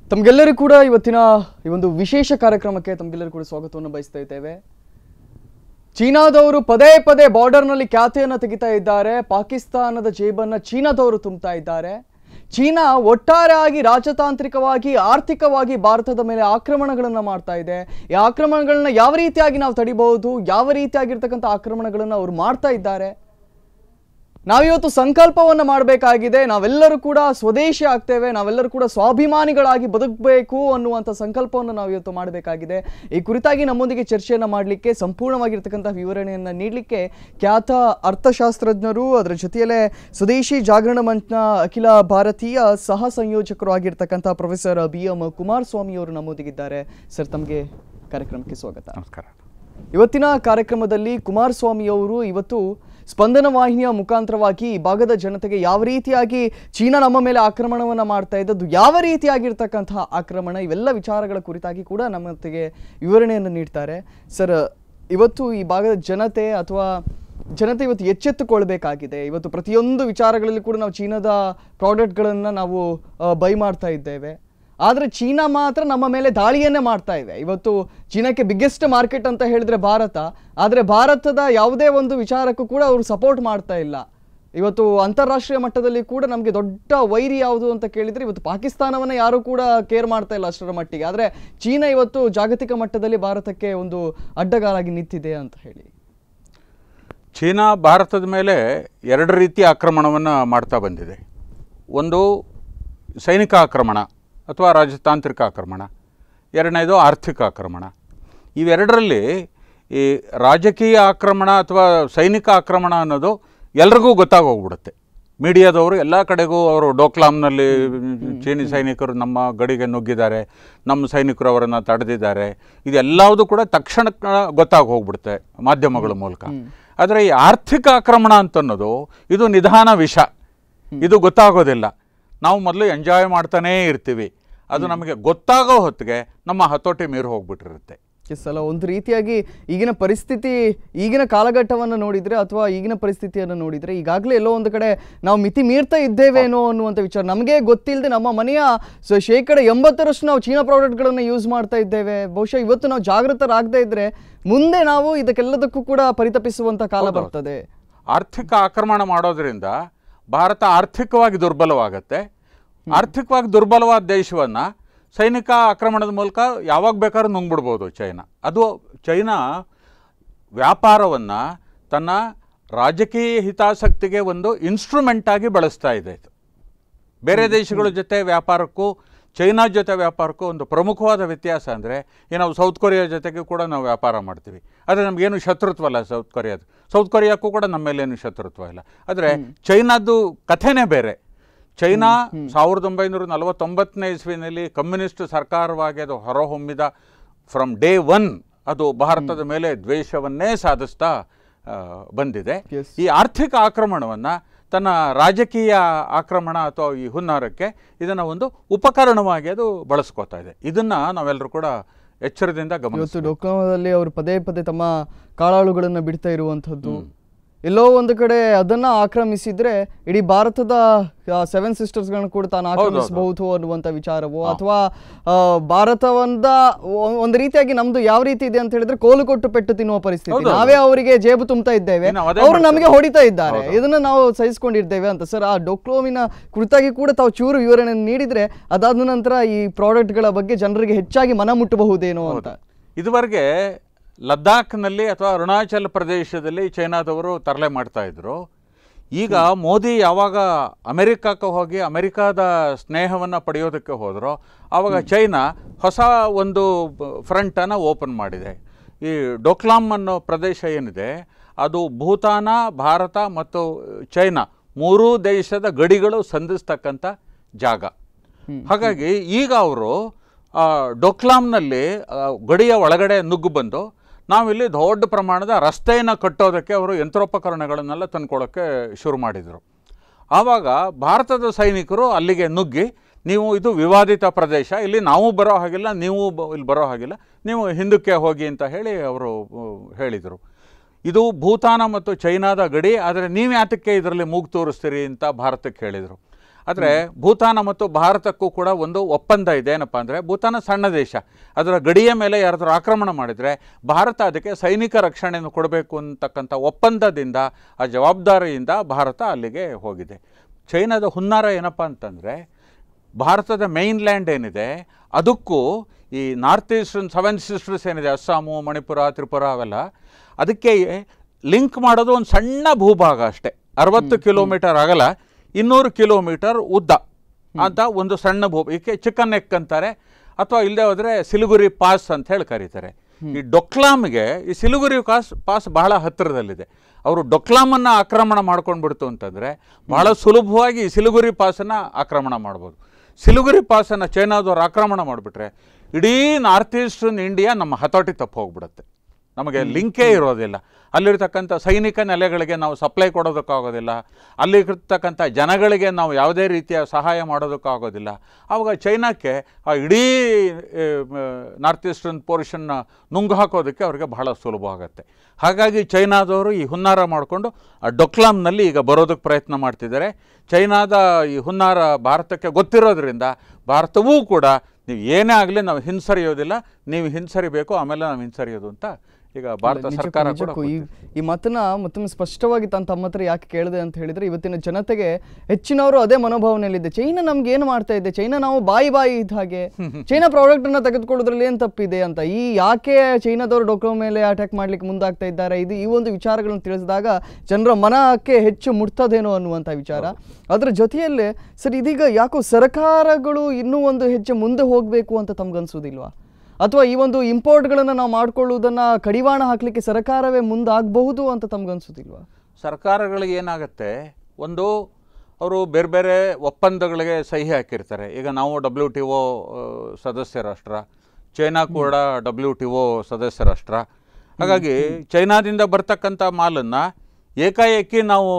ತಮಗೆಲ್ಲರೂ ಕೂಡ ಇವತ್ತಿನ ಈ ಒಂದು ವಿಶೇಷ ಕಾರ್ಯಕ್ರಮಕ್ಕೆ ತಮಗೆಲ್ಲರೂ ಕೂಡ ಸ್ವಾಗತವನ್ನು ಬಯಸ್ತಾ ಇದ್ದೇವೆ ಚೀನಾದವರು ಪದೇ ಪದೇ ಬಾರ್ಡರ್ನಲ್ಲಿ ಖ್ಯಾತಿಯನ್ನು ತೆಗಿತಾ ಇದ್ದಾರೆ ಪಾಕಿಸ್ತಾನದ ಜೇಬನ್ನ ಚೀನಾದವರು ತುಂಬ್ತಾ ಇದ್ದಾರೆ ಚೀನಾ ಒಟ್ಟಾರೆಯಾಗಿ ರಾಜತಾಂತ್ರಿಕವಾಗಿ ಆರ್ಥಿಕವಾಗಿ ಭಾರತದ ಮೇಲೆ ಆಕ್ರಮಣಗಳನ್ನು ಮಾಡ್ತಾ ಇದೆ ಈ ಆಕ್ರಮಣಗಳನ್ನ ಯಾವ ರೀತಿಯಾಗಿ ನಾವು ತಡಿಬಹುದು ಯಾವ ರೀತಿಯಾಗಿರ್ತಕ್ಕಂಥ ಆಕ್ರಮಣಗಳನ್ನು ಅವರು ಮಾಡ್ತಾ ಇದ್ದಾರೆ ನಾವಿವತ್ತು ಸಂಕಲ್ಪವನ್ನು ಮಾಡಬೇಕಾಗಿದೆ ನಾವೆಲ್ಲರೂ ಕೂಡ ಸ್ವದೇಶಿ ಆಗ್ತೇವೆ ನಾವೆಲ್ಲರೂ ಕೂಡ ಸ್ವಾಭಿಮಾನಿಗಳಾಗಿ ಬದುಕಬೇಕು ಅನ್ನುವಂಥ ಸಂಕಲ್ಪವನ್ನು ನಾವು ಇವತ್ತು ಮಾಡಬೇಕಾಗಿದೆ ಈ ಕುರಿತಾಗಿ ನಮ್ಮೊಂದಿಗೆ ಚರ್ಚೆಯನ್ನು ಮಾಡಲಿಕ್ಕೆ ಸಂಪೂರ್ಣವಾಗಿರ್ತಕ್ಕಂಥ ವಿವರಣೆಯನ್ನು ನೀಡಲಿಕ್ಕೆ ಖ್ಯಾತ ಅರ್ಥಶಾಸ್ತ್ರಜ್ಞರು ಅದರ ಜೊತೆಯಲ್ಲೇ ಸ್ವದೇಶಿ ಜಾಗರಣ ಮಂಚ್ನ ಅಖಿಲ ಭಾರತೀಯ ಸಹ ಸಂಯೋಜಕರು ಆಗಿರ್ತಕ್ಕಂಥ ಪ್ರೊಫೆಸರ್ ಬಿ ಎಂ ಕುಮಾರಸ್ವಾಮಿ ಅವರು ನಮ್ಮೊಂದಿಗಿದ್ದಾರೆ ಸರ್ ತಮಗೆ ಕಾರ್ಯಕ್ರಮಕ್ಕೆ ಸ್ವಾಗತ ನಮಸ್ಕಾರ ಇವತ್ತಿನ ಕಾರ್ಯಕ್ರಮದಲ್ಲಿ ಕುಮಾರಸ್ವಾಮಿ ಅವರು ಇವತ್ತು ಸ್ಪಂದನ ವಾಹಿನಿಯ ಮುಖಾಂತರವಾಗಿ ಈ ಭಾಗದ ಜನತೆಗೆ ಯಾವ ರೀತಿಯಾಗಿ ಚೀನಾ ನಮ್ಮ ಮೇಲೆ ಆಕ್ರಮಣವನ್ನು ಮಾಡ್ತಾ ಇದ್ದದ್ದು ಯಾವ ರೀತಿಯಾಗಿರ್ತಕ್ಕಂತಹ ಆಕ್ರಮಣ ಇವೆಲ್ಲ ವಿಚಾರಗಳ ಕುರಿತಾಗಿ ಕೂಡ ನಮ್ಮೊತ್ತಿಗೆ ವಿವರಣೆಯನ್ನು ನೀಡ್ತಾರೆ ಸರ್ ಇವತ್ತು ಈ ಭಾಗದ ಜನತೆ ಅಥವಾ ಜನತೆ ಇವತ್ತು ಎಚ್ಚೆತ್ತುಕೊಳ್ಬೇಕಾಗಿದೆ ಇವತ್ತು ಪ್ರತಿಯೊಂದು ವಿಚಾರಗಳಲ್ಲಿ ಕೂಡ ನಾವು ಚೀನಾದ ಪ್ರಾಡಕ್ಟ್ಗಳನ್ನು ನಾವು ಬೈ ಮಾಡ್ತಾ ಇದ್ದೇವೆ ಆದರೆ ಚೀನಾ ಮಾತ್ರ ನಮ್ಮ ಮೇಲೆ ದಾಳಿಯನ್ನೇ ಮಾಡ್ತಾ ಇದೆ ಇವತ್ತು ಚೀನಾಕ್ಕೆ ಬಿಗ್ಗೆಸ್ಟ್ ಮಾರ್ಕೆಟ್ ಅಂತ ಹೇಳಿದ್ರೆ ಭಾರತ ಆದರೆ ಭಾರತದ ಯಾವುದೇ ಒಂದು ವಿಚಾರಕ್ಕೂ ಕೂಡ ಅವರು ಸಪೋರ್ಟ್ ಮಾಡ್ತಾ ಇಲ್ಲ ಇವತ್ತು ಅಂತಾರಾಷ್ಟ್ರೀಯ ಮಟ್ಟದಲ್ಲಿ ಕೂಡ ನಮಗೆ ದೊಡ್ಡ ವೈರಿ ಯಾವುದು ಅಂತ ಕೇಳಿದ್ರೆ ಇವತ್ತು ಪಾಕಿಸ್ತಾನವನ್ನ ಯಾರು ಕೂಡ ಕೇರ್ ಮಾಡ್ತಾ ಇಲ್ಲ ಅಷ್ಟರ ಮಟ್ಟಿಗೆ ಆದರೆ ಚೀನಾ ಇವತ್ತು ಜಾಗತಿಕ ಮಟ್ಟದಲ್ಲಿ ಭಾರತಕ್ಕೆ ಒಂದು ಅಡ್ಡಗಾಲಾಗಿ ನಿಂತಿದೆ ಅಂತ ಹೇಳಿ ಚೀನಾ ಭಾರತದ ಮೇಲೆ ಎರಡು ರೀತಿ ಆಕ್ರಮಣವನ್ನು ಮಾಡ್ತಾ ಬಂದಿದೆ ಒಂದು ಸೈನಿಕ ಆಕ್ರಮಣ ಅಥವಾ ರಾಜತಾಂತ್ರಿಕ ಆಕ್ರಮಣ ಎರಡನೇದು ಆರ್ಥಿಕ ಆಕ್ರಮಣ ಇವೆರಡರಲ್ಲಿ ಈ ರಾಜಕೀಯ ಆಕ್ರಮಣ ಅಥವಾ ಸೈನಿಕ ಆಕ್ರಮಣ ಅನ್ನೋದು ಎಲ್ರಿಗೂ ಗೊತ್ತಾಗೋಗ್ಬಿಡುತ್ತೆ ಮೀಡಿಯಾದವರು ಎಲ್ಲ ಕಡೆಗೂ ಅವರು ಡೋಕ್ಲಾಮ್ನಲ್ಲಿ ಚೀನಿ ಸೈನಿಕರು ನಮ್ಮ ಗಡಿಗೆ ನುಗ್ಗಿದ್ದಾರೆ ನಮ್ಮ ಸೈನಿಕರು ಅವರನ್ನು ತಡೆದಿದ್ದಾರೆ ಇದೆಲ್ಲವುದು ಕೂಡ ತಕ್ಷಣ ಗೊತ್ತಾಗಿ ಹೋಗ್ಬಿಡುತ್ತೆ ಮಾಧ್ಯಮಗಳ ಮೂಲಕ ಆದರೆ ಈ ಆರ್ಥಿಕ ಆಕ್ರಮಣ ಅಂತನ್ನೋದು ಇದು ನಿಧಾನ ವಿಷ ಇದು ಗೊತ್ತಾಗೋದಿಲ್ಲ ನಾವು ಮೊದಲು ಎಂಜಾಯ್ ಮಾಡ್ತಾನೇ ಇರ್ತೀವಿ ಅದು ನಮಗೆ ಗೊತ್ತಾಗೋ ಹೊತ್ತಿಗೆ ನಮ್ಮ ಹತೋಟಿ ಮೀರಿ ಹೋಗ್ಬಿಟ್ಟಿರುತ್ತೆ ಎಸ್ ಅಲ್ಲ ಒಂದು ರೀತಿಯಾಗಿ ಈಗಿನ ಪರಿಸ್ಥಿತಿ ಈಗಿನ ಕಾಲಘಟ್ಟವನ್ನು ನೋಡಿದ್ರೆ ಅಥವಾ ಈಗಿನ ಪರಿಸ್ಥಿತಿಯನ್ನು ನೋಡಿದ್ರೆ ಈಗಾಗಲೇ ಎಲ್ಲೋ ಒಂದು ಕಡೆ ನಾವು ಮಿತಿ ಮೀರ್ತಾ ಇದ್ದೇವೇನೋ ಅನ್ನುವಂಥ ವಿಚಾರ ನಮಗೆ ಗೊತ್ತಿಲ್ಲದೆ ನಮ್ಮ ಮನೆಯ ಸ- ಶೇಕಡ ಎಂಬತ್ತರಷ್ಟು ನಾವು ಚೀನಾ ಪ್ರಾಡಕ್ಟ್ಗಳನ್ನು ಯೂಸ್ ಮಾಡ್ತಾ ಇದ್ದೇವೆ ಬಹುಶಃ ಇವತ್ತು ನಾವು ಜಾಗೃತರಾಗದೇ ಇದ್ರೆ ಮುಂದೆ ನಾವು ಇದಕ್ಕೆಲ್ಲದಕ್ಕೂ ಕೂಡ ಪರಿತಪಿಸುವಂತ ಕಾಲ ಬರ್ತದೆ ಆರ್ಥಿಕ ಆಕ್ರಮಣ ಮಾಡೋದ್ರಿಂದ ಭಾರತ ಆರ್ಥಿಕವಾಗಿ ದುರ್ಬಲವಾಗತ್ತೆ ಆರ್ಥಿಕವಾಗಿ ದುರ್ಬಲವಾದ ದೇಶವನ್ನು ಸೈನಿಕ ಆಕ್ರಮಣದ ಮೂಲಕ ಯಾವಾಗ ಬೇಕಾದ್ರೂ ನುಂಗ್ಬಿಡ್ಬೋದು ಚೈನಾ ಅದು ಚೈನಾ ವ್ಯಾಪಾರವನ್ನು ತನ್ನ ರಾಜಕೀಯ ಹಿತಾಸಕ್ತಿಗೆ ಒಂದು ಇನ್ಸ್ಟ್ರೂಮೆಂಟ್ ಆಗಿ ಬಳಸ್ತಾ ಇದೆ ಇದು ಬೇರೆ ದೇಶಗಳ ಜೊತೆ ವ್ಯಾಪಾರಕ್ಕೂ ಚೈನಾ ಜೊತೆ ವ್ಯಾಪಾರಕ್ಕೂ ಒಂದು ಪ್ರಮುಖವಾದ ವ್ಯತ್ಯಾಸ ಅಂದರೆ ಈ ನಾವು ಸೌತ್ ಕೊರಿಯಾ ಜೊತೆಗೆ ಕೂಡ ನಾವು ವ್ಯಾಪಾರ ಮಾಡ್ತೀವಿ ಆದರೆ ನಮಗೇನು ಶತ್ರುತ್ವ ಅಲ್ಲ ಸೌತ್ ಕೊರಿಯಾದು ಸೌತ್ ಕೊರಿಯಾಕ್ಕೂ ಕೂಡ ನಮ್ಮ ಮೇಲೇನು ಶತ್ರುತ್ವ ಇಲ್ಲ ಆದರೆ ಚೈನಾದ್ದು ಕಥೆನೇ ಬೇರೆ ಚೈನಾ ಸಾವಿರದ ಒಂಬೈನೂರ ನಲವತ್ತೊಂಬತ್ತನೇ ಇಸ್ವಿನಲ್ಲಿ ಕಮ್ಯುನಿಸ್ಟ್ ಸರ್ಕಾರವಾಗಿ ಅದು ಹೊರಹೊಮ್ಮಿದ ಫ್ರಮ್ ಡೇ ಒನ್ ಅದು ಭಾರತದ ಮೇಲೆ ದ್ವೇಷವನ್ನೇ ಸಾಧಿಸ್ತಾ ಆ, ಬಂದಿದೆ Yes. ಈ ಆರ್ಥಿಕ ಆಕ್ರಮಣವನ್ನು ತನ್ನ ರಾಜಕೀಯ ಆಕ್ರಮಣ ಅಥವಾ ಈ ಹುನ್ನಾರಕ್ಕೆ ಇದನ್ನು ಒಂದು ಉಪಕರಣವಾಗಿ ಅದು ಬಳಸ್ಕೋತಾ ಇದೆ ಇದನ್ನು ನಾವೆಲ್ಲರೂ ಕೂಡ ಎಚ್ಚರದಿಂದ ಗಮನಿಸ ಇವತ್ತು ಡೊಕ್ಲಾಮದಲ್ಲಿ ಅವರು ಪದೇ ಪದೇ ತಮ್ಮ ಕಾಳಾಳುಗಳನ್ನು ಬಿಡ್ತಾ ಇರುವಂಥದ್ದು ಎಲ್ಲೋ ಒಂದು ಕಡೆ ಅದನ್ನ ಆಕ್ರಮಿಸಿದ್ರೆ ಇಡೀ ಭಾರತದ ಸೆವೆನ್ ಸಿಸ್ಟರ್ಸ್ಗಳನ್ನ ಕೂಡ ತಾನು ಆಕ್ರಮಿಸಬಹುದು ಅನ್ನುವಂಥ ವಿಚಾರವೋ ಅಥವಾ ಆ, ಭಾರತವಂದ ಒ- ಒಂದು ರೀತಿಯಾಗಿ ನಮ್ದು ಯಾವ ರೀತಿ ಇದೆ ಅಂತ ಹೇಳಿದ್ರೆ ಕೋಲು ಕೊಟ್ಟು ಪೆಟ್ಟು ತಿನ್ನುವ ಪರಿಸ್ಥಿತಿ ಹೌದು, ನಾವೇ ಅವರಿಗೆ ಜೇಬು ತುಂಬ್ತಾ ಇದ್ದೇವೆ ಇನ್ನು ಅದೇ ಅವರು ಮಾಡ್ತಾರೆ. ನಮಗೆ ಹೊಡಿತಾ ಇದ್ದಾರೆ ಇದನ್ನ ನಾವು ಸಹಿಸ್ಕೊಂಡಿರ್ತೇವೆ ಅಂತ ಸರ್ ಆ ಡೊಕ್ಲೋಮಿನ ಕುರಿತಾಗಿ ಕೂಡ ತಾವು ಚೂರು ವಿವರಣೆ ನೀಡಿದ್ರೆ ಅದಾದ ನಂತರ ಈ ಪ್ರಾಡಕ್ಟ್ಗಳ ಬಗ್ಗೆ ಜನರಿಗೆ ಹೆಚ್ಚಾಗಿ ಮನ ಮುಟ್ಟಬಹುದೇನೋ ಅಂತ ಇದುವರೆಗೆ ಲದ್ದಾಖ್ನಲ್ಲಿ ಅಥವಾ ಅರುಣಾಚಲ ಪ್ರದೇಶದಲ್ಲಿ ಚೈನಾದವರು ತರಲೆ ಮಾಡ್ತಾ ಇದ್ರು ಈಗ ಮೋದಿ ಯಾವಾಗ ಅಮೆರಿಕಕ್ಕೆ ಹೋಗಿ ಅಮೆರಿಕಾದ ಸ್ನೇಹವನ್ನು ಪಡೆಯೋದಕ್ಕೆ ಹೋದರೋ ಆವಾಗ ಚೈನಾ ಹೊಸ ಒಂದು ಫ್ರಂಟನ್ನು ಓಪನ್ ಮಾಡಿದೆ ಈ ಡೋಕ್ಲಾಮ್ ಅನ್ನೋ ಪ್ರದೇಶ ಏನಿದೆ ಅದು ಭೂತಾನ ಭಾರತ ಮತ್ತು ಚೈನಾ ಮೂರೂ ದೇಶದ ಗಡಿಗಳು ಸಂಧಿಸ್ತಕ್ಕಂಥ ಜಾಗ ಹಾಗಾಗಿ ಈಗ ಅವರು ಡೊಕ್ಲಾಮ್ನಲ್ಲಿ ಆ, ಗಡಿಯ ಒಳಗಡೆ ನುಗ್ಗು ಬಂದು ನಾವಿಲ್ಲಿ ದೊಡ್ಡ ಪ್ರಮಾಣದ ರಸ್ತೆಯನ್ನು ಕಟ್ಟೋದಕ್ಕೆ ಅವರು ಯಂತ್ರೋಪಕರಣಗಳನ್ನೆಲ್ಲ ತಂದ್ಕೊಳ್ಳೋಕ್ಕೆ ಶುರು ಮಾಡಿದರು ಆವಾಗ ಭಾರತದ ಸೈನಿಕರು ಅಲ್ಲಿಗೆ ನುಗ್ಗಿ ನೀವು ಇದು ವಿವಾದಿತ ಪ್ರದೇಶ ಇಲ್ಲಿ ನಾವು ಬರೋ ಹಾಗಿಲ್ಲ ನೀವು ಬ- ಇಲ್ಲಿ ಬರೋ ಹಾಗಿಲ್ಲ ನೀವು ಹಿಂದಕ್ಕೆ ಹೋಗಿ ಅಂತ ಹೇಳಿ ಅವರು ಹೇಳಿದರು ಇದು ಭೂತಾನ ಮತ್ತು ಚೈನಾದ ಗಡಿ ಆದರೆ ನೀವು ಯಾತಕ್ಕೆ ಇದರಲ್ಲಿ ಮೂಗು ತೋರಿಸ್ತೀರಿ ಅಂತ ಭಾರತಕ್ಕೆ ಹೇಳಿದರು ಆದರೆ ಭೂತಾನ ಮತ್ತು ಭಾರತಕ್ಕೂ ಕೂಡ ಒಂದು ಒಪ್ಪಂದ ಇದೆ ಏನಪ್ಪ ಅಂದರೆ ಭೂತಾನ ಸಣ್ಣ ದೇಶ ಅದರ ಗಡಿಯ ಮೇಲೆ ಯಾರಾದರೂ ಆಕ್ರಮಣ ಮಾಡಿದರೆ ಭಾರತ ಅದಕ್ಕೆ ಸೈನಿಕ ರಕ್ಷಣೆಯನ್ನು ಕೊಡಬೇಕು ಅಂತಕ್ಕಂಥ ಒಪ್ಪಂದದಿಂದ ಆ ಜವಾಬ್ದಾರಿಯಿಂದ ಭಾರತ ಅಲ್ಲಿಗೆ ಹೋಗಿದೆ ಚೈನಾದ ಹುನ್ನಾರ ಏನಪ್ಪ ಅಂತಂದರೆ ಭಾರತದ ಮೇನ್ ಲ್ಯಾಂಡ್ ಏನಿದೆ ಅದಕ್ಕೂ ಈ ನಾರ್ತ್ ಈಸ್ಟರ್ನ್ ಸೆವೆನ್ ಸಿಸ್ಟರ್ಸ್ ಏನಿದೆ ಅಸ್ಸಾಮು ಮಣಿಪುರ ತ್ರಿಪುರ ಅವೆಲ್ಲ ಅದಕ್ಕೆ ಲಿಂಕ್ ಮಾಡೋದು ಒಂದು ಸಣ್ಣ ಭೂಭಾಗ ಅಷ್ಟೇ ಅರವತ್ತು ಕಿಲೋಮೀಟರ್ ಆಗಲ್ಲ ಇನ್ನೂರು ಕಿಲೋಮೀಟರ್ ಉದ್ದ ಅಂತ ಒಂದು ಸಣ್ಣ ಭೂ ಇದಕ್ಕೆ ಚಿಕನ್ ನೆಕ್ ಅಂತಾರೆ ಅಥವಾ ಇಲ್ಲದೆ ಹೋದರೆ ಸಿಲಿಗುರಿ ಪಾಸ್ ಅಂತ ಹೇಳಿ ಕರೀತಾರೆ ಈ ಡೊಕ್ಲಾಮ್ಗೆ ಈ ಸಿಲಿಗುರಿ ಪಾಸ್ ಪಾಸ್ ಬಹಳ ಹತ್ತಿರದಲ್ಲಿದೆ ಅವರು ಡೊಕ್ಲಾಮನ್ನು ಆಕ್ರಮಣ ಮಾಡ್ಕೊಂಡು ಬಿಡ್ತು ಅಂತಂದರೆ ಬಹಳ ಸುಲಭವಾಗಿ ಈ ಸಿಲಿಗುರಿ ಪಾಸನ್ನು ಆಕ್ರಮಣ ಮಾಡ್ಬೋದು ಸಿಲಿಗುರಿ ಪಾಸನ್ನು ಚೈನಾದವ್ರು ಆಕ್ರಮಣ ಮಾಡಿಬಿಟ್ರೆ ಇಡೀ ನಾರ್ತ್ ಈಸ್ಟರ್ನ್ ಇಂಡಿಯಾ ನಮ್ಮ ಹತೋಟಿ ತಪ್ಪು ಹೋಗ್ಬಿಡುತ್ತೆ ನಮಗೆ ಲಿಂಕೇ ಇರೋದಿಲ್ಲ ಅಲ್ಲಿರ್ತಕ್ಕಂಥ ಸೈನಿಕ ನೆಲೆಗಳಿಗೆ ನಾವು ಸಪ್ಲೈ ಕೊಡೋದಕ್ಕಾಗೋದಿಲ್ಲ ಅಲ್ಲಿರ್ತಕ್ಕಂಥ ಜನಗಳಿಗೆ ನಾವು ಯಾವುದೇ ರೀತಿಯ ಸಹಾಯ ಮಾಡೋದಕ್ಕಾಗೋದಿಲ್ಲ ಆವಾಗ ಚೈನಾಕ್ಕೆ ಆ ಇಡೀ ಆ, ಮ, ನಾರ್ತ್ ಈಸ್ಟರ್ನ್ ಪೋರ್ಷನ್ನ ನುಂಗು ಹಾಕೋದಕ್ಕೆ ಅವ್ರಿಗೆ ಬಹಳ ಸುಲಭ ಆಗುತ್ತೆ ಹಾಗಾಗಿ ಚೈನಾದವರು ಈ ಹುನ್ನಾರ ಮಾಡಿಕೊಂಡು ಆ ಡೊಕ್ಲಾಮ್ನಲ್ಲಿ ಈಗ ಬರೋದಕ್ಕೆ ಪ್ರಯತ್ನ ಮಾಡ್ತಿದ್ದಾರೆ ಚೈನಾದ ಈ ಹುನ್ನಾರ ಭಾರತಕ್ಕೆ ಗೊತ್ತಿರೋದ್ರಿಂದ ಭಾರತವೂ ಕೂಡ ನೀವು ಏನೇ ಆಗಲಿ ನಾವು ಹಿಂಸರಿಯೋದಿಲ್ಲ ನೀವು ಹಿಂಸರಿಬೇಕು ಆಮೇಲೆ ನಾವು ಹಿಂಸರಿಯೋದು ಅಂತ ಈಗ ಭಾರತ ನಿಜಕ್ಕೂ- ಸರ್ಕಾರ ಕೂಡ ನಿಜಕ್ಕೂ ಈ ಈ ಮಾತನ್ನ ಮತ್ತೊಮ್ಮೆ ಸ್ಪಷ್ಟವಾಗಿ ತಾನು ತಮ್ಮ ಹತ್ರ ಯಾಕೆ ಕೇಳಿದೆ ಅಂತ ಹೇಳಿದ್ರೆ ಇವತ್ತಿನ ಜನತೆಗೆ ಹೆಚ್ಚಿನವರು ಅದೇ ಮನೋಭಾವನೆಯಲ್ಲಿದೆ ಚೈನಾ ನಮ್ಗೆ ಏನು ಮಾಡ್ತಾ ಇದೆ ಚೈನಾ ನಾವು ಬಾಯಿ ಬಾಯಿ ಇದ್ದ ಹಾಗೆ ಚೈನಾ ಪ್ರಾಡಕ್ಟ್ ಅನ್ನ ತೆಗೆದುಕೊಳ್ಳೋದ್ರಲ್ಲಿ ಏನ್ ತಪ್ಪಿದೆ ಅಂತ ಈ ಯಾಕೆ ಚೈನಾದವರು ಡೊಕ್ಲೋ ಮೇಲೆ ಅಟ್ಯಾಕ್ ಮಾಡ್ಲಿಕ್ಕೆ ಮುಂದಾಗ್ತಾ ಇದ್ದಾರೆ ಇದು ಈ ಒಂದು ವಿಚಾರಗಳನ್ನು ತಿಳಿಸಿದಾಗ ಜನರ ಮನಕ್ಕೆ ಹೆಚ್ಚು ಮುಟ್ತದೇನೋ ಅನ್ನುವಂಥ ವಿಚಾರ ಅದರ ಜೊತೆಯಲ್ಲೇ ಸರ್ ಇದೀಗ ಯಾಕೋ ಸರ್ಕಾರಗಳು ಇನ್ನೂ ಒಂದು ಹೆಜ್ಜೆ ಮುಂದೆ ಹೋಗಬೇಕು ಅಂತ ತಮ್ಗನ್ಸೋದಿಲ್ವಾ ಅಥವಾ ಈ ಒಂದು ಇಂಪೋರ್ಟ್ಗಳನ್ನು ನಾವು ಮಾಡ್ಕೊಳ್ಳುವುದನ್ನ ಕಡಿವಾಣ ಹಾಕಲಿಕ್ಕೆ ಸರ್ಕಾರವೇ ಮುಂದಾಗಬಹುದು ಅಂತ ತಮ್ಗನ್ಸೋದಿಲ್ವಾ ಸರ್ಕಾರಗಳಿಗೆ ಏನಾಗುತ್ತೆ ಒಂದು ಅವರು ಬೇರೆ ಬೇರೆ ಒಪ್ಪಂದಗಳಿಗೆ ಸಹಿ ಹಾಕಿರ್ತಾರೆ ಈಗ ನಾವು ಡಬ್ಲ್ಯೂ ಟಿ ಒ ಸದಸ್ಯ ರಾಷ್ಟ್ರ ಚೈನಾ ಕೂಡ ಡಬ್ಲ್ಯೂ ಟಿ ಒ ಸದಸ್ಯ ರಾಷ್ಟ್ರ ಹಾಗಾಗಿ ಚೈನಾದಿಂದ ಬರ್ತಕ್ಕಂಥ ಮಾಲನ್ನು ಏಕಾಏಕಿ ನಾವು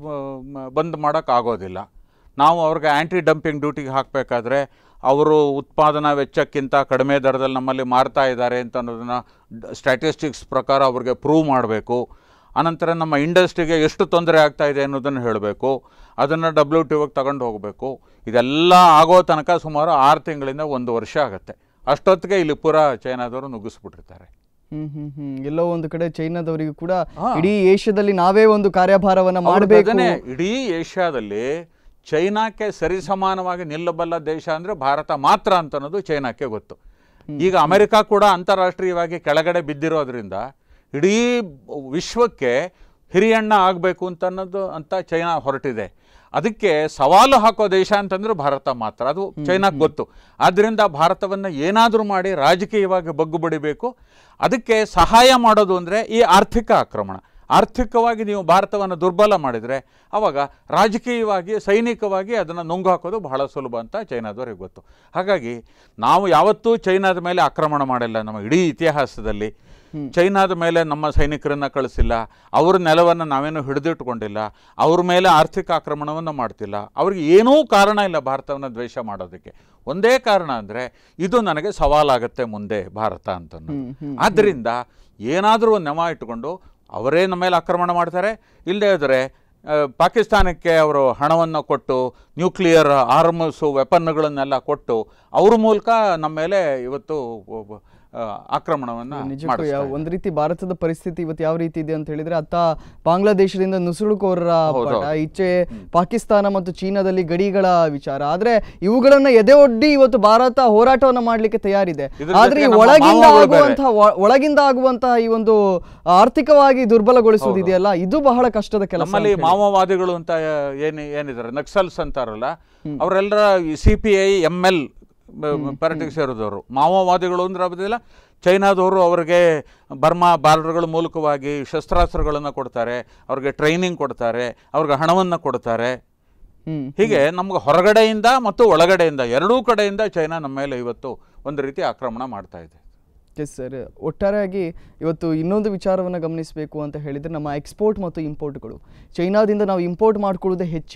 ಮ, ಬಂದ್ ಮಾಡೋಕ್ಕಾಗೋದಿಲ್ಲ ನಾವು ಅವ್ರಿಗೆ ಆ್ಯಂಟಿ ಡಂಪಿಂಗ್ ಡ್ಯೂಟಿಗೆ ಹಾಕಬೇಕಾದ್ರೆ ಅವರು ಉತ್ಪಾದನಾ ವೆಚ್ಚಕ್ಕಿಂತ ಕಡಿಮೆ ದರದಲ್ಲಿ ನಮ್ಮಲ್ಲಿ ಮಾರ್ತಾ ಇದ್ದಾರೆ ಅಂತ ಅನ್ನೋದನ್ನು ಸ್ಟ್ಯಾಟಿಸ್ಟಿಕ್ಸ್ ಪ್ರಕಾರ ಅವ್ರಿಗೆ ಪ್ರೂವ್ ಮಾಡಬೇಕು ಅನಂತರ ನಮ್ಮ ಇಂಡಸ್ಟ್ರಿಗೆ ಎಷ್ಟು ತೊಂದರೆ ಆಗ್ತಾ ಇದೆ ಅನ್ನೋದನ್ನು ಹೇಳಬೇಕು ಅದನ್ನು ಡಬ್ಲ್ಯೂ ಟಿ ಒಗೆ ತಗೊಂಡು ಹೋಗಬೇಕು ಇದೆಲ್ಲ ಆಗೋ ತನಕ ಸುಮಾರು ಆರು ತಿಂಗಳಿಂದ ಒಂದು ವರ್ಷ ಆಗುತ್ತೆ ಅಷ್ಟೊತ್ತಿಗೆ ಇಲ್ಲಿ ಪೂರಾ ಚೈನಾದವರು ನುಗ್ಗಿಸ್ಬಿಟ್ಟಿರ್ತಾರೆ ಹ್ಮ್ ಹ್ಮ್ ಹ್ಮ್ ಎಲ್ಲೋ ಒಂದು ಕಡೆ ಚೈನಾದವರಿಗೂ ಕೂಡ ಹಾ. ಇಡೀ ಏಷ್ಯಾದಲ್ಲಿ ನಾವೇ ಒಂದು ಕಾರ್ಯಭಾರವನ್ನ ಅವ್ರ ಮಾಡಬೇಕು ಅದನ್ನೇ ಇಡೀ ಏಷ್ಯಾದಲ್ಲಿ ಚೈನಾಕ್ಕೆ ಸರಿಸಮಾನವಾಗಿ ನಿಲ್ಲಬಲ್ಲ ದೇಶ ಅಂದರೆ ಭಾರತ ಮಾತ್ರ ಅಂತ ಅನ್ನೋದು ಚೈನಾಕ್ಕೆ ಗೊತ್ತು ಈಗ ಅಮೆರಿಕ ಕೂಡ ಅಂತಾರಾಷ್ಟ್ರೀಯವಾಗಿ ಕೆಳಗಡೆ ಬಿದ್ದಿರೋದ್ರಿಂದ ಇಡೀ ವಿಶ್ವಕ್ಕೆ ಹಿರಿಯಣ್ಣ ಆಗಬೇಕು ಅಂತ ಅನ್ನೋದು ಅಂತ ಚೈನಾ ಹೊರಟಿದೆ ಅದಕ್ಕೆ ಸವಾಲು ಹಾಕೋ ದೇಶ ಅಂತಂದ್ರೆ ಭಾರತ ಮಾತ್ರ ಅದು ಚೈನಾಕ್ಕೆ ಗೊತ್ತು ಆದ್ದರಿಂದ ಭಾರತವನ್ನು ಏನಾದರೂ ಮಾಡಿ ರಾಜಕೀಯವಾಗಿ ಬಗ್ಗು ಬಡಿಬೇಕು ಅದಕ್ಕೆ ಸಹಾಯ ಮಾಡೋದು ಅಂದರೆ ಈ ಆರ್ಥಿಕ ಆಕ್ರಮಣ ಆರ್ಥಿಕವಾಗಿ ನೀವು ಭಾರತವನ್ನು ದುರ್ಬಲ ಮಾಡಿದರೆ ಆವಾಗ ರಾಜಕೀಯವಾಗಿ ಸೈನಿಕವಾಗಿ ಅದನ್ನು ನುಂಗು ಹಾಕೋದು ಬಹಳ ಸುಲಭ ಅಂತ ಚೈನಾದವರಿಗೆ ಗೊತ್ತು ಹಾಗಾಗಿ ನಾವು ಯಾವತ್ತೂ ಚೈನಾದ ಮೇಲೆ ಆಕ್ರಮಣ ಮಾಡಿಲ್ಲ ನಮ್ಮ ಇಡೀ ಇತಿಹಾಸದಲ್ಲಿ ಚೈನಾದ ಮೇಲೆ ನಮ್ಮ ಸೈನಿಕರನ್ನು ಕಳಿಸಿಲ್ಲ ಅವ್ರ ನೆಲವನ್ನು ನಾವೇನು ಹಿಡಿದಿಟ್ಕೊಂಡಿಲ್ಲ ಅವ್ರ ಮೇಲೆ ಆರ್ಥಿಕ ಆಕ್ರಮಣವನ್ನು ಮಾಡ್ತಿಲ್ಲ ಅವ್ರಿಗೆ ಏನೂ ಕಾರಣ ಇಲ್ಲ ಭಾರತವನ್ನು ದ್ವೇಷ ಮಾಡೋದಕ್ಕೆ ಒಂದೇ ಕಾರಣ ಅಂದರೆ ಇದು ನನಗೆ ಸವಾಲಾಗುತ್ತೆ ಮುಂದೆ ಭಾರತ ಅಂತ ಆದ್ದರಿಂದ ಏನಾದರೂ ಒಂದು ನೆವ ಇಟ್ಟುಕೊಂಡು ಅವರೇ ನಮ್ಮ ಮೇಲೆ ಆಕ್ರಮಣ ಮಾಡ್ತಾರೆ ಇಲ್ಲದೇ ಇದ್ದರೆ ಪಾಕಿಸ್ತಾನಕ್ಕೆ ಅವರು ಹಣವನ್ನು ಕೊಟ್ಟು ನ್ಯೂಕ್ಲಿಯರ್ ಆರ್ಮ್ಸು ವೆಪನ್ಗಳನ್ನೆಲ್ಲ ಕೊಟ್ಟು ಅವ್ರ ಮೂಲಕ ನಮ್ಮ ಮೇಲೆ ಇವತ್ತು ಒಬ್ಬ, ಆ, ಆಕ್ರಮಣವನ್ನು ನಿಜಕ್ಕೂ ಯಾವ ಒಂದು ರೀತಿ ಭಾರತದ ಪರಿಸ್ಥಿತಿ ಇವತ್ತು ಯಾವ ರೀತಿ ಇದೆ ಅಂತ ಹೇಳಿದ್ರೆ ಅತ್ತ ಬಾಂಗ್ಲಾದೇಶದಿಂದ ನುಸುಳುಕೋರರ ಪಟ ಈಚೆ ಪಾಕಿಸ್ತಾನ ಮತ್ತು ಚೀನಾದಲ್ಲಿ ಗಡಿಗಳ ವಿಚಾರ ಆದ್ರೆ ಇವುಗಳನ್ನ ಎದೆ ಒಡ್ಡಿ ಇವತ್ತು ಭಾರತ ಹೋರಾಟವನ್ನ ಮಾಡ್ಲಿಕ್ಕೆ ತಯಾರಿದೆ ಇದ್ರ ಆದ್ರೆ ಈ ಜೊತೆಗೆ ನಮ್ಮ ಒಳಗಿಂದ ಮಾವಗಳು ಬೇರೆ. ಆಗುವಂತಹ ಒ- ಒಳಗಿಂದ ಆಗುವಂತಹ ಈ ಒಂದು ಆರ್ಥಿಕವಾಗಿ ದುರ್ಬಲಗೊಳಿಸುವುದಿದೆಯಲ್ಲ ಇದು ಬಹಳ ಕಷ್ಟದ ಕೆಲಸ ನಮ್ಮಲ್ಲಿ ಮಾವೋವಾದಿಗಳು ಅಂತ ಏನು ಏನಿದ್ದಾರೆ ನಕ್ಸಲ್ಸ್ ಅಂತಾರಲ್ಲ ಅವರೆಲ್ಲರ C P I M L politics ಸೇರಿದವರು ಮಾವೋವಾದಿಗಳು ಅಂದ್ರೆ ಆಗೋದಿಲ್ಲ ಚೈನಾದವರು ಅವರಿಗೆ ಬರ್ಮಾ ಬಾರ್ಡರ್ಗಳ ಮೂಲಕವಾಗಿ ಶಸ್ತ್ರಾಸ್ತ್ರಗಳನ್ನು ಕೊಡ್ತಾರೆ ಅವ್ರಿಗೆ ಟ್ರೈನಿಂಗ್ ಕೊಡ್ತಾರೆ ಅವ್ರಿಗೆ ಹಣವನ್ನು ಕೊಡ್ತಾರೆ ಹ್ಮ್ ಹೀಗೆ ನಮ್ಗೆ ಹೊರಗಡೆಯಿಂದ ಮತ್ತು ಒಳಗಡೆಯಿಂದ ಎರಡೂ ಕಡೆಯಿಂದ ಚೈನಾ ನಮ್ಮ ಮೇಲೆ ಇವತ್ತು ಒಂದು ರೀತಿ ಆಕ್ರಮಣ ಮಾಡ್ತಾ ಇದೆ ಎಸ್ ಸರ್ ಒಟ್ಟಾರೆಯಾಗಿ ಇವತ್ತು ಇನ್ನೊಂದು ವಿಚಾರವನ್ನು ಗಮನಿಸಬೇಕು ಅಂತ ಹೇಳಿದರೆ ನಮ್ಮ ಎಕ್ಸ್ಪೋರ್ಟ್ ಮತ್ತು ಇಂಪೋರ್ಟ್ಗಳು ಚೈನಾದಿಂದ ನಾವು ಇಂಪೋರ್ಟ್ ಮಾಡ್ಕೊಳ್ಳೋದೇ ಹೆಚ್ಚಿದೆ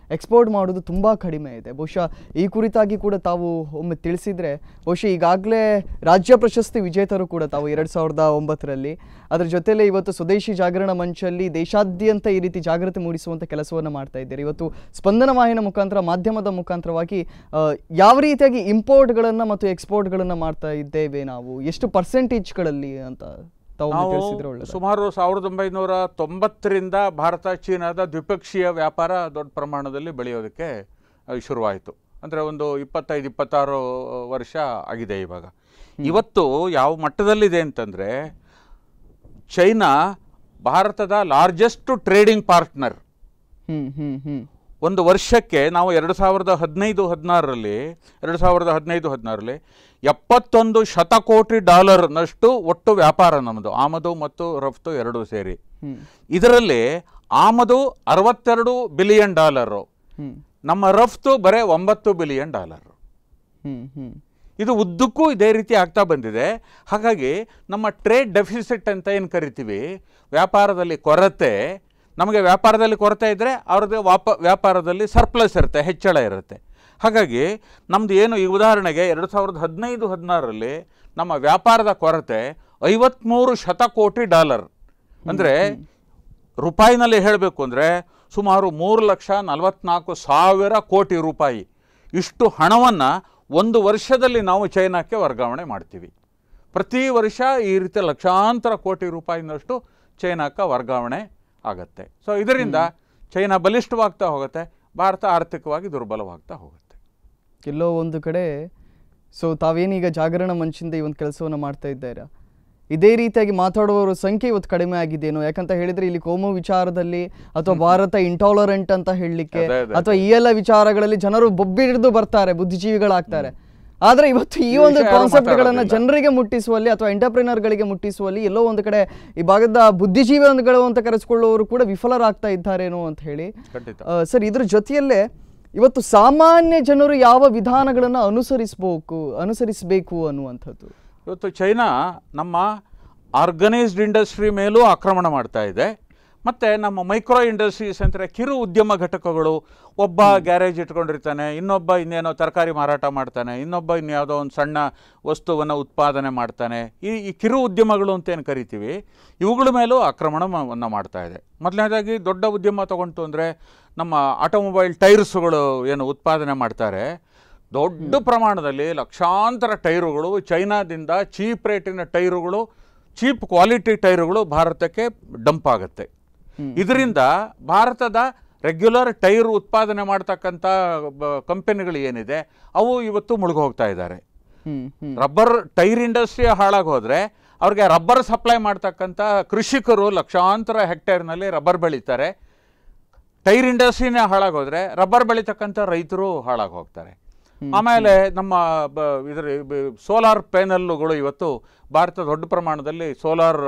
ಎಕ್ಸ್ಪೋರ್ಟ್ ಮಾಡೋದು ತುಂಬ ಕಡಿಮೆ ಇದೆ ಬಹುಶಃ ಈ ಕುರಿತಾಗಿ ಕೂಡ ತಾವು ಒಮ್ಮೆ ತಿಳಿಸಿದ್ರೆ ಬಹುಶಃ ಈಗಾಗಲೇ ರಾಜ್ಯ ಪ್ರಶಸ್ತಿ ವಿಜೇತರು ಕೂಡ ತಾವು ಎರಡು ಸಾವಿರದ ಒಂಬತ್ತರಲ್ಲಿ ಅದರ ಜೊತೆಲೆ ಇವತ್ತು ಸ್ವದೇಶಿ ಜಾಗರಣ ಮಂಚಲ್ಲಿ ದೇಶಾದ್ಯಂತ ಈ ರೀತಿ ಜಾಗೃತಿ ಮೂಡಿಸುವಂಥ ಕೆಲಸವನ್ನು ಮಾಡ್ತಾ ಇದ್ದಾರೆ ಇವತ್ತು ಸ್ಪಂದನ ವಾಹಿನ ಮುಖಾಂತರ ಮಾಧ್ಯಮದ ಮುಖಾಂತರವಾಗಿ ಆ, ಯಾವ ರೀತಿಯಾಗಿ ಇಂಪೋರ್ಟ್ಗಳನ್ನು ಮತ್ತು ಎಕ್ಸ್ಪೋರ್ಟ್ಗಳನ್ನು ಮಾಡ್ತಾ ಇದ್ದೇವೆ ನಾವು ಎಷ್ಟು ಪರ್ಸೆಂಟೇಜ್ಗಳಲ್ಲಿ ಅಂತ ತಾವು ಒಮ್ಮೆ ನಾವು ತಿಳಿಸಿದ್ರೆ ಒಳ್ಳೆಯದು ಸುಮಾರು ಸಾವಿರದ ಒಂಬೈನೂರ ತೊಂಬತ್ತರಿಂದ ಭಾರತ ಚೀನಾದ ದ್ವಿಪಕ್ಷೀಯ ವ್ಯಾಪಾರ ದೊಡ್ಡ ಪ್ರಮಾಣದಲ್ಲಿ ಬೆಳೆಯೋದಕ್ಕೆ ಅಹ್, ಶುರುವಾಯಿತು ಅಂದರೆ ಒಂದು ಇಪ್ಪತ್ತೈದು ಇಪ್ಪತ್ತಾರು ವರ್ಷ ಆಗಿದೆ ಇವಾಗ ಇವತ್ತು ಯಾವ ಮಟ್ಟದಲ್ಲಿದೆ ಅಂತಂದರೆ ಚೈನಾ ಭಾರತದ largest trading partner hmm hmm hmm ಒಂದು ವರ್ಷಕ್ಕೆ ನಾವು ಎರಡು ಸಾವಿರದ ಹದಿನೈದು ಹದಿನಾರರಲ್ಲಿ ಎರಡು ಸಾವಿರದ ಹದಿನೈದು ಹದಿನಾರರಲ್ಲಿ ಎಪ್ಪತ್ತೊಂದು ಶತಕೋಟಿ ಡಾಲರ್ನಷ್ಟು ಒಟ್ಟು ವ್ಯಾಪಾರ ನಮ್ಮದು ಆಮದು ಮತ್ತು ರಫ್ತು ಎರಡೂ ಸೇರಿ ಹ್ಮ್ ಇದರಲ್ಲಿ ಆಮದು ಅರವತ್ತೆರಡು ಬಿಲಿಯನ್ ಡಾಲರು ಹ್ಮ್ ನಮ್ಮ ರಫ್ತು ಬರೀ ಒಂಬತ್ತು ಬಿಲಿಯನ್ ಡಾಲರು ಹ್ಮ್ ಹ್ಮ್ ಇದು ಉದ್ದಕ್ಕೂ ಇದೇ ರೀತಿ ಆಗ್ತಾ ಬಂದಿದೆ ಹಾಗಾಗಿ ನಮ್ಮ ಟ್ರೇಡ್ ಡೆಫಿಸಿಟ್ ಅಂತ ಏನು ಕರಿತೀವಿ ವ್ಯಾಪಾರದಲ್ಲಿ ಕೊರತೆ ನಮಗೆ ವ್ಯಾಪಾರದಲ್ಲಿ ಕೊರತೆ ಇದ್ದರೆ ಅವ್ರದ್ದು ವಾಪ ವ್ಯಾಪಾರದಲ್ಲಿ ಸರ್ಪ್ಲಸ್ ಇರುತ್ತೆ ಹೆಚ್ಚಳ ಇರುತ್ತೆ ಹಾಗಾಗಿ ನಮ್ಮದು ಏನು ಈ ಉದಾಹರಣೆಗೆ ಎರಡು ಸಾವಿರದ ಹದಿನೈದು ಹದಿನಾರರಲ್ಲಿ ನಮ್ಮ ವ್ಯಾಪಾರದ ಕೊರತೆ ಐವತ್ತ್ಮೂರು ಶತಕೋಟಿ ಡಾಲರ್ ಅಂದರೆ ರೂಪಾಯಿನಲ್ಲಿ ಹೇಳಬೇಕು ಅಂದರೆ ಸುಮಾರು ಮೂರು ಲಕ್ಷ ನಲವತ್ನಾಲ್ಕು ಸಾವಿರ ಕೋಟಿ ರೂಪಾಯಿ ಇಷ್ಟು ಹಣವನ್ನು ಒಂದು ವರ್ಷದಲ್ಲಿ ನಾವು ಚೈನಾಕ್ಕೆ ವರ್ಗಾವಣೆ ಮಾಡ್ತೀವಿ ಪ್ರತಿ ವರ್ಷ ಈ ರೀತಿ ಲಕ್ಷಾಂತರ ಕೋಟಿ ರೂಪಾಯಿನಷ್ಟು ಚೈನಾಕ್ಕೆ ವರ್ಗಾವಣೆ ಆಗತ್ತೆ ಸೊ ಇದರಿಂದ ಚೈನಾ ಬಲಿಷ್ಠವಾಗ್ತಾ ಹೋಗುತ್ತೆ ಭಾರತ ಆರ್ಥಿಕವಾಗಿ ದುರ್ಬಲವಾಗ್ತಾ ಹೋಗುತ್ತೆ ಎಲ್ಲೋ ಒಂದು ಕಡೆ ಸೊ ತಾವೇನೀಗ ಜಾಗರಣ ಮಂಚಿಂದ ಈ ಒಂದು ಕೆಲಸವನ್ನು ಮಾಡ್ತಾ ಇದ್ದೀರಾ ಇದೇ ರೀತಿಯಾಗಿ ಮಾತಾಡುವವರ ಸಂಖ್ಯೆ ಇವತ್ತು ಕಡಿಮೆ ಆಗಿದೆಯೇನೋ ಯಾಕಂತ ಹೇಳಿದ್ರೆ ಇಲ್ಲಿ ಕೋಮು ವಿಚಾರದಲ್ಲಿ ಅಥವಾ ಭಾರತ ಇಂಟಾಲರೆಂಟ್ ಅಂತ ಹೇಳಲಿಕ್ಕೆ ಅದೇ, ಅದೇ, ಅಥವಾ ಈ ಎಲ್ಲ ವಿಚಾರಗಳಲ್ಲಿ ಜನರು ಬೊಬ್ಬಿಡಿದು ಬರ್ತಾರೆ ಬುದ್ಧಿಜೀವಿಗಳಾಗ್ತಾರೆ ಆದ್ರೆ ಇವತ್ತು ಈ ಈ ಒಂದು ವಿಷಯ ಯಾರು ಕಾನ್ಸೆಪ್ಟ್ಗಳನ್ನ ಮಾತಾಡೋದಿಲ್ಲ. ಜನರಿಗೆ ಮುಟ್ಟಿಸುವಲ್ಲಿ ಅಥವಾ ಎಂಟರ್ಪ್ರಿನರ್ಗಳಿಗೆ ಮುಟ್ಟಿಸುವಲ್ಲಿ ಎಲ್ಲೋ ಒಂದು ಕಡೆ ಈ ಭಾಗದ ಬುದ್ಧಿಜೀವಿಗಳು ಅಂತ ಕರೆಸಿಕೊಳ್ಳುವವರು ಕೂಡ ವಿಫಲರಾಗ್ತಾ ಇದ್ದಾರೇನೋ ಅಂತ ಹೇಳಿ ಖಂಡಿತ ಆ, ಸರ್ ಇದ್ರ ಜೊತೆಯಲ್ಲೇ ಇವತ್ತು ಸಾಮಾನ್ಯ ಜನರು ಯಾವ ವಿಧಾನಗಳನ್ನು ಅನುಸರಿಸಬೇಕು ಅನುಸರಿಸಬೇಕು ಅನ್ನುವಂಥದ್ದು ಇವತ್ತು ಚೈನಾ ನಮ್ಮ ಆರ್ಗನೈಸ್ಡ್ ಇಂಡಸ್ಟ್ರಿ ಮೇಲೂ ಆಕ್ರಮಣ ಮಾಡ್ತಾ ಇದೆ ಮತ್ತು ನಮ್ಮ ಮೈಕ್ರೋ ಇಂಡಸ್ಟ್ರೀಸ್ ಅಂದರೆ ಕಿರು ಉದ್ಯಮ ಘಟಕಗಳು ಒಬ್ಬ ಗ್ಯಾರೇಜ್ ಇಟ್ಕೊಂಡಿರ್ತಾನೆ ಇನ್ನೊಬ್ಬ ಇನ್ನೇನೋ ತರಕಾರಿ ಮಾರಾಟ ಮಾಡ್ತಾನೆ ಇನ್ನೊಬ್ಬ ಇನ್ಯಾವುದೋ ಒಂದು ಸಣ್ಣ ವಸ್ತುವನ್ನು ಉತ್ಪಾದನೆ ಮಾಡ್ತಾನೆ ಈ ಈ ಕಿರು ಉದ್ಯಮಗಳು ಅಂತ ಏನು ಕರಿತೀವಿ ಇವುಗಳ ಮೇಲೂ ಆಕ್ರಮಣವನ್ನು ಮಾಡ್ತಾ ಇದೆ ಮೊದಲನೇದಾಗಿ ದೊಡ್ಡ ಉದ್ಯಮ ತಗೊಂತು ಅಂದರೆ ನಮ್ಮ ಆಟೋಮೊಬೈಲ್ ಟೈರ್ಸ್ಗಳು ಏನು ಉತ್ಪಾದನೆ ಮಾಡ್ತಾರೆ ದೊಡ್ಡ ಪ್ರಮಾಣದಲ್ಲಿ ಲಕ್ಷಾಂತರ ಟೈರುಗಳು ಚೈನಾದಿಂದ ಚೀಪ್ ರೇಟಿನ ಟೈರುಗಳು ಚೀಪ್ ಕ್ವಾಲಿಟಿ ಟೈರುಗಳು ಭಾರತಕ್ಕೆ ಡಂಪ್ ಆಗುತ್ತೆ ಇದರಿಂದ ಭಾರತದ ರೆಗ್ಯುಲರ್ ಟೈರ್ ಉತ್ಪಾದನೆ ಮಾಡ್ತಕ್ಕಂಥ ಕಂಪನಿಗಳು ಏನಿದೆ ಅವು ಇವತ್ತು ಮುಳುಗೋಗ್ತಾ ಇದ್ದಾರೆ hmm hmm rubber tyre industry ಹಾಳಾಗಿ ಹೋದರೆ ಅವ್ರಿಗೆ ರಬ್ಬರ್ ಸಪ್ಲೈ ಮಾಡ್ತಕ್ಕಂಥ ಕೃಷಿಕರು ಲಕ್ಷಾಂತರ ಹೆಕ್ಟೇರ್ನಲ್ಲಿ ರಬ್ಬರ್ ಬೆಳೀತಾರೆ ಟೈರ್ ಇಂಡಸ್ಟ್ರಿನೇ ಹಾಳಾಗೋದ್ರೆ ರಬ್ಬರ್ ಬೆಳೀತಕ್ಕಂಥ ರೈತರು ಹಾಳಾಗಿ ಹೋಗ್ತಾರೆ ಆಮೇಲೆ ನಮ್ಮ ಬ ಇದರ ಸೋಲಾರ್ ಪ್ಯಾನಲ್ಗಳು ಇವತ್ತು ಭಾರತ ದೊಡ್ಡ ಪ್ರಮಾಣದಲ್ಲಿ ಸೋಲಾರ್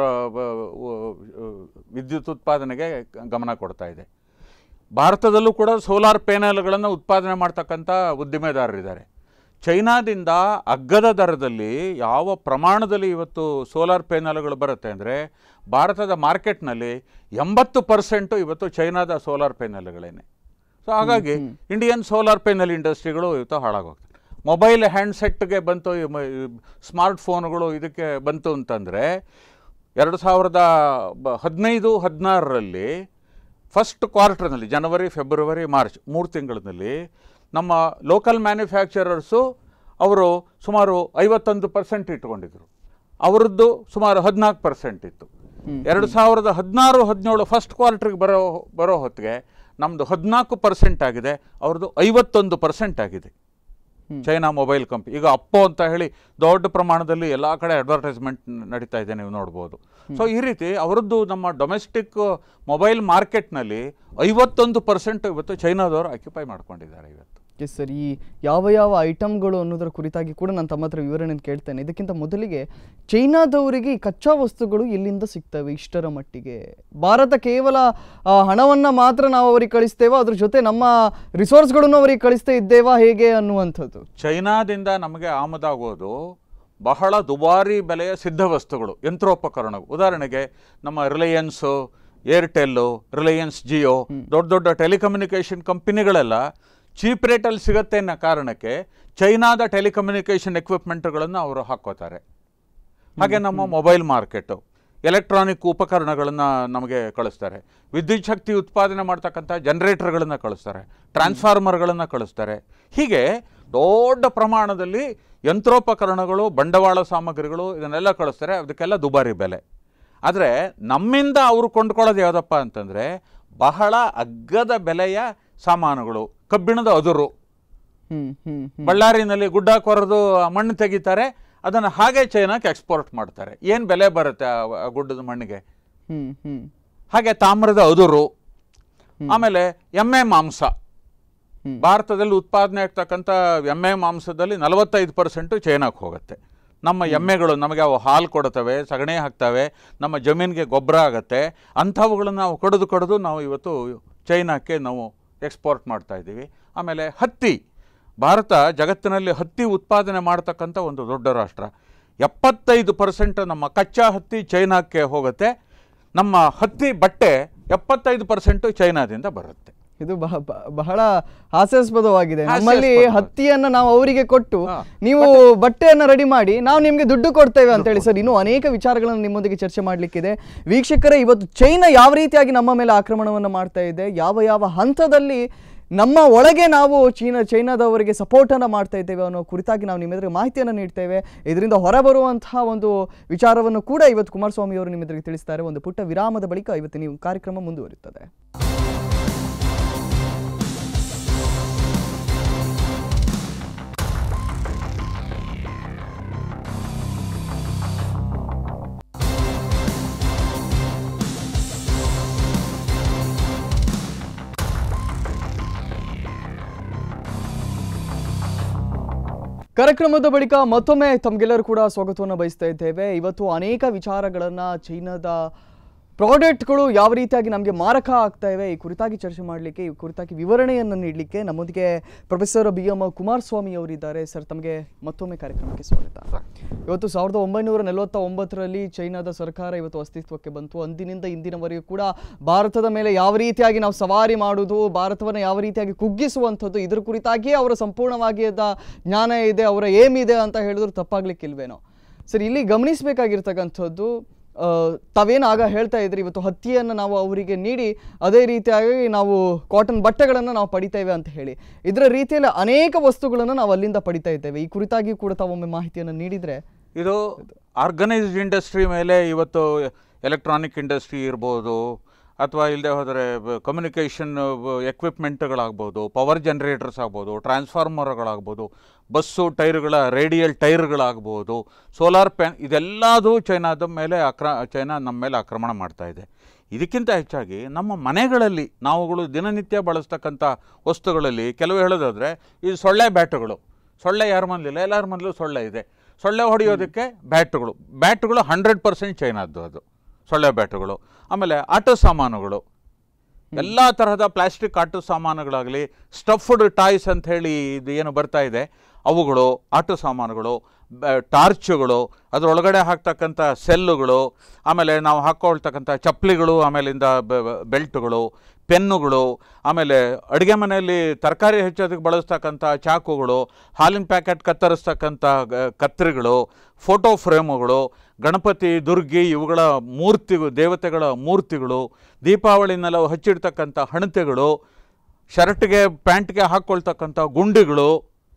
ವಿದ್ಯುತ್ ಉತ್ಪಾದನೆಗೆ ಗಮನ ಕೊಡ್ತಾ ಇದೆ ಭಾರತದಲ್ಲೂ ಕೂಡ ಸೋಲಾರ್ ಪ್ಯಾನಲ್ಗಳನ್ನು ಉತ್ಪಾದನೆ ಮಾಡ್ತಕ್ಕಂಥ ಉದ್ದಿಮೆದಾರರಿದ್ದಾರೆ ಚೈನಾದಿಂದ ಅಗ್ಗದ ದರದಲ್ಲಿ ಯಾವ ಪ್ರಮಾಣದಲ್ಲಿ ಇವತ್ತು ಸೋಲಾರ್ ಪ್ಯಾನಲ್ಗಳು ಬರುತ್ತೆ ಅಂದರೆ ಭಾರತದ ಮಾರ್ಕೆಟ್ನಲ್ಲಿ ಎಂಬತ್ತು ಪರ್ಸೆಂಟು ಇವತ್ತು ಚೈನಾದ ಸೋಲಾರ್ ಪ್ಯಾನಲ್ಗಳೇನೆ ಸೊ ಹಾಗಾಗಿ ಇಂಡಿಯನ್ ಸೋಲಾರ್ ಪ್ಯಾನಲ್ ಇಂಡಸ್ಟ್ರಿಗಳು ಇವತ್ತು ಹಾಳಾಗೋಗ್ತವೆ ಮೊಬೈಲ್ ಹ್ಯಾಂಡ್ಸೆಟ್ಗೆ ಬಂತು ಈ ಮ- ಈ ಸ್ಮಾರ್ಟ್ ಫೋನ್ಗಳು ಇದಕ್ಕೆ ಬಂತು ಅಂತಂದರೆ ಎರಡು ಸಾವಿರದ ಬ ಹದಿನೈದು ಹದಿನಾರರಲ್ಲಿ ಫಸ್ಟ್ ಕ್ವಾರ್ಟರ್ನಲ್ಲಿ ಜನವರಿ ಫೆಬ್ರವರಿ ಮಾರ್ಚ್ ಮೂರು ತಿಂಗಳಲ್ಲಿ ನಮ್ಮ ಲೋಕಲ್ ಮ್ಯಾನುಫ್ಯಾಕ್ಚರರ್ಸು ಅವರು ಸುಮಾರು ಐವತ್ತೊಂದು ಪರ್ಸೆಂಟ್ ಇಟ್ಕೊಂಡಿದ್ರು ಅವರದ್ದು ಸುಮಾರು ಹದಿನಾಲ್ಕು ಪರ್ಸೆಂಟ್ ಇತ್ತು ಎರಡು ಸಾವಿರದ ಹದಿನಾರು ಹದಿನೇಳು ಫಸ್ಟ್ ಕ್ವಾರ್ಟರ್ಗೆ ಬರೋ ಬರೋ ಹೊತ್ತಿಗೆ ನಮ್ಮದು ಹದಿನಾಲ್ಕು ಪರ್ಸೆಂಟ್ ಆಗಿದೆ ಅವ್ರದ್ದು ಐವತ್ತೊಂದು ಪರ್ಸೆಂಟ್ ಆಗಿದೆ ಚೈನಾ ಮೊಬೈಲ್ ಕಂಪ್ನಿ ಈಗ ಅಪ್ಪೋ ಅಂತ ಹೇಳಿ ದೊಡ್ಡ ಪ್ರಮಾಣದಲ್ಲಿ ಎಲ್ಲ ಕಡೆ ಅಡ್ವರ್ಟೈಸ್ಮೆಂಟ್ ನಡೀತಾ ಇದೆ ನೀವು ನೋಡ್ಬೋದು ಸೊ ಈ ರೀತಿ ಅವರದ್ದು ನಮ್ಮ ಡೊಮೆಸ್ಟಿಕ್ ಮೊಬೈಲ್ ಮಾರ್ಕೆಟ್ನಲ್ಲಿ ಐವತ್ತೊಂದು ಪರ್ಸೆಂಟ್ ಇವತ್ತು ಚೈನಾದವರು ಆಕ್ಯುಪೈ ಮಾಡ್ಕೊಂಡಿದ್ದಾರೆ ಇವತ್ತು ಎಸ್ ಸರ್ ಈ ಯಾವ ಯಾವ ಐಟಮ್ಗಳು ಅನ್ನೋದರ ಕುರಿತಾಗಿ ಕೂಡ ನಾನು ತಮ್ಮ ಹತ್ರ ವಿವರಣೆ ಕೇಳ್ತೇನೆ ಇದಕ್ಕಿಂತ ಮೊದಲಿಗೆ ಚೈನಾದವರಿಗೆ ಈ ಕಚ್ಚಾ ವಸ್ತುಗಳು ಎಲ್ಲಿಂದ ಸಿಗ್ತವೆ ಇಷ್ಟರ ಮಟ್ಟಿಗೆ ಭಾರತ ಕೇವಲ ಆ, ಹಣವನ್ನ ಮಾತ್ರ ನಾವು ಅವರಿಗೆ ಕಳಿಸ್ತೇವಾ ಅದ್ರ ಜೊತೆ ನಮ್ಮ ರಿಸೋರ್ಸ್ಗಳನ್ನು ಅವರಿಗೆ ಕಳಿಸ್ತಾ ಇದ್ದೇವಾ ಹೇಗೆ ಅನ್ನುವಂಥದ್ದು ಚೈನಾದಿಂದ ನಮಗೆ ಆಮದಾಗೋದು ಬಹಳ ದುಬಾರಿ ಬೆಲೆಯ ಸಿದ್ಧ ವಸ್ತುಗಳು ಯಂತ್ರೋಪಕರಣಗಳು ಉದಾಹರಣೆಗೆ ನಮ್ಮ ರಿಲಯನ್ಸು ಏರ್ಟೆಲ್ಲು ರಿಲಯನ್ಸ್ ಜಿಯೋ ದೊಡ್ಡ ದೊಡ್ಡ ಟೆಲಿಕಮ್ಯುನಿಕೇಷನ್ ಕಂಪನಿಗಳೆಲ್ಲ ಚೀಪ್ ರೇಟಲ್ಲಿ ಸಿಗತ್ತೆ ಅನ್ನೋ ಕಾರಣಕ್ಕೆ ಚೈನಾದ ಟೆಲಿಕಮ್ಯುನಿಕೇಷನ್ ಎಕ್ವಿಪ್ಮೆಂಟ್ಗಳನ್ನು ಅವರು ಹಾಕ್ಕೋತಾರೆ ಹಾಗೆ ನಮ್ಮ ಮೊಬೈಲ್ ಮಾರ್ಕೆಟು ಎಲೆಕ್ಟ್ರಾನಿಕ್ ಉಪಕರಣಗಳನ್ನು ನಮಗೆ ಕಳಿಸ್ತಾರೆ ವಿದ್ಯುತ್ ಶಕ್ತಿ ಉತ್ಪಾದನೆ ಮಾಡ್ತಕ್ಕಂಥ ಜನರೇಟರ್ಗಳನ್ನು ಕಳಿಸ್ತಾರೆ ಟ್ರಾನ್ಸ್ಫಾರ್ಮರ್ಗಳನ್ನು ಕಳಿಸ್ತಾರೆ ಹೀಗೆ ದೊಡ್ಡ ಪ್ರಮಾಣದಲ್ಲಿ ಯಂತ್ರೋಪಕರಣಗಳು ಬಂಡವಾಳ ಸಾಮಗ್ರಿಗಳು ಇದನ್ನೆಲ್ಲ ಕಳಿಸ್ತಾರೆ ಅದಕ್ಕೆಲ್ಲ ದುಬಾರಿ ಬೆಲೆ ಆದರೆ ನಮ್ಮಿಂದ ಅವರು ಕೊಂಡ್ಕೊಳ್ಳೋದು ಯಾವುದಪ್ಪ ಅಂತಂದರೆ ಬಹಳ ಅಗ್ಗದ ಬೆಲೆಯ ಸಾಮಾನುಗಳು ಕಬ್ಬಿಣದ ಅದುರು ಹ್ಮ್ ಹ್ಮ್ ಹ್ಮ್ ಬಳ್ಳಾರಿನಲ್ಲಿ ಗುಡ್ಡ ಕೊರೆದು ಮಣ್ಣು ತೆಗಿತಾರೆ ಅದನ್ನು ಹಾಗೆ ಚೈನಾಕ್ಕೆ ಎಕ್ಸ್ಪೋರ್ಟ್ ಮಾಡ್ತಾರೆ ಏನು ಬೆಲೆ ಬರುತ್ತೆ ಆ ಆ ಗುಡ್ಡದ ಮಣ್ಣಿಗೆ ಹ್ಮ್ ಹ್ಮ್ ಹಾಗೆ ತಾಮ್ರದ ಅದುರು ಆಮೇಲೆ ಎಮ್ಮೆ ಮಾಂಸ ಹ್ಮ್. ಭಾರತದಲ್ಲಿ ಉತ್ಪಾದನೆ ಆಗ್ತಕ್ಕಂಥ ಎಮ್ಮೆ ಮಾಂಸದಲ್ಲಿ ನಲವತ್ತೈದು ಪರ್ಸೆಂಟು ಚೈನಾಕ್ಕೆ ಹೋಗುತ್ತೆ ನಮ್ಮ ಎಮ್ಮೆಗಳು ನಮಗೆ ಅವು ಹಾಲು ಕೊಡ್ತವೆ ಸಗಣಿ ಹಾಕ್ತವೆ ನಮ್ಮ ಜಮೀನಿಗೆ ಗೊಬ್ಬರ ಆಗುತ್ತೆ ಅಂಥವುಗಳನ್ನು ನಾವು ಕಡಿದು ಕಡಿದು ನಾವು ಇವತ್ತು ಚೈನಾಕ್ಕೆ ನಾವು ಎಕ್ಸ್ಪೋರ್ಟ್ ಮಾಡ್ತಾ ಇದ್ದೀವಿ ಆಮೇಲೆ ಹತ್ತಿ ಭಾರತ ಜಗತ್ತಿನಲ್ಲಿ ಹತ್ತಿ ಉತ್ಪಾದನೆ ಮಾಡ್ತಕ್ಕಂಥ ಒಂದು ದೊಡ್ಡ ರಾಷ್ಟ್ರ ಎಪ್ಪತ್ತೈದು ಪರ್ಸೆಂಟ್ ನಮ್ಮ ಕಚ್ಚಾ ಹತ್ತಿ ಚೈನಾಕ್ಕೆ ಹೋಗುತ್ತೆ ನಮ್ಮ ಹತ್ತಿ ಬಟ್ಟೆ ಎಪ್ಪತ್ತೈದು ಪರ್ಸೆಂಟು ಚೈನಾದಿಂದ ಬರುತ್ತೆ ಇದು ಬಹ- ಬ- ಬಹಳ ಹಾಸ್ಯಾಸ್ಪದವಾಗಿದೆ ನಮ್ಮಲ್ಲಿ ಹಾಸ್ಯಾಸ್ಪದ. ಹತ್ತಿಯನ್ನ ನಾವು ಅವರಿಗೆ ಕೊಟ್ಟು ಹಾ. ನೀವು ಬಟ್ಟೆಯನ್ನ ರೆಡಿ ಮಾಡಿ ನಾವು ನಿಮ್ಗೆ ದುಡ್ಡು ಕೊಡ್ತೇವೆ ಅಂತ ಹೇಳಿ ಸರ್ ಇನ್ನೂ ಅನೇಕ ವಿಚಾರಗಳನ್ನು ನಿಮ್ಮೊಂದಿಗೆ ಚರ್ಚೆ ಮಾಡ್ಲಿಕ್ಕಿದೆ ವೀಕ್ಷಕರೇ ಇವತ್ತು ಚೈನಾ ಯಾವ ರೀತಿಯಾಗಿ ನಮ್ಮ ಮೇಲೆ ಆಕ್ರಮಣವನ್ನು ಮಾಡ್ತಾ ಇದೆ ಯಾವ ಯಾವ ಹಂತದಲ್ಲಿ ನಮ್ಮ ಒಳಗೆ ನಾವು ಚೀನಾ ಚೈನಾದವರಿಗೆ ಸಪೋರ್ಟ್ ಅನ್ನ ಮಾಡ್ತಾ ಇದ್ದೇವೆ ಅನ್ನೋ ಕುರಿತಾಗಿ ನಾವು ನಿಮ್ಮೆದುರಿಗೆ ಮಾಹಿತಿಯನ್ನು ನೀಡ್ತೇವೆ ಇದರಿಂದ ಹೊರಬರುವಂತಹ ಒಂದು ವಿಚಾರವನ್ನು ಕೂಡ ಇವತ್ತು ಕುಮಾರಸ್ವಾಮಿ ಅವರು ನಿಮ್ಮೆದುರಿಗೆ ತಿಳಿಸ್ತಾರೆ ಒಂದು ಪುಟ್ಟ ವಿರಾಮದ ಬಳಿಕ ಇವತ್ತು ನೀವು ಕಾರ್ಯಕ್ರಮ ಮುಂದುವರಿಯುತ್ತದೆ ಕಾರ್ಯಕ್ರಮದ ಬಳಿಕ ಮತ್ತೊಮ್ಮೆ ತಮಗೆಲ್ಲರೂ ಕೂಡ ಸ್ವಾಗತವನ್ನು ಬಯಸ್ತಾ ಇದ್ದೇವೆ ಇವತ್ತು ಅನೇಕ ವಿಚಾರಗಳನ್ನ ಚೈನಾದ ಪ್ರಾಡಕ್ಟ್ಗಳು ಯಾವ ರೀತಿಯಾಗಿ ನಮಗೆ ಮಾರಕ ಆಗ್ತಾ ಇವೆ ಈ ಕುರಿತಾಗಿ ಚರ್ಚೆ ಮಾಡಲಿಕ್ಕೆ ಈ ಕುರಿತಾಗಿ ವಿವರಣೆಯನ್ನು ನೀಡಲಿಕ್ಕೆ ನಮ್ಮೊಂದಿಗೆ ಪ್ರೊಫೆಸರ್ ಬಿ ಎಂ ಕುಮಾರಸ್ವಾಮಿ ಅವರಿದ್ದಾರೆ ಸರ್ ತಮಗೆ ಮತ್ತೊಮ್ಮೆ ಕಾರ್ಯಕ್ರಮಕ್ಕೆ ಸ್ವಾಗತ ಇವತ್ತು ಸಾವಿರದ ಒಂಬೈನೂರ ನಲವತ್ತ ಒಂಬತ್ತರಲ್ಲಿ ಚೈನಾದ ಸರ್ಕಾರ ಇವತ್ತು ಅಸ್ತಿತ್ವಕ್ಕೆ ಬಂತು ಅಂದಿನಿಂದ ಇಂದಿನವರೆಗೂ ಕೂಡ ಭಾರತದ ಮೇಲೆ ಯಾವ ರೀತಿಯಾಗಿ ನಾವು ಸವಾರಿ ಮಾಡುವುದು ಭಾರತವನ್ನು ಯಾವ ರೀತಿಯಾಗಿ ಕುಗ್ಗಿಸುವಂಥದ್ದು ಇದ್ರ ಕುರಿತಾಗಿಯೇ ಅವರ ಸಂಪೂರ್ಣವಾಗಿ ಅದ ಜ್ಞಾನ ಇದೆ ಅವರ ಏಮ್ ಇದೆ ಅಂತ ಹೇಳಿದ್ರು ತಪ್ಪಾಗ್ಲಿಕ್ಕಿಲ್ವೇನೋ ಸರ್ ಇಲ್ಲಿ ಗಮನಿಸಬೇಕಾಗಿರ್ತಕ್ಕಂಥದ್ದು ಆ, ತಾವೇನು ಆಗ ಹೇಳ್ತಾ ಇದ್ರಿ ಇವತ್ತು ಹತ್ತಿಯನ್ನು ನಾವು ಅವರಿಗೆ ನೀಡಿ ಅದೇ ರೀತಿಯಾಗಿ ನಾವು ಕಾಟನ್ ಬಟ್ಟೆಗಳನ್ನು ನಾವು ಪಡಿತೇವೆ ಅಂತ ಹೇಳಿ ಇದರ ರೀತಿಯಲ್ಲಿ ಅನೇಕ ವಸ್ತುಗಳನ್ನು ನಾವು ಅಲ್ಲಿಂದ ಪಡಿತಾ ಇದ್ದೇವೆ ಈ ಕುರಿತಾಗಿ ಕೂಡ ತಾವೊಮ್ಮೆ ಮಾಹಿತಿಯನ್ನು ನೀಡಿದ್ರೆ ಇದು ಆರ್ಗನೈಸ್ಡ್ ಇಂಡಸ್ಟ್ರಿ ಮೇಲೆ ಇವತ್ತು ಎಲೆಕ್ಟ್ರಾನಿಕ್ ಇಂಡಸ್ಟ್ರಿ ಇರ್ಬೋದು ಅಥವಾ ಇಲ್ಲದೆ ಹೋದರೆ ಕಮ್ಯುನಿಕೇಷನ್ ಎಕ್ವಿಪ್ಮೆಂಟ್ಗಳಾಗ್ಬೋದು ಪವರ್ ಜನರೇಟರ್ಸ್ ಆಗ್ಬೋದು ಟ್ರಾನ್ಸ್ಫಾರ್ಮರ್ಗಳಾಗ್ಬೋದು ಬಸ್ಸು ಟೈರ್ಗಳ ರೇಡಿಯಲ್ ಟೈರ್ಗಳಾಗ್ಬೋದು ಸೋಲಾರ್ ಪ್ಯಾನ್ ಇದೆಲ್ಲದೂ ಚೈನಾದ ಮೇಲೆ ಆಕ್ರ ಚೈನಾ ನಮ್ಮ ಮೇಲೆ ಆಕ್ರಮಣ ಮಾಡ್ತಾ ಇದೆ ಇದಕ್ಕಿಂತ ಹೆಚ್ಚಾಗಿ ನಮ್ಮ ಮನೆಗಳಲ್ಲಿ ನಾವುಗಳು ದಿನನಿತ್ಯ ಬಳಸ್ತಕ್ಕಂಥ ವಸ್ತುಗಳಲ್ಲಿ ಕೆಲವು ಹೇಳೋದಾದರೆ ಈ ಸೊಳ್ಳೆ ಬ್ಯಾಟುಗಳು ಸೊಳ್ಳೆ ಯಾರ ಮನೇಲಿಲ್ಲ ಎಲ್ಲರ ಮನೇಲೂ ಸೊಳ್ಳೆ ಇದೆ ಸೊಳ್ಳೆ ಹೊಡೆಯೋದಕ್ಕೆ ಬ್ಯಾಟುಗಳು ಬ್ಯಾಟುಗಳು ಹಂಡ್ರೆಡ್ ಪರ್ಸೆಂಟ್ ಚೈನಾದ್ದು ಅದು ಸೊಳ್ಳೆ ಬ್ಯಾಟುಗಳು ಆಮೇಲೆ ಆಟೋ ಸಾಮಾನುಗಳು ಎಲ್ಲ ತರಹದ ಪ್ಲಾಸ್ಟಿಕ್ ಆಟೋ ಸಾಮಾನುಗಳಾಗಲಿ ಸ್ಟಫ್ಡ್ ಟಾಯ್ಸ್ ಅಂತ ಹೇಳಿ ಇದು ಏನು ಬರ್ತಾ ಇದೆ ಅವುಗಳು ಆಟೋ ಸಾಮಾನುಗಳು ಬ- ಟಾರ್ಚುಗಳು ಅದರೊಳಗಡೆ ಹಾಕ್ತಕ್ಕಂಥ ಸೆಲ್ಲುಗಳು ಆಮೇಲೆ ನಾವು ಹಾಕ್ಕೊಳ್ತಕ್ಕಂಥ ಚಪ್ಪಲಿಗಳು ಆಮೇಲಿಂದ ಬ- ಬ- ಬೆಲ್ಟುಗಳು ಪೆನ್ನುಗಳು ಆಮೇಲೆ ಅಡುಗೆ ಮನೆಯಲ್ಲಿ ತರಕಾರಿ ಹೆಚ್ಚೋದಕ್ಕೆ ಬಳಸ್ತಕ್ಕಂಥ ಚಾಕುಗಳು ಹಾಲಿನ ಪ್ಯಾಕೆಟ್ ಕತ್ತರಿಸ್ತಕ್ಕಂಥ ಗ- ಕತ್ತರಿಗಳು ಫೋಟೋ ಫ್ರೇಮುಗಳು ಗಣಪತಿ ದುರ್ಗಿ ಇವುಗಳ ಮೂರ್ತಿ ದೇವತೆಗಳ ಮೂರ್ತಿಗಳು ದೀಪಾವಳಿನೆಲ್ಲ ಹಚ್ಚಿಡ್ತಕ್ಕಂಥ ಹಣತೆಗಳು ಶರ್ಟ್ಗೆ ಪ್ಯಾಂಟ್ಗೆ ಹಾಕ್ಕೊಳ್ತಕ್ಕಂಥ ಗುಂಡಿಗಳು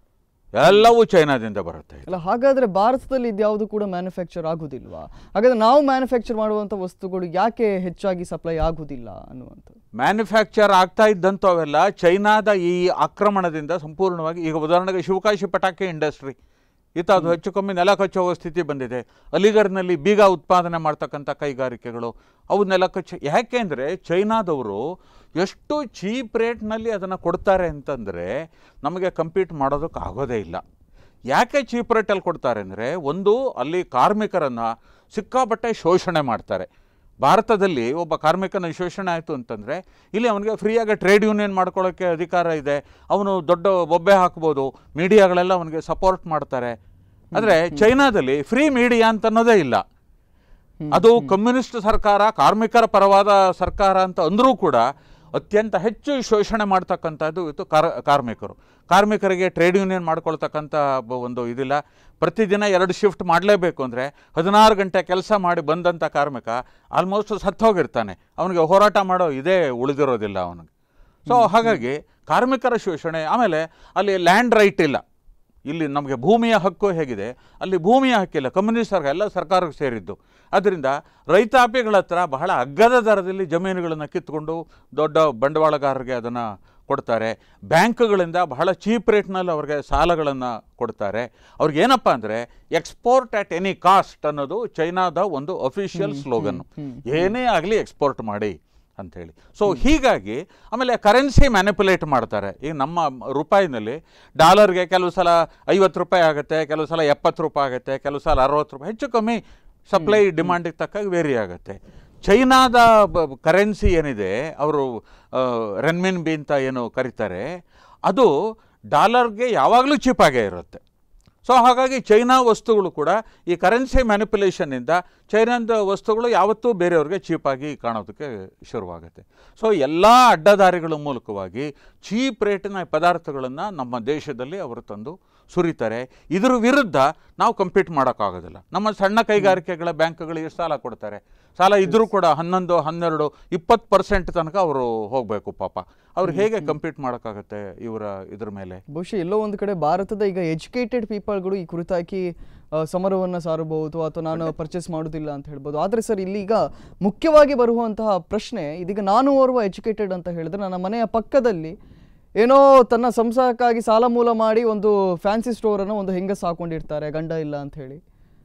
ಎಲ್ಲವೂ ಚೈನಾದಿಂದ ಬರುತ್ತೆ ಅಲ್ಲ ಹಾಗಾದ್ರೆ ಭಾರತದಲ್ಲಿ ಇದ್ಯಾವುದು ಕೂಡ ಮ್ಯಾನುಫ್ಯಾಕ್ಚರ್ ಆಗುದಿಲ್ವಾ ಹಾಗಾದ್ರೆ ನಾವು ಮ್ಯಾನುಫ್ಯಾಕ್ಚರ್ ಮಾಡುವಂಥ ವಸ್ತುಗಳು ಯಾಕೆ ಹೆಚ್ಚಾಗಿ ಸಪ್ಲೈ ಆಗುದಿಲ್ಲ ಅನ್ನುವಂಥದ್ದು ಮ್ಯಾನುಫ್ಯಾಕ್ಚರ್ ಆಗ್ತಾ ಇದ್ದಂಥವೆಲ್ಲ ಚೈನಾದ ಈ ಆಕ್ರಮಣದಿಂದ ಸಂಪೂರ್ಣವಾಗಿ ಈಗ ಉದಾಹರಣೆಗೆ ಶಿವಕಾಶಿ ಪಟಾಕಿ ಇಂಡಸ್ಟ್ರಿ ಈತ ಅದು ಹೆಚ್ಚು ಕಮ್ಮಿ ನೆಲ ಕಚ್ಚುವ ಸ್ಥಿತಿ ಬಂದಿದೆ ಅಲಿಗರ್ನಲ್ಲಿ ಬೀಗ ಉತ್ಪಾದನೆ ಮಾಡ್ತಕ್ಕಂಥ ಕೈಗಾರಿಕೆಗಳು ಅವು ನೆಲ ಕಚ್ಚ ಯಾಕೆಂದರೆ ಚೈನಾದವರು ಎಷ್ಟು ಚೀಪ್ ರೇಟ್ನಲ್ಲಿ ಅದನ್ನು ಕೊಡ್ತಾರೆ ಅಂತಂದರೆ ನಮಗೆ ಕಂಪೀಟ್ ಮಾಡೋದಕ್ಕೆ ಆಗೋದೇ ಇಲ್ಲ ಯಾಕೆ ಚೀಪ್ ರೇಟಲ್ಲಿ ಕೊಡ್ತಾರೆ ಅಂದರೆ ಒಂದು ಅಲ್ಲಿ ಕಾರ್ಮಿಕರನ್ನು ಸಿಕ್ಕಾಪಟ್ಟೆ ಶೋಷಣೆ ಮಾಡ್ತಾರೆ ಭಾರತದಲ್ಲಿ ಒಬ್ಬ ಕಾರ್ಮಿಕನ ಶೋಷಣೆ ಆಯಿತು ಅಂತಂದರೆ ಇಲ್ಲಿ ಅವನಿಗೆ ಫ್ರೀಯಾಗಿ ಟ್ರೇಡ್ ಯೂನಿಯನ್ ಮಾಡ್ಕೊಳ್ಳೋಕ್ಕೆ ಅಧಿಕಾರ ಇದೆ ಅವನು ದೊಡ್ಡ ಬೊಬ್ಬೆ ಹಾಕ್ಬೋದು ಮೀಡಿಯಾಗಳೆಲ್ಲ ಅವನಿಗೆ ಸಪೋರ್ಟ್ ಮಾಡ್ತಾರೆ ಆದರೆ ಚೈನಾದಲ್ಲಿ ಫ್ರೀ ಮೀಡಿಯಾ ಅಂತ ಅನ್ನೋದೇ ಇಲ್ಲ ಅದು ಕಮ್ಯುನಿಸ್ಟ್ ಸರ್ಕಾರ ಕಾರ್ಮಿಕರ ಪರವಾದ ಸರ್ಕಾರ ಅಂತ ಅಂದರೂ ಕೂಡ ಅತ್ಯಂತ ಹೆಚ್ಚು ಶೋಷಣೆ ಮಾಡ್ತಕ್ಕಂಥದ್ದು ಇವತ್ತು ಕಾರ್ ಕಾರ್ಮಿಕರು ಕಾರ್ಮಿಕರಿಗೆ ಟ್ರೇಡ್ ಯೂನಿಯನ್ ಮಾಡ್ಕೊಳ್ತಕ್ಕಂಥ ಬ- ಒಂದು ಇದಿಲ್ಲ ಪ್ರತಿದಿನ ಎರಡು ಶಿಫ್ಟ್ ಮಾಡಲೇಬೇಕು ಅಂದರೆ ಹದಿನಾರು ಗಂಟೆ ಕೆಲಸ ಮಾಡಿ ಬಂದಂಥ ಕಾರ್ಮಿಕ ಆಲ್ಮೋಸ್ಟ್ ಸತ್ತೋಗಿರ್ತಾನೆ ಅವನಿಗೆ ಹೋರಾಟ ಮಾಡೋ ಇದೇ ಉಳಿದಿರೋದಿಲ್ಲ ಅವನಿಗೆ ಸೊ ಹಾಗಾಗಿ ಕಾರ್ಮಿಕರ ಶೋಷಣೆ ಆಮೇಲೆ ಅಲ್ಲಿ ಲ್ಯಾಂಡ್ ರೈಟ್ ಇಲ್ಲ ಇಲ್ಲಿ ನಮಗೆ ಭೂಮಿಯ ಹಕ್ಕು ಹೇಗಿದೆ ಅಲ್ಲಿ ಭೂಮಿಯ ಹಕ್ಕಿಲ್ಲ ಕಮ್ಯುನಿಸ್ಟ್ ಸರ್ಕಾರ ಎಲ್ಲ ಸರ್ಕಾರಕ್ಕೆ ಸೇರಿದ್ದು ಅದರಿಂದ ರೈತಾಪಿಗಳ ಹತ್ರ ಬಹಳ ಅಗ್ಗದ ದರದಲ್ಲಿ ಜಮೀನುಗಳನ್ನು ಕಿತ್ಕೊಂಡು ದೊಡ್ಡ ಬಂಡವಾಳಗಾರರಿಗೆ ಅದನ್ನು ಕೊಡ್ತಾರೆ ಬ್ಯಾಂಕ್ಗಳಿಂದ ಬಹಳ ಚೀಪ್ ರೇಟ್ನಲ್ಲಿ ಅವ್ರಿಗೆ ಸಾಲಗಳನ್ನು ಕೊಡ್ತಾರೆ ಅವ್ರಿಗೆ ಏನಪ್ಪ ಅಂದರೆ ಎಕ್ಸ್ಪೋರ್ಟ್ ಅಟ್ ಎನಿ ಕಾಸ್ಟ್ ಅನ್ನೋದು ಚೈನಾದ ಒಂದು ಅಫಿಷಿಯಲ್ ಸ್ಲೋಗನ್ನು ಏನೇ ಆಗಲಿ ಎಕ್ಸ್ಪೋರ್ಟ್ ಮಾಡಿ ಅಂಥೇಳಿ ಸೊ ಹೀಗಾಗಿ ಆಮೇಲೆ ಕರೆನ್ಸಿ ಮ್ಯಾನಿಪುಲೇಟ್ ಮಾಡ್ತಾರೆ ಈಗ ನಮ್ಮ ರೂಪಾಯಿನಲ್ಲಿ ಡಾಲರ್ಗೆ ಕೆಲವು ಸಲ ಐವತ್ತು ರೂಪಾಯಿ ಆಗುತ್ತೆ ಕೆಲವು ಸಲ ಎಪ್ಪತ್ತು ರೂಪಾಯಿ ಆಗುತ್ತೆ ಕೆಲವು ಸಲ ಅರವತ್ತು ರೂಪಾಯಿ ಹೆಚ್ಚು ಕಮ್ಮಿ ಸಪ್ಲೈ ಡಿಮಾಂಡಿಗೆ ತಕ್ಕಾಗ ವೇರಿ ಆಗುತ್ತೆ ಚೈನಾದ ಕರೆನ್ಸಿ ಏನಿದೆ ಅವರು ರೆನ್ಮಿನ್ ಬಿ ಅಂತ ಏನು ಕರೀತಾರೆ ಅದು ಡಾಲರ್ಗೆ ಯಾವಾಗಲೂ ಚೀಪಾಗೇ ಇರುತ್ತೆ ಸೊ ಹಾಗಾಗಿ ಚೈನಾ ವಸ್ತುಗಳು ಕೂಡ ಈ ಕರೆನ್ಸಿ ಮ್ಯಾನಿಪುಲೇಷನ್ನಿಂದ ಚೈನಾದ ವಸ್ತುಗಳು ಯಾವತ್ತೂ ಬೇರೆಯವ್ರಿಗೆ ಚೀಪಾಗಿ ಕಾಣೋದಕ್ಕೆ ಶುರುವಾಗುತ್ತೆ ಸೊ ಎಲ್ಲ ಅಡ್ಡದಾರಿಗಳ ಮೂಲಕವಾಗಿ ಚೀಪ್ ರೇಟಿನ ಪದಾರ್ಥಗಳನ್ನು ನಮ್ಮ ದೇಶದಲ್ಲಿ ಅವರು ತಂದು ಸುರಿತಾರೆ ಇದ್ರ ವಿರುದ್ಧ ನಾವು ಕಂಪೀಟ್ ಮಾಡೋಕ್ಕಾಗೋದಿಲ್ಲ ನಮ್ಮ ಸಣ್ಣ ಕೈಗಾರಿಕೆಗಳ ಬ್ಯಾಂಕ್ಗಳಿಗೆ ಸಾಲ ಕೊಡ್ತಾರೆ ಸಾಲ ಇದ್ದರೂ ಕೂಡ ಹನ್ನೊಂದು ಹನ್ನೆರಡು ಇಪ್ಪತ್ತು ಪರ್ಸೆಂಟ್ ತನಕ ಅವರು ಹೋಗಬೇಕು ಪಾಪ ಅವ್ರು ಹೇಗೆ ಕಂಪೀಟ್ ಮಾಡೋಕ್ಕಾಗತ್ತೆ ಇವರ ಇದ್ರ ಮೇಲೆ ಬಹುಶಃ ಎಲ್ಲೋ ಒಂದು ಕಡೆ ಭಾರತದ ಈಗ ಎಜುಕೇಟೆಡ್ ಪೀಪಲ್ಗಳು ಈ ಕುರಿತಾಗಿ ಆ, ಸಮರವನ್ನ ಸಾರಬಹುದು ಅಥವಾ ನಾನು ಪರ್ಚೇಸ್ ಮಾಡೋದಿಲ್ಲ ಅಂತ ಹೇಳ್ಬೋದು ಆದರೆ ಸರ್ ಇಲ್ಲಿ ಈಗ ಮುಖ್ಯವಾಗಿ ಬರುವಂತಹ ಪ್ರಶ್ನೆ ಇದೀಗ ನಾನು ಓರ್ವ ಎಜುಕೇಟೆಡ್ ಅಂತ ಹೇಳಿದ್ರೆ ನನ್ನ ಮನೆಯ ಪಕ್ಕದಲ್ಲಿ ಏನೋ ತನ್ನ ಸಂಸಾರಕ್ಕಾಗಿ ಸಾಲ ಮೂಲ ಮಾಡಿ ಒಂದು ಫ್ಯಾನ್ಸಿ ಸ್ಟೋರನ್ನು ಒಂದು ಹೆಂಗಸ್ ಹಾಕೊಂಡಿರ್ತಾರೆ ಗಂಡ ಇಲ್ಲ ಅಂತ ಹೇಳಿ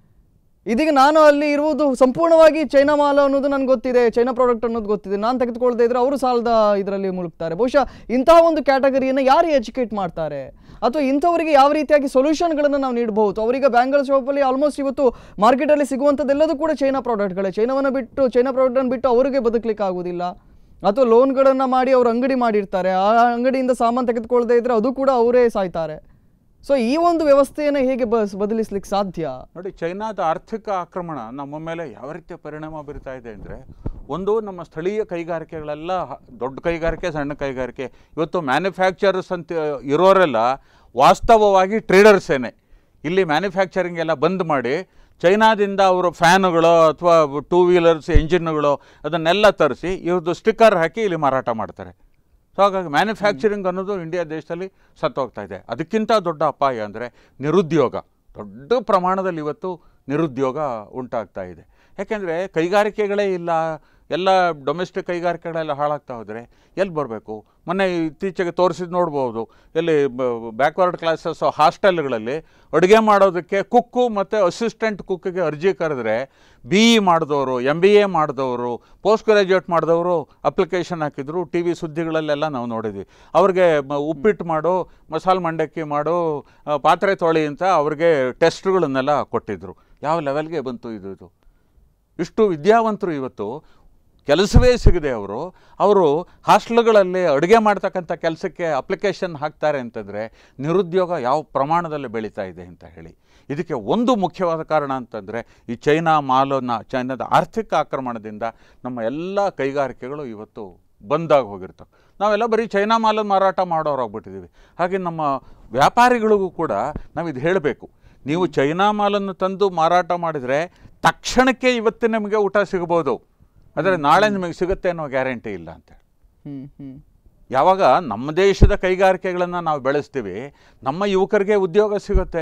ಇದೀಗ ನಾನು ಅಲ್ಲಿ ಇರುವುದು ಸಂಪೂರ್ಣವಾಗಿ ಚೈನಾ ಮಾಲ್ ಅನ್ನೋದು ನನಗೆ ಗೊತ್ತಿದೆ ಚೈನಾ ಪ್ರಾಡಕ್ಟ್ ಅನ್ನೋದು ಗೊತ್ತಿದೆ ನಾನು ತೆಗೆದುಕೊಳ್ಳದೆ ಇದ್ರೆ ಅವರು ಸಾಲದ ಇದರಲ್ಲಿ ಮುಳುಗ್ತಾರೆ ಬಹುಶಃ ಇಂತಹ ಒಂದು ಕ್ಯಾಟಗರಿಯನ್ನು ಯಾರು ಎಜುಕೇಟ್ ಮಾಡ್ತಾರೆ ಅಥವಾ ಇಂಥವರಿಗೆ ಯಾವ ರೀತಿಯಾಗಿ ಸೊಲ್ಯೂಷನ್ಗಳನ್ನು ನಾವು ನೀಡಬಹುದು ಅವರಿಗೆ ಬ್ಯಾಂಗಲ್ ಶಾಪಲ್ಲಿ ಆಲ್ಮೋಸ್ಟ್ ಇವತ್ತು ಮಾರ್ಕೆಟಲ್ಲಿ ಸಿಗುವಂಥದ್ದೆಲ್ಲದೂ ಕೂಡ ಚೈನಾ ಪ್ರಾಡಕ್ಟ್ಗಳೇ ಚೈನಾವನ್ನು ಬಿಟ್ಟು ಚೈನಾ ಪ್ರಾಡಕ್ಟನ್ನು ಬಿಟ್ಟು ಅವರಿಗೆ ಬದುಕಲಿಕ್ಕೆ ಆಗೋದಿಲ್ಲ ಅಥವಾ ಲೋನ್ಗಳನ್ನು ಮಾಡಿ ಅವರು ಅಂಗಡಿ ಮಾಡಿರ್ತಾರೆ ಆ ಅಂಗಡಿಯಿಂದ ಸಾಮಾನು ತೆಗೆದುಕೊಳ್ಳದೆ ಇದ್ರೆ ಅದು ಕೂಡ ಅವರೇ ಸಾಯ್ತಾರೆ ಸೊ ಈ ಒಂದು ವ್ಯವಸ್ಥೆಯನ್ನು ಹೇಗೆ ಬಸ್ ಬದಲಿಸ್ಲಿಕ್ಕೆ ಸಾಧ್ಯ ನೋಡಿ ಚೈನಾದ ಆರ್ಥಿಕ ಆಕ್ರಮಣ ನಮ್ಮ ಮೇಲೆ ಯಾವ ರೀತಿಯ ಪರಿಣಾಮ ಬೀರ್ತಾ ಇದೆ ಅಂದರೆ ಒಂದು ನಮ್ಮ ಸ್ಥಳೀಯ ಕೈಗಾರಿಕೆಗಳೆಲ್ಲ ಹ- ದೊಡ್ಡ ಕೈಗಾರಿಕೆ ಸಣ್ಣ ಕೈಗಾರಿಕೆ ಇವತ್ತು ಮ್ಯಾನುಫ್ಯಾಕ್ಚರರ್ಸ್ ಅಂತ ಇರೋರೆಲ್ಲ ವಾಸ್ತವವಾಗಿ ಟ್ರೇಡರ್ಸೇನೆ ಇಲ್ಲಿ ಮ್ಯಾನುಫ್ಯಾಕ್ಚರಿಂಗ್ ಎಲ್ಲ ಬಂದ್ ಮಾಡಿ ಚೈನಾದಿಂದ ಅವರು ಫ್ಯಾನುಗಳು ಅಥವಾ ಟೂ ವೀಲರ್ಸ್ ಎಂಜಿನ್ಗಳು ಅದನ್ನೆಲ್ಲ ತರಿಸಿ ಇವ್ರದ್ದು ಸ್ಟಿಕ್ಕರ್ ಹಾಕಿ ಇಲ್ಲಿ ಮಾರಾಟ ಮಾಡ್ತಾರೆ ಸೊ ಹಾಗಾಗಿ ಮ್ಯಾನುಫ್ಯಾಕ್ಚರಿಂಗ್ ಅನ್ನೋದು ಇಂಡಿಯಾ ದೇಶದಲ್ಲಿ ಸತ್ತೋಗ್ತಾ ಇದೆ ಅದಕ್ಕಿಂತ ದೊಡ್ಡ ಅಪಾಯ ಅಂದರೆ ನಿರುದ್ಯೋಗ ದೊಡ್ಡ ಪ್ರಮಾಣದಲ್ಲಿ ಇವತ್ತು ನಿರುದ್ಯೋಗ ಉಂಟಾಗ್ತಾ ಇದೆ ಯಾಕೆಂದರೆ ಕೈಗಾರಿಕೆಗಳೇ ಇಲ್ಲ ಎಲ್ಲ ಡೊಮೆಸ್ಟಿಕ್ ಕೈಗಾರಿಕೆಗಳೆಲ್ಲ ಹಾಳಾಗ್ತಾ ಹೋದರೆ ಎಲ್ಲಿ ಬರಬೇಕು ಮೊನ್ನೆ ಇತ್ತೀಚೆಗೆ ತೋರಿಸಿದ್ ನೋಡ್ಬೋದು ಎಲ್ಲಿ ಬ್ಯಾಕ್ವರ್ಡ್ ಕ್ಲಾಸಸ್ ಹಾಸ್ಟೆಲ್ಗಳಲ್ಲಿ ಅಡುಗೆ ಮಾಡೋದಕ್ಕೆ ಕುಕ್ಕು ಮತ್ತು ಅಸಿಸ್ಟೆಂಟ್ ಕುಕ್ಕಿಗೆ ಅರ್ಜಿ ಕರೆದ್ರೆ ಬಿ ಇ ಮಾಡಿದವರು ಎಮ್ ಬಿ ಎ ಮಾಡಿದವರು ಪೋಸ್ಟ್ ಗ್ರ್ಯಾಜುಯೇಟ್ ಮಾಡಿದವರು ಅಪ್ಲಿಕೇಶನ್ ಹಾಕಿದ್ರು ಟಿ ವಿ ಸುದ್ದಿಗಳಲ್ಲೆಲ್ಲ ನಾವು ನೋಡಿದ್ವಿ ಅವ್ರಿಗೆ ಮ- ಉಪ್ಪಿಟ್ಟು ಮಾಡು ಮಸಾಲೆ ಮಂಡಕ್ಕಿ ಮಾಡು ಆ, ಪಾತ್ರೆ ತೊಳಿ ಅಂತ ಅವ್ರಿಗೆ ಟೆಸ್ಟ್ಗಳನ್ನೆಲ್ಲ ಕೊಟ್ಟಿದ್ರು ಯಾವ ಲೆವೆಲ್ಗೆ ಬಂತು ಇದು ಇದು ಇಷ್ಟು ವಿದ್ಯಾವಂತರು ಇವತ್ತು ಕೆಲಸವೇ ಸಿಗದೆ ಅವರು ಅವರು ಹಾಸ್ಟೆಲ್ಗಳಲ್ಲಿ ಅಡುಗೆ ಮಾಡ್ತಕ್ಕಂಥ ಕೆಲಸಕ್ಕೆ ಅಪ್ಲಿಕೇಶನ್ ಹಾಕ್ತಾರೆ ಅಂತಂದರೆ ನಿರುದ್ಯೋಗ ಯಾವ ಪ್ರಮಾಣದಲ್ಲಿ ಬೆಳೀತಾ ಇದೆ ಅಂತ ಹೇಳಿ ಇದಕ್ಕೆ ಒಂದು ಮುಖ್ಯವಾದ ಕಾರಣ ಅಂತಂದರೆ ಈ ಚೈನಾ ಮಾಲನ್ನ ಚೈನಾದ ಆರ್ಥಿಕ ಆಕ್ರಮಣದಿಂದ ನಮ್ಮ ಎಲ್ಲ ಕೈಗಾರಿಕೆಗಳು ಇವತ್ತು ಬಂದಾಗಿ ಹೋಗಿರ್ತವೆ ನಾವೆಲ್ಲ ಬರೀ ಚೈನಾ ಮಾಲನ್ನು ಮಾರಾಟ ಮಾಡೋರಾಗ್ಬಿಟ್ಟಿದ್ದೀವಿ ಹಾಗೆ ನಮ್ಮ ವ್ಯಾಪಾರಿಗಳಿಗೂ ಕೂಡ ನಾವು ಇದು ಹೇಳಬೇಕು ನೀವು ಚೈನಾ ಮಾಲನ್ನು ತಂದು ಮಾರಾಟ ಮಾಡಿದರೆ ತಕ್ಷಣಕ್ಕೆ ಇವತ್ತು ನಿಮಗೆ ಊಟ ಸಿಗ್ಬೋದು ಆದರೆ ನಾಳೆ ನಿಮಗೆ ಸಿಗುತ್ತೆ ಅನ್ನೋ ಗ್ಯಾರಂಟಿ ಇಲ್ಲ ಅಂತ ಹ್ಮ್ ಹ್ಮ್ ಯಾವಾಗ ನಮ್ಮ ದೇಶದ ಕೈಗಾರಿಕೆಗಳನ್ನು ನಾವು ಬೆಳೆಸ್ತೀವಿ ನಮ್ಮ ಯುವಕರಿಗೆ ಉದ್ಯೋಗ ಸಿಗುತ್ತೆ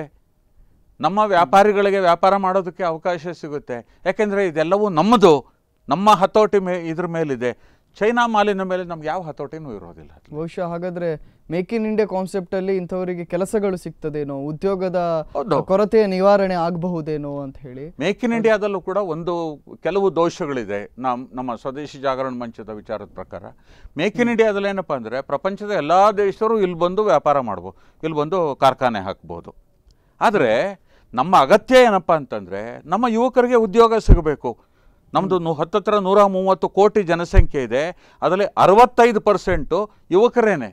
ನಮ್ಮ ವ್ಯಾಪಾರಿಗಳಿಗೆ ವ್ಯಾಪಾರ ಮಾಡೋದಕ್ಕೆ ಅವಕಾಶ ಸಿಗುತ್ತೆ ಯಾಕೆಂದರೆ ಇದೆಲ್ಲವೂ ನಮ್ಮದು ನಮ್ಮ ಹತೋಟಿ ಮೇ ಇದ್ರ ಮೇಲಿದೆ ಚೈನಾ ಮಾಲಿನ ಮೇಲೆ ನಮ್ಗೆ ಯಾವ ಹತೋಟಿನೂ ಇರೋದಿಲ್ಲ ಬಹುಶಃ ಹಾಗಾದ್ರೆ ಮೇಕ್ ಇನ್ ಇಂಡಿಯಾ ಕಾನ್ಸೆಪ್ಟ್ ಅಲ್ಲಿ ಇಂಥವರಿಗೆ ಕೆಲಸಗಳು ಸಿಗ್ತದೇನೋ ಉದ್ಯೋಗದ ಹೌದು. ಕೊರತೆಯ ನಿವಾರಣೆ ಆಗಬಹುದೇನೋ ಅಂತ ಹೇಳಿ ಮೇಕ್ ಇನ್ ಇಂಡಿಯಾದಲ್ಲೂ ಕೂಡ ಒಂದು ಕೆಲವು ದೋಷಗಳಿದೆ ನಮ್ಮ ನಮ್ಮ ಸ್ವದೇಶಿ ಜಾಗರಣ ಮಂಚದ ವಿಚಾರದ ಪ್ರಕಾರ ಮೇಕ್ ಇನ್ ಇಂಡಿಯಾದಲ್ಲಿ ಏನಪ್ಪ ಅಂದರೆ ಪ್ರಪಂಚದ ಎಲ್ಲ ದೇಶರು ಇಲ್ಲಿ ಬಂದು ವ್ಯಾಪಾರ ಮಾಡ್ಬೋದು ಇಲ್ಲಿ ಬಂದು ಕಾರ್ಖಾನೆ ಹಾಕ್ಬೋದು ಆದರೆ ನಮ್ಮ ಅಗತ್ಯ ಏನಪ್ಪ ಅಂತಂದರೆ ನಮ್ಮ ಯುವಕರಿಗೆ ಉದ್ಯೋಗ ಸಿಗಬೇಕು ನಮ್ಮದು ನು ಹತ್ತತ್ರ ನೂರ ಮೂವತ್ತು ಕೋಟಿ ಜನಸಂಖ್ಯೆ ಇದೆ ಅದರಲ್ಲಿ ಅರವತ್ತೈದು ಪರ್ಸೆಂಟು ಯುವಕರೇನೆ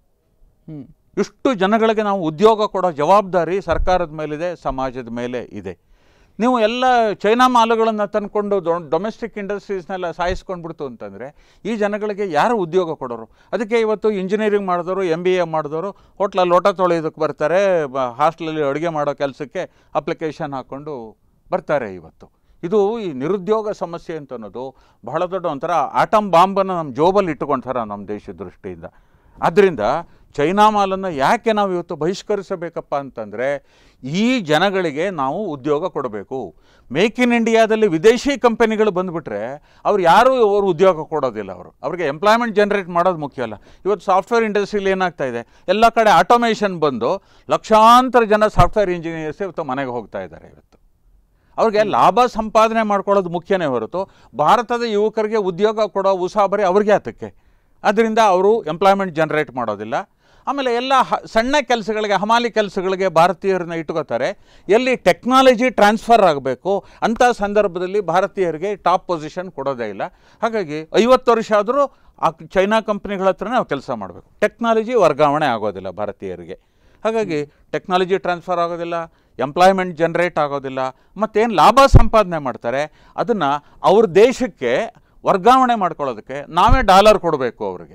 ಹ್ಮ್ ಇಷ್ಟು ಜನಗಳಿಗೆ ನಾವು ಉದ್ಯೋಗ ಕೊಡೋ ಜವಾಬ್ದಾರಿ ಸರ್ಕಾರದ ಮೇಲಿದೆ ಸಮಾಜದ ಮೇಲೆ ಇದೆ ನೀವು ಎಲ್ಲ ಚೈನಾ ಮಾಲುಗಳನ್ನು ತಂದ್ಕೊಂಡು ಡೊಮೆಸ್ಟಿಕ್ ಇಂಡಸ್ಟ್ರೀಸ್ನೆಲ್ಲ ಸಾಯಿಸ್ಕೊಂಡ್ಬಿಡ್ತು ಅಂತಂದರೆ ಈ ಜನಗಳಿಗೆ ಯಾರು ಉದ್ಯೋಗ ಕೊಡೋರು ಅದಕ್ಕೆ ಇವತ್ತು ಇಂಜಿನಿಯರಿಂಗ್ ಮಾಡಿದವರು ಎಮ್ ಬಿ ಎ ಮಾಡಿದವರು ಹೋಟ್ಲಲ್ಲಿ ಲೋಟ ತೊಳೆಯೋದಕ್ಕೆ ಬರ್ತಾರೆ ಹಾಸ್ಟೆಲಲ್ಲಿ ಅಡುಗೆ ಮಾಡೋ ಕೆಲಸಕ್ಕೆ ಅಪ್ಲಿಕೇಶನ್ ಹಾಕ್ಕೊಂಡು ಬರ್ತಾರೆ ಇವತ್ತು ಇದು ಈ ನಿರುದ್ಯೋಗ ಸಮಸ್ಯೆ ಅಂತ ಅನ್ನೋದು ಬಹಳ ದೊಡ್ಡ ಒಂಥರ ಆಟಮ್ ಬಾಂಬನ್ನು ನಮ್ಮ ಜೋಬಲ್ಲಿ ಇಟ್ಟುಕೊಂತಾರ ನಮ್ಮ ದೇಶದ ದೃಷ್ಟಿಯಿಂದ ಆದ್ದರಿಂದ ಚೈನಾ ಮಾಲನ್ನು ಯಾಕೆ ನಾವು ಇವತ್ತು ಬಹಿಷ್ಕರಿಸಬೇಕಪ್ಪ ಅಂತಂದರೆ ಈ ಜನಗಳಿಗೆ ನಾವು ಉದ್ಯೋಗ ಕೊಡಬೇಕು ಮೇಕ್ ಇನ್ ಇಂಡಿಯಾದಲ್ಲಿ ವಿದೇಶಿ ಕಂಪನಿಗಳು ಬಂದುಬಿಟ್ರೆ ಅವ್ರು ಯಾರೂ ಅವರು ಉದ್ಯೋಗ ಕೊಡೋದಿಲ್ಲ ಅವರು ಅವ್ರಿಗೆ ಎಂಪ್ಲಾಯ್ಮೆಂಟ್ ಜನ್ರೇಟ್ ಮಾಡೋದು ಮುಖ್ಯ ಅಲ್ಲ ಇವತ್ತು ಸಾಫ್ಟ್ವೇರ್ ಇಂಡಸ್ಟ್ರಿಲಿ ಏನಾಗ್ತಾ ಇದೆ ಎಲ್ಲ ಕಡೆ ಆಟೋಮೇಷನ್ ಬಂದು ಲಕ್ಷಾಂತರ ಜನ ಸಾಫ್ಟ್ವೇರ್ ಇಂಜಿನಿಯರ್ಸ್ ಇವತ್ತು ಮನೆಗೆ ಹೋಗ್ತಾ ಇದ್ದಾರೆ ಇವತ್ತು ಅವ್ರಿಗೆ ಲಾಭ ಸಂಪಾದನೆ ಮಾಡ್ಕೊಳ್ಳೋದು ಮುಖ್ಯನೇ ಹೊರತು ಭಾರತದ ಯುವಕರಿಗೆ ಉದ್ಯೋಗ ಕೊಡೋ ಉಸಾಬರಿ ಅವ್ರಿಗೆ ಆತಕ್ಕೆ ಅದರಿಂದ ಅವರು ಎಂಪ್ಲಾಯ್ಮೆಂಟ್ ಜನ್ರೇಟ್ ಮಾಡೋದಿಲ್ಲ ಆಮೇಲೆ ಎಲ್ಲ ಹ- ಸಣ್ಣ ಕೆಲಸಗಳಿಗೆ ಹಮಾಲಿ ಕೆಲಸಗಳಿಗೆ ಭಾರತೀಯರನ್ನ ಇಟ್ಕೋತಾರೆ ಎಲ್ಲಿ ಟೆಕ್ನಾಲಜಿ ಟ್ರಾನ್ಸ್ಫರ್ ಆಗಬೇಕು ಅಂಥ ಸಂದರ್ಭದಲ್ಲಿ ಭಾರತೀಯರಿಗೆ ಟಾಪ್ ಪೊಸಿಷನ್ ಕೊಡೋದೇ ಇಲ್ಲ ಹಾಗಾಗಿ ಐವತ್ತು ವರ್ಷ ಆದರೂ ಆ ಚೈನಾ ಕಂಪ್ನಿಗಳ ಹತ್ರನೇ ನಾವು ಕೆಲಸ ಮಾಡಬೇಕು ಟೆಕ್ನಾಲಜಿ ವರ್ಗಾವಣೆ ಆಗೋದಿಲ್ಲ ಭಾರತೀಯರಿಗೆ ಹಾಗಾಗಿ ಟೆಕ್ನಾಲಜಿ ಟ್ರಾನ್ಸ್ಫರ್ ಆಗೋದಿಲ್ಲ ಎಂಪ್ಲಾಯ್ಮೆಂಟ್ ಜನ್ರೇಟ್ ಆಗೋದಿಲ್ಲ ಮತ್ತೇನು ಲಾಭ ಸಂಪಾದನೆ ಮಾಡ್ತಾರೆ ಅದನ್ನು ಅವ್ರ ದೇಶಕ್ಕೆ ವರ್ಗಾವಣೆ ಮಾಡ್ಕೊಳ್ಳೋದಕ್ಕೆ ನಾವೇ ಡಾಲರ್ ಕೊಡಬೇಕು ಅವ್ರಿಗೆ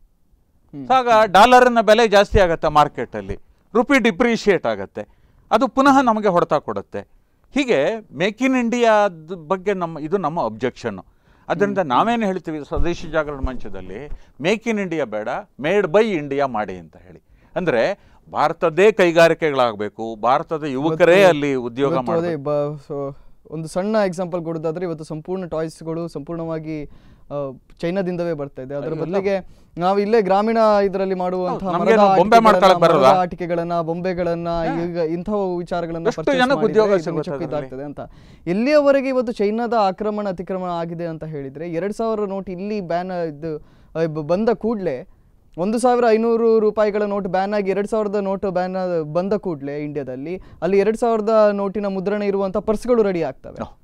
ಹ್ಮ್. ಆಗ ಡಾಲರಿನ ಬೆಲೆ ಜಾಸ್ತಿ ಆಗುತ್ತೆ ಮಾರ್ಕೆಟಲ್ಲಿ ರುಪಿ ಡಿಪ್ರಿಷಿಯೇಟ್ ಆಗುತ್ತೆ ಅದು ಪುನಃ ನಮಗೆ ಹೊಡೆತ ಕೊಡುತ್ತೆ ಹೀಗೆ ಮೇಕ್ ಇನ್ ಇಂಡಿಯಾದ ಬಗ್ಗೆ ನಮ್ಮ ಇದು ನಮ್ಮ ಅಬ್ಜೆಕ್ಷನ್ನು ಅದರಿಂದ ನಾವೇನು ಹೇಳ್ತೀವಿ ಸ್ವದೇಶಿ ಜಾಗರಣ ಮಂಚದಲ್ಲಿ ಮೇಕ್ ಇನ್ ಇಂಡಿಯಾ ಬೇಡ ಮೇಡ್ ಬೈ ಇಂಡಿಯಾ ಮಾಡಿ ಅಂತ ಹೇಳಿ ಅಂದರೆ ಭಾರತದ್ದೇ ಕೈಗಾರಿಕೆಗಳಾಗಬೇಕು ಭಾರತದ ಯುವಕರೇ ಇವತ್ತು- ಅಲ್ಲಿ ಉದ್ಯೋಗ ಇವತ್ತು ಅದೇ ಮಾಡಬೇಕು ಬ- ಸೊ- ಒಂದು ಸಣ್ಣ ಎಕ್ಸಾಂಪಲ್ ಕೊಡೋದಾದ್ರೆ ಇವತ್ತು ಸಂಪೂರ್ಣ ಟಾಯ್ಸ್ಗಳು ಸಂಪೂರ್ಣವಾಗಿ ಆ, ಚೈನಾದಿಂದವೇ ಬರ್ತಾ ಇದೆ ಅದರ ಎಲ್ಲ- ಬದಲಿಗೆ ನಾವು ಇಲ್ಲೇ ಗ್ರಾಮೀಣ ಇದರಲ್ಲಿ ಮಾಡುವಂತಹ ಹೌದು, ನಮ್ಗೆ ಮರದ ನಾವು ಬೊಂಬೆ ಆಟಿಕೆಗಳನ್ನ, ಮಾಡ್ಕೊಳಕ್ ಬರೋದಾ? ಮರದ ಆಟಿಕೆಗಳನ್ನ ಬೊಂಬೆಗಳನ್ನ ಈಗ ಇಂತಹ ವಿಚಾರಗಳನ್ನ ಎಷ್ಟು purchase ಜನಕ್ಕೆ ಮಾಡಿದ್ರೆ ಉದ್ಯೋಗ ಇದು ಸಿಗುತ್ತೆ ಮುಚ್ಚಕ್ಕೆ ಅದ್ರಲ್ಲಿ? ಇದಾಗ್ತದೆ ಅಂತ ಎಲ್ಲಿಯವರೆಗೆ ಇವತ್ತು ಚೈನಾದ ಆಕ್ರಮಣ ಅತಿಕ್ರಮಣ ಆಗಿದೆ ಅಂತ ಹೇಳಿದ್ರೆ ಎರಡ್ ಸಾವಿರ ನೋಟ್ ಇಲ್ಲಿ ಬ್ಯಾನ್ ಇದು ಆ, ಬ- ಬಂದ ಕೂಡಲೇ ಒಂದು ಸಾವಿರ ಐನೂರು ರೂಪಾಯಿಗಳ ನೋಟ್ ಬ್ಯಾನ್ ಆಗಿ ಎರಡ್ ಸಾವಿರದ ನೋಟ್ ಬ್ಯಾನ್ ಬಂದ ಕೂಡಲೇ ಇಂಡಿಯಾದಲ್ಲಿ ಅಲ್ಲಿ ಎರಡ್ ಸಾವಿರದ ನೋಟಿನ ಮುದ್ರಣ ಇರುವಂತ ಪರ್ಸ್ಗಳು ರೆಡಿ ಆಗ್ತವೆ ಹೌದು.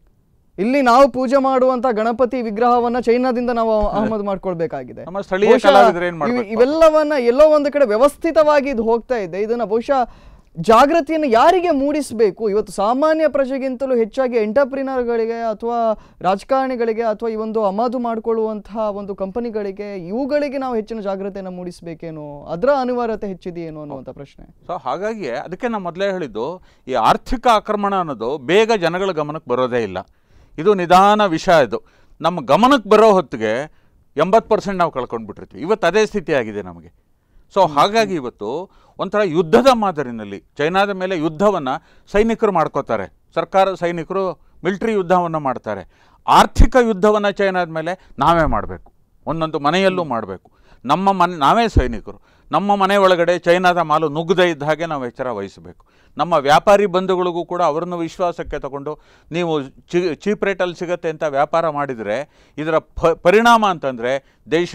ಇಲ್ಲಿ ನಾವು ಪೂಜೆ ಮಾಡುವಂತ ಗಣಪತಿ ವಿಗ್ರಹವನ್ನ ಚೈನಾದಿಂದ ನಾವು ಆಮದು ಮಾಡ್ಕೊಳ್ಬೇಕಾಗಿದೆ ನಮ್ಮ ಸ್ಥಳೀಯ ಬಹುಶಃ ಕಲಾವಿದರು ಏನ್ ಇವ್- ಮಾಡ್ಬೇಕು? ಇವೆಲ್ಲವನ್ನ ಎಲ್ಲೋ ಒಂದು ಕಡೆ ವ್ಯವಸ್ಥಿತವಾಗಿ ಇದು ಹೋಗ್ತಾ ಇದೆ ಇದನ್ನ ಬಹುಶಃ ಜಾಗೃತಿಯನ್ನು ಯಾರಿಗೆ ಮೂಡಿಸಬೇಕು ಇವತ್ತು ಸಾಮಾನ್ಯ ಪ್ರಜೆಗಿಂತಲೂ ಹೆಚ್ಚಾಗಿ ಎಂಟರ್ಪ್ರಿನರ್ಗಳಿಗೆ ಅಥವಾ ರಾಜಕಾರಣಿಗಳಿಗೆ ಅಥವಾ ಈ ಒಂದು ಆಮದು ಮಾಡಿಕೊಳ್ಳುವಂತಹ ಒಂದು ಕಂಪನಿಗಳಿಗೆ ಇವುಗಳಿಗೆ ನಾವು ಹೆಚ್ಚಿನ ಜಾಗೃತಿಯನ್ನು ಮೂಡಿಸಬೇಕೇನೋ ಅದರ ಅನಿವಾರ್ಯತೆ ಹೆಚ್ಚಿದೆಯೇನೋ ಅನ್ನುವಂಥ ಪ್ರಶ್ನೆ ಸೊ ಹಾಗಾಗಿ ಅದಕ್ಕೆ ನಾನು ಮೊದಲೇ ಹೇಳಿದ್ದು ಈ ಆರ್ಥಿಕ ಆಕ್ರಮಣ ಅನ್ನೋದು ಬೇಗ ಜನಗಳ ಗಮನಕ್ಕೆ ಬರೋದೇ ಇಲ್ಲ ಇದು ನಿಧಾನ ವಿಷಯ ಇದು ನಮ್ಮ ಗಮನಕ್ಕೆ ಬರೋ ಹೊತ್ತಿಗೆ ಎಂಬತ್ತು ಪರ್ಸೆಂಟ್ ನಾವು ಕಳ್ಕೊಂಡು ಬಿಟ್ಟಿರ್ತೀವಿ ಇವತ್ತು ಅದೇ ಸ್ಥಿತಿ ಆಗಿದೆ ನಮಗೆ ಸೊ ಹಾಗಾಗಿ ಇವತ್ತು ಒಂಥರ ಯುದ್ಧದ ಮಾದರಿನಲ್ಲಿ ಚೈನಾದ ಮೇಲೆ ಯುದ್ಧವನ್ನು ಸೈನಿಕರು ಮಾಡ್ಕೋತಾರೆ ಸರ್ಕಾರ ಸೈನಿಕರು ಮಿಲಿಟ್ರಿ ಯುದ್ಧವನ್ನು ಮಾಡ್ತಾರೆ ಆರ್ಥಿಕ ಯುದ್ಧವನ್ನು ಚೈನಾದ ಮೇಲೆ ನಾವೇ ಮಾಡಬೇಕು ಒಂದೊಂದು ಮನೆಯಲ್ಲೂ ಮಾಡಬೇಕು ನಮ್ಮ ಮನೆ ನಾವೇ ಸೈನಿಕರು ನಮ್ಮ ಮನೆ ಒಳಗಡೆ ಚೈನಾದ ಮಾಲು ನುಗ್ಗದೇ ಇದ್ದ ಹಾಗೆ ನಾವು ಎಚ್ಚರ ವಹಿಸಬೇಕು ನಮ್ಮ ವ್ಯಾಪಾರಿ ಬಂಧುಗಳಿಗೂ ಕೂಡ ಅವರನ್ನು ವಿಶ್ವಾಸಕ್ಕೆ ತಗೊಂಡು ನೀವು ಚಿ ಚೀಪ್ ರೇಟಲ್ಲಿ ಸಿಗುತ್ತೆ ಅಂತ ವ್ಯಾಪಾರ ಮಾಡಿದರೆ ಇದರ ಪ ಪರಿಣಾಮ ಅಂತಂದರೆ ದೇಶ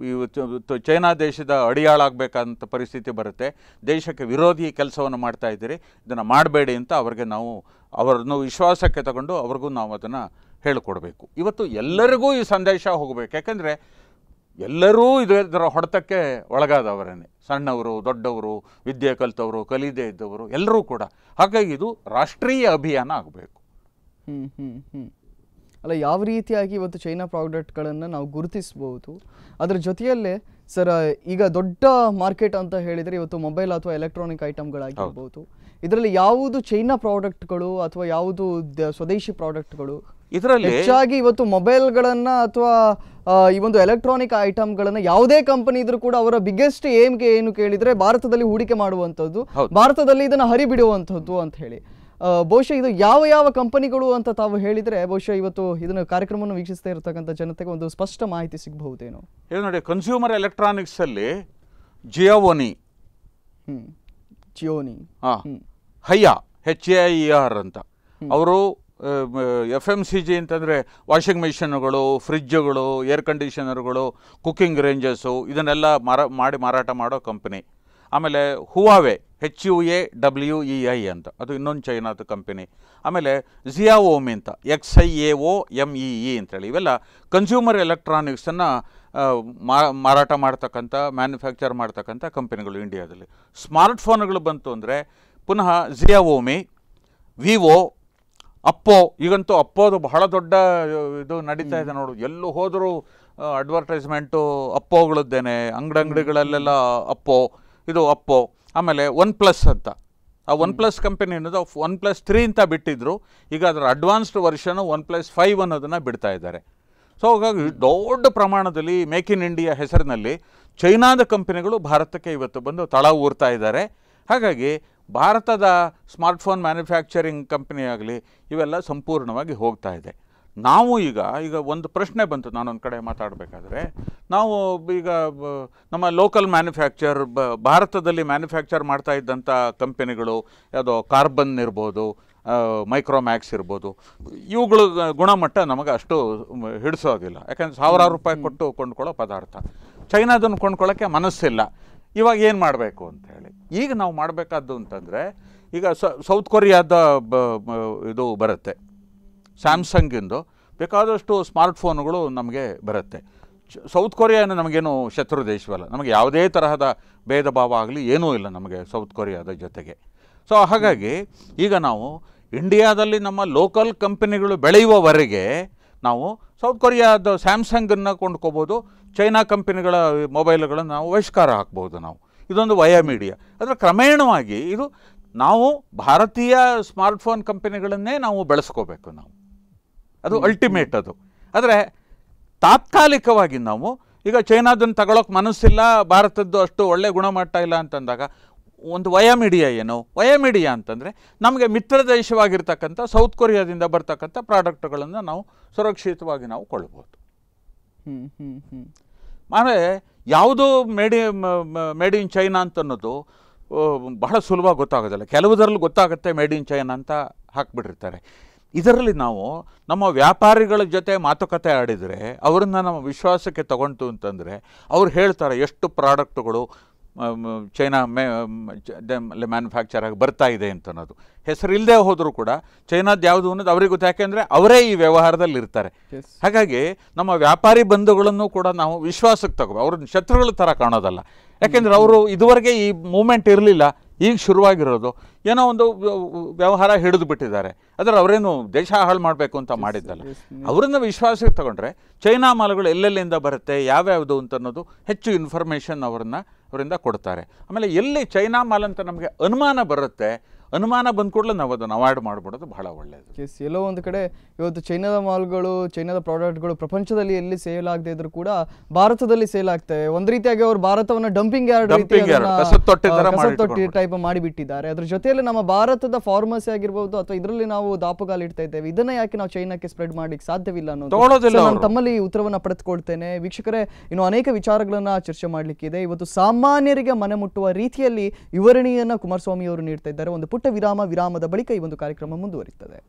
ಇವತ್ತು ಚೈನಾ ದೇಶದ ಅಡಿಯಾಳಾಗಬೇಕಂತ ಪರಿಸ್ಥಿತಿ ಬರುತ್ತೆ ದೇಶಕ್ಕೆ ವಿರೋಧಿ ಕೆಲಸವನ್ನು ಮಾಡ್ತಾ ಇದ್ದೀರಿ ಇದನ್ನು ಮಾಡಬೇಡಿ ಅಂತ ಅವ್ರಿಗೆ ನಾವು ಅವರನ್ನು ವಿಶ್ವಾಸಕ್ಕೆ ತಗೊಂಡು ಅವ್ರಿಗೂ ನಾವು ಅದನ್ನು ಹೇಳಿಕೊಡ್ಬೇಕು ಇವತ್ತು ಎಲ್ಲರಿಗೂ ಈ ಸಂದೇಶ ಹೋಗಬೇಕು ಯಾಕೆಂದರೆ ಎಲ್ಲರೂ ಇದರ ಹೊಡೆತಕ್ಕೆ ಒಳಗಾದವರೇನೆ ಸಣ್ಣವರು ದೊಡ್ಡವರು ವಿದ್ಯೆ ಕಲಿತವರು ಕಲಿದೇ ಇದ್ದವರು ಎಲ್ಲರೂ ಕೂಡ ಹಾಗಾಗಿ ಇದು ರಾಷ್ಟ್ರೀಯ ಅಭಿಯಾನ ಆಗಬೇಕು ಹ್ಮ್ ಹ್ಮ್ ಹ್ಮ್ ಅಲ್ಲ ಯಾವ ರೀತಿಯಾಗಿ ಇವತ್ತು ಚೈನಾ ಪ್ರಾಡಕ್ಟ್ಗಳನ್ನು ನಾವು ಗುರುತಿಸಬಹುದು ಅದರ ಜೊತೆಯಲ್ಲೇ ಸರ್ ಈಗ ದೊಡ್ಡ ಮಾರ್ಕೆಟ್ ಅಂತ ಹೇಳಿದರೆ ಇವತ್ತು ಮೊಬೈಲ್ ಅಥವಾ ಎಲೆಕ್ಟ್ರಾನಿಕ್ ಐಟಮ್ಗಳಾಗಿರ್ಬೋದು ಇದರಲ್ಲಿ ಯಾವುದು ಚೈನಾ ಪ್ರಾಡಕ್ಟ್ಗಳು ಅಥವಾ ಯಾವುದು ದ- ಸ್ವದೇಶಿ ಪ್ರಾಡಕ್ಟ್ಗಳು ಇದರಲ್ಲಿ ಹೆಚ್ಚಾಗಿ ಇವತ್ತು ಮೊಬೈಲ್ಗಳನ್ನ ಅಥವಾ ಆ, ಈ ಒಂದು ಎಲೆಕ್ಟ್ರಾನಿಕ್ ಐಟಮ್ಗಳನ್ನ ಯಾವುದೇ ಕಂಪನಿ ಇದ್ರೂ ಕೂಡ ಅವರ ಬಿಗ್ಗೆಸ್ಟ್ ಏಮ್ಗೆ ಏನು ಕೇಳಿದ್ರೆ ಭಾರತದಲ್ಲಿ ಹೂಡಿಕೆ ಮಾಡುವಂಥದ್ದು ಹೌದು. ಭಾರತದಲ್ಲಿ ಇದನ್ನ ಹರಿಬಿಡುವಂಥದ್ದು ಅಂತ ಹೇಳಿ ಆ, ಬಹುಶಃ ಇದು ಯಾವ ಯಾವ ಕಂಪನಿಗಳು ಅಂತ ತಾವು ಹೇಳಿದ್ರೆ ಬಹುಶಃ ಇವತ್ತು ಇದನ್ನ ಕಾರ್ಯಕ್ರಮವನ್ನು ವೀಕ್ಷಿಸ್ತಾ ಇರತಕ್ಕಂಥ ಜನತೆಗೆ ಒಂದು ಸ್ಪಷ್ಟ ಮಾಹಿತಿ ಸಿಗಬಹುದೇನೋ ಇದು ನೋಡಿ ಕನ್ಸ್ಯೂಮರ್ ಎಲೆಕ್ಟ್ರಾನಿಕ್ಸಲ್ಲಿ ಜಿಯೋವೋನಿ ಹ್ಮ್ ಜಿಯೋನಿ ಹಾಂ hmm Haier H A I R ಅಂತ ಅವರು ಎಫ್ ಎಮ್ ಸಿ ಜಿ ಅಂತಂದರೆ ವಾಷಿಂಗ್ ಮಿಷಿನ್ಗಳು ಫ್ರಿಜ್ಜುಗಳು ಏರ್ ಕಂಡೀಷನರ್ಗಳು ಕುಕ್ಕಿಂಗ್ ರೇಂಜಸ್ಸು ಇದನ್ನೆಲ್ಲ ಮಾರ ಮಾಡಿ ಮಾರಾಟ ಮಾಡೋ ಕಂಪನಿ ಆಮೇಲೆ Huawei H U A W E I ಅಂತ ಅದು ಇನ್ನೊಂದು ಚೈನಾದ ಕಂಪನಿ ಆಮೇಲೆ ಜಿಯಾವೋಮಿ ಅಂತ X I A O M E E ಅಂತೇಳಿ ಇವೆಲ್ಲ ಕನ್ಸ್ಯೂಮರ್ ಎಲೆಕ್ಟ್ರಾನಿಕ್ಸನ್ನು ಮಾರಾಟ ಮಾಡ್ತಕ್ಕಂಥ ಮ್ಯಾನುಫ್ಯಾಕ್ಚರ್ ಮಾಡ್ತಕ್ಕಂಥ ಕಂಪನಿಗಳು ಇಂಡಿಯಾದಲ್ಲಿ ಸ್ಮಾರ್ಟ್ ಫೋನ್ಗಳು ಬಂತು ಅಂದರೆ ಪುನಃ ಜಿಯಾವೋಮಿ ವಿವೋ ಅಪ್ಪೋ ಈಗಂತೂ ಅಪ್ಪೋದು ಬಹಳ ದೊಡ್ಡ ಇದು ನಡೀತಾ ಇದೆ ನೋಡು ಎಲ್ಲೂ ಹೋದರೂ ಅಡ್ವರ್ಟೈಸ್ಮೆಂಟು ಅಪ್ಪೋಗಳದ್ದೇನೆ ಅಂಗಡಂಗಡಿಗಳಲ್ಲೆಲ್ಲ ಅಪ್ಪೋ ಇದು ಅಪ್ಪೋ ಆಮೇಲೆ ಒನ್ ಪ್ಲಸ್ ಅಂತ ಆ ಒನ್ ಪ್ಲಸ್ ಕಂಪನಿ ಅನ್ನೋದು ಒನ್ ಪ್ಲಸ್ ತ್ರೀ ಅಂತ ಬಿಟ್ಟಿದ್ರು ಈಗ ಅದರ advanced version one plus five ಅನ್ನೋದನ್ನು ಬಿಡ್ತಾ ಇದ್ದಾರೆ ಸೊ ಹಾಗಾಗಿ ದೊಡ್ಡ ಪ್ರಮಾಣದಲ್ಲಿ ಮೇಕ್ ಇನ್ ಇಂಡಿಯಾ ಹೆಸರಿನಲ್ಲಿ ಚೈನಾದ ಕಂಪನಿಗಳು ಭಾರತಕ್ಕೆ ಇವತ್ತು ಬಂದು ತಳ ಊರ್ತಾ ಇದ್ದಾರೆ ಹಾಗಾಗಿ ಭಾರತದ ಸ್ಮಾರ್ಟ್ಫೋನ್ ಮ್ಯಾನುಫ್ಯಾಕ್ಚರಿಂಗ್ ಕಂಪನಿ ಆಗಲಿ ಇವೆಲ್ಲ ಸಂಪೂರ್ಣವಾಗಿ ಹೋಗ್ತಾ ಇದೆ ನಾವು ಈಗ ಈಗ ಒಂದು ಪ್ರಶ್ನೆ ಬಂತು ನಾನೊಂದು ಕಡೆ ಮಾತಾಡಬೇಕಾದ್ರೆ ನಾವು ಈಗ ಬ- ನಮ್ಮ ಲೋಕಲ್ ಮ್ಯಾನುಫ್ಯಾಕ್ಚರ್ ಬ ಭಾರತದಲ್ಲಿ ಮ್ಯಾನುಫ್ಯಾಕ್ಚರ್ ಮಾಡ್ತಾ ಇದ್ದಂಥ ಕಂಪನಿಗಳು ಯಾವುದೋ ಕಾರ್ಬನ್ ಇರ್ಬೋದು ಮೈಕ್ರೋಮ್ಯಾಕ್ಸ್ ಇರ್ಬೋದು ಇವುಗಳ ಗುಣಮಟ್ಟ ನಮಗೆ ಅಷ್ಟು ಮ್, ಹಿಡಿಸೋದಿಲ್ಲ ಯಾಕಂದ್ರೆ ಸಾವಿರಾರು ರೂಪಾಯಿ ಕೊಟ್ಟು ಕೊಂಡ್ಕೊಳ್ಳೋ ಪದಾರ್ಥ ಚೈನಾದನ್ನು ಕೊಂಡ್ಕೊಳ್ಳೋಕ್ಕೆ ಮನಸ್ಸಿಲ್ಲ ಇವಾಗ ಏನು ಮಾಡಬೇಕು ಅಂತ ಹೇಳಿ ಈಗ ನಾವು ಮಾಡಬೇಕಾದ್ದು ಅಂತಂದರೆ ಈಗ ಸೌತ್ ಕೊರಿಯಾದ ಬ ಬ- ಇದು ಬರುತ್ತೆ ಸ್ಯಾಮ್ಸಂಗಿಂದು ಬೇಕಾದಷ್ಟು ಸ್ಮಾರ್ಟ್ಫೋನ್ಗಳು ನಮಗೆ ಬರುತ್ತೆ ಚ- ಸೌತ್ ಕೊರಿಯಾನ ನಮಗೇನು ಶತ್ರು ದೇಶವಲ್ಲ ನಮಗೆ ಯಾವುದೇ ತರಹದ ಭೇದ ಭಾವ ಆಗಲಿ ಏನೂ ಇಲ್ಲ ನಮಗೆ ಸೌತ್ ಕೊರಿಯಾದ ಜೊತೆಗೆ ಸೊ ಹಾಗಾಗಿ ಈಗ ನಾವು ಇಂಡಿಯಾದಲ್ಲಿ ನಮ್ಮ ಲೋಕಲ್ ಕಂಪನಿಗಳು ಬೆಳೆಯುವವರೆಗೆ ನಾವು ಸೌತ್ ಕೊರಿಯಾದ ಸ್ಯಾಮ್ಸಂಗನ್ನು ಕೊಂಡ್ಕೋಬೋದು ಚೈನಾ ಕಂಪನಿಗಳ ಮೊಬೈಲ್ಗಳನ್ನು ನಾವು ಬಹಿಷ್ಕಾರ ಹಾಕ್ಬೋದು ನಾವು ಇದೊಂದು ವಯ ಮೀಡಿಯಾ ಅದರ ಕ್ರಮೇಣವಾಗಿ ಇದು ನಾವು ಭಾರತೀಯ ಸ್ಮಾರ್ಟ್ಫೋನ್ ಕಂಪನಿಗಳನ್ನೇ ನಾವು ಬೆಳೆಸ್ಕೋಬೇಕು ನಾವು ಅದು ಅಲ್ಟಿಮೇಟ್ ಅದು ಆದರೆ ತಾತ್ಕಾಲಿಕವಾಗಿ ನಾವು ಈಗ ಚೈನಾದನ್ನು ತಗೊಳಕ್ಕೆ ಮನಸ್ಸಿಲ್ಲ ಭಾರತದ್ದು ಅಷ್ಟು ಒಳ್ಳೆ ಗುಣಮಟ್ಟ ಇಲ್ಲ ಅಂತಂದಾಗ ಒಂದು ವಯ ಮೀಡಿಯಾ ಏನು ವಯ ಮೀಡಿಯಾ ಅಂತಂದರೆ ನಮಗೆ ಮಿತ್ರ ದೇಶವಾಗಿರ್ತಕ್ಕಂಥ ಸೌತ್ ಕೊರಿಯಾದಿಂದ ಬರ್ತಕ್ಕಂಥ ಪ್ರಾಡಕ್ಟ್ಗಳನ್ನು ನಾವು ಸುರಕ್ಷಿತವಾಗಿ ನಾವು ಕೊಳ್ಳಬಹುದು ಹ್ಮ್ ಹ್ಮ್ ಹ್ಮ್ ಆಮೇಲೆ ಯಾವುದು ಮೇಡಿ ಮೇಡ್ ಇನ್ ಚೈನಾ ಅಂತ ಅನ್ನೋದು ಆ, ಬಹಳ ಸುಲಭ ಗೊತ್ತಾಗೋದಿಲ್ಲ ಕೆಲವುದರಲ್ಲಿ ಗೊತ್ತಾಗುತ್ತೆ ಮೇಡ್ ಇನ್ ಚೈನಾ ಅಂತ ಹಾಕ್ಬಿಟ್ಟಿರ್ತಾರೆ ಇದರಲ್ಲಿ ನಾವು ನಮ್ಮ ವ್ಯಾಪಾರಿಗಳ ಜೊತೆ ಮಾತುಕತೆ ಆಡಿದರೆ ಅವರನ್ನು ನಮ್ಮ ವಿಶ್ವಾಸಕ್ಕೆ ತಗೊಂತು ಅಂತಂದರೆ ಅವ್ರು ಹೇಳ್ತಾರೆ ಎಷ್ಟು ಪ್ರಾಡಕ್ಟ್ಗಳು ಚೈನಾ ಮೇ ಮ್ಯಾನುಫ್ಯಾಕ್ಚರ್ ಆಗಿ ಬರ್ತಾ ಇದೆ ಅಂತ ಅನ್ನೋದು ಹೆಸರಿಲ್ಲದೆ ಹೋದರೂ ಕೂಡ ಚೈನಾದ ಯಾವುದು ಅನ್ನೋದು ಅವ್ರಿಗೆ ಗೊತ್ತು ಯಾಕೆಂದರೆ ಅವರೇ ಈ ವ್ಯವಹಾರದಲ್ಲಿ ಇರ್ತಾರೆ ಎಸ್ ಹಾಗಾಗಿ ನಮ್ಮ ವ್ಯಾಪಾರಿ ಬಂಧುಗಳನ್ನು ಕೂಡ ನಾವು ವಿಶ್ವಾಸಕ್ಕೆ ತಗೋ ಅವ್ರನ್ನ ಶತ್ರುಗಳ ಥರ ಕಾಣೋದಲ್ಲ ಯಾಕೆಂದ್ರೆ ಅವರು ಇದುವರೆಗೆ ಈ ಮೂಮೆಂಟ್ ಇರಲಿಲ್ಲ ಈಗ ಶುರುವಾಗಿರೋದು ಏನೋ ಒಂದು ವ್ಯ- ವ್ಯವಹಾರ ಹಿಡಿದು ಬಿಟ್ಟಿದ್ದಾರೆ ಅದರ ಅವರೇನು ದೇಶ ಹಾಳು ಮಾಡಬೇಕು ಅಂತ ಮಾಡಿದ್ದಲ್ಲ yes, ಅವರನ್ನ ವಿಶ್ವಾಸಕ್ಕೆ ತಗೊಂಡ್ರೆ ಚೈನಾ ಮಾಲುಗಳು ಎಲ್ಲೆಲ್ಲಿಂದ ಬರುತ್ತೆ ಯಾವ್ಯಾವುದು ಅಂತ ಅನ್ನೋದು ಹೆಚ್ಚು ಇನ್ಫಾರ್ಮೇಷನ್ ಅವರನ್ನ ಅವರಿಂದ ಕೊಡ್ತಾರೆ ಆಮೇಲೆ ಎಲ್ಲಿ ಚೈನಾ ಮಾಲ್ ಅಂತ ನಮಗೆ ಅನುಮಾನ ಬರುತ್ತೆ ಅನುಮಾನ ಬಂದ ಕೂಡಲೇ ನಾವು ಅದನ್ನು ಅವಾಯ್ಡ್ ಮಾಡಿಬಿಡೋದು ಬಹಳ ಒಳ್ಳೆಯದು ಎಸ್ ಎಲ್ಲೋ ಒಂದು ಕಡೆ ಇವತ್ತು ಚೈನಾದ ಮಾಲ್ಗಳು ಚೈನಾದ ಪ್ರಾಡಕ್ಟ್ಗಳು ಪ್ರಪಂಚದಲ್ಲಿ ಎಲ್ಲಿ ಸೇಲ್ ಆಗದೆ ಇದ್ರು ಕೂಡ ಭಾರತದಲ್ಲಿ ಸೇಲ್ ಆಗ್ತವೆ ಒಂದ್ ರೀತಿಯಾಗಿ ಅವರು ಭಾರತವನ್ನ ಡಂಪಿಂಗ್ ಯಾರ್ಡ್ Dumping yard, ಕಸದ ತೊಟ್ಟಿ ತರ ಮಾಡಿ ತೊಟ್ಟಿ ಇಟ್ಕೊಂಡ್ಬಿಟ್ರು. ಟೈಪ್ ಮಾಡಿಬಿಟ್ಟಿದ್ದಾರೆ ಅದ್ರ ಜೊತೆಯಲ್ಲಿ ನಮ್ಮ ಭಾರತದ ಫಾರ್ಮಸಿ ಆಗಿರ್ಬೋದು ಅಥವಾ ಇದರಲ್ಲಿ ನಾವು ದಾಪುಗಾಲು ಇಡ್ತಾ ಇದ್ದೇವೆ ಇದನ್ನ ಯಾಕೆ ನಾವು ಚೈನಾಕ್ಕೆ ಸ್ಪ್ರೆಡ್ ಮಾಡ್ಲಿಕ್ಕೆ ಸಾಧ್ಯವಿಲ್ಲ ಅನ್ನೋದು ತಗೊಳ್ಳೋದಿಲ್ಲ So, ನಾನು ಅವ್ರು. ತಮ್ಮಲ್ಲಿ ಈ ಉತ್ತರವನ್ನ ಪಡೆದುಕೊಳ್ತೇನೆ ವೀಕ್ಷಕರೇ ಇನ್ನು ಅನೇಕ ವಿಚಾರಗಳನ್ನ ಚರ್ಚೆ ಮಾಡ್ಲಿಕ್ಕಿದೆ ಇವತ್ತು ಸಾಮಾನ್ಯರಿಗೆ ಮನೆ ಮುಟ್ಟುವ ರೀತಿಯಲ್ಲಿ ವಿವರಣೆಯನ್ನ ಕುಮಾರಸ್ವಾಮಿ ಅವರು ನೀಡ್ತಾ ಇದ್ದಾರೆ ಒಂದು ಪುಟ್ಟ ವಿರಾಮ ವಿರಾಮದ ಬಳಿಕ ಈ ಒಂದು ಕಾರ್ಯಕ್ರಮ ಮುಂದುವರಿಯುತ್ತದೆ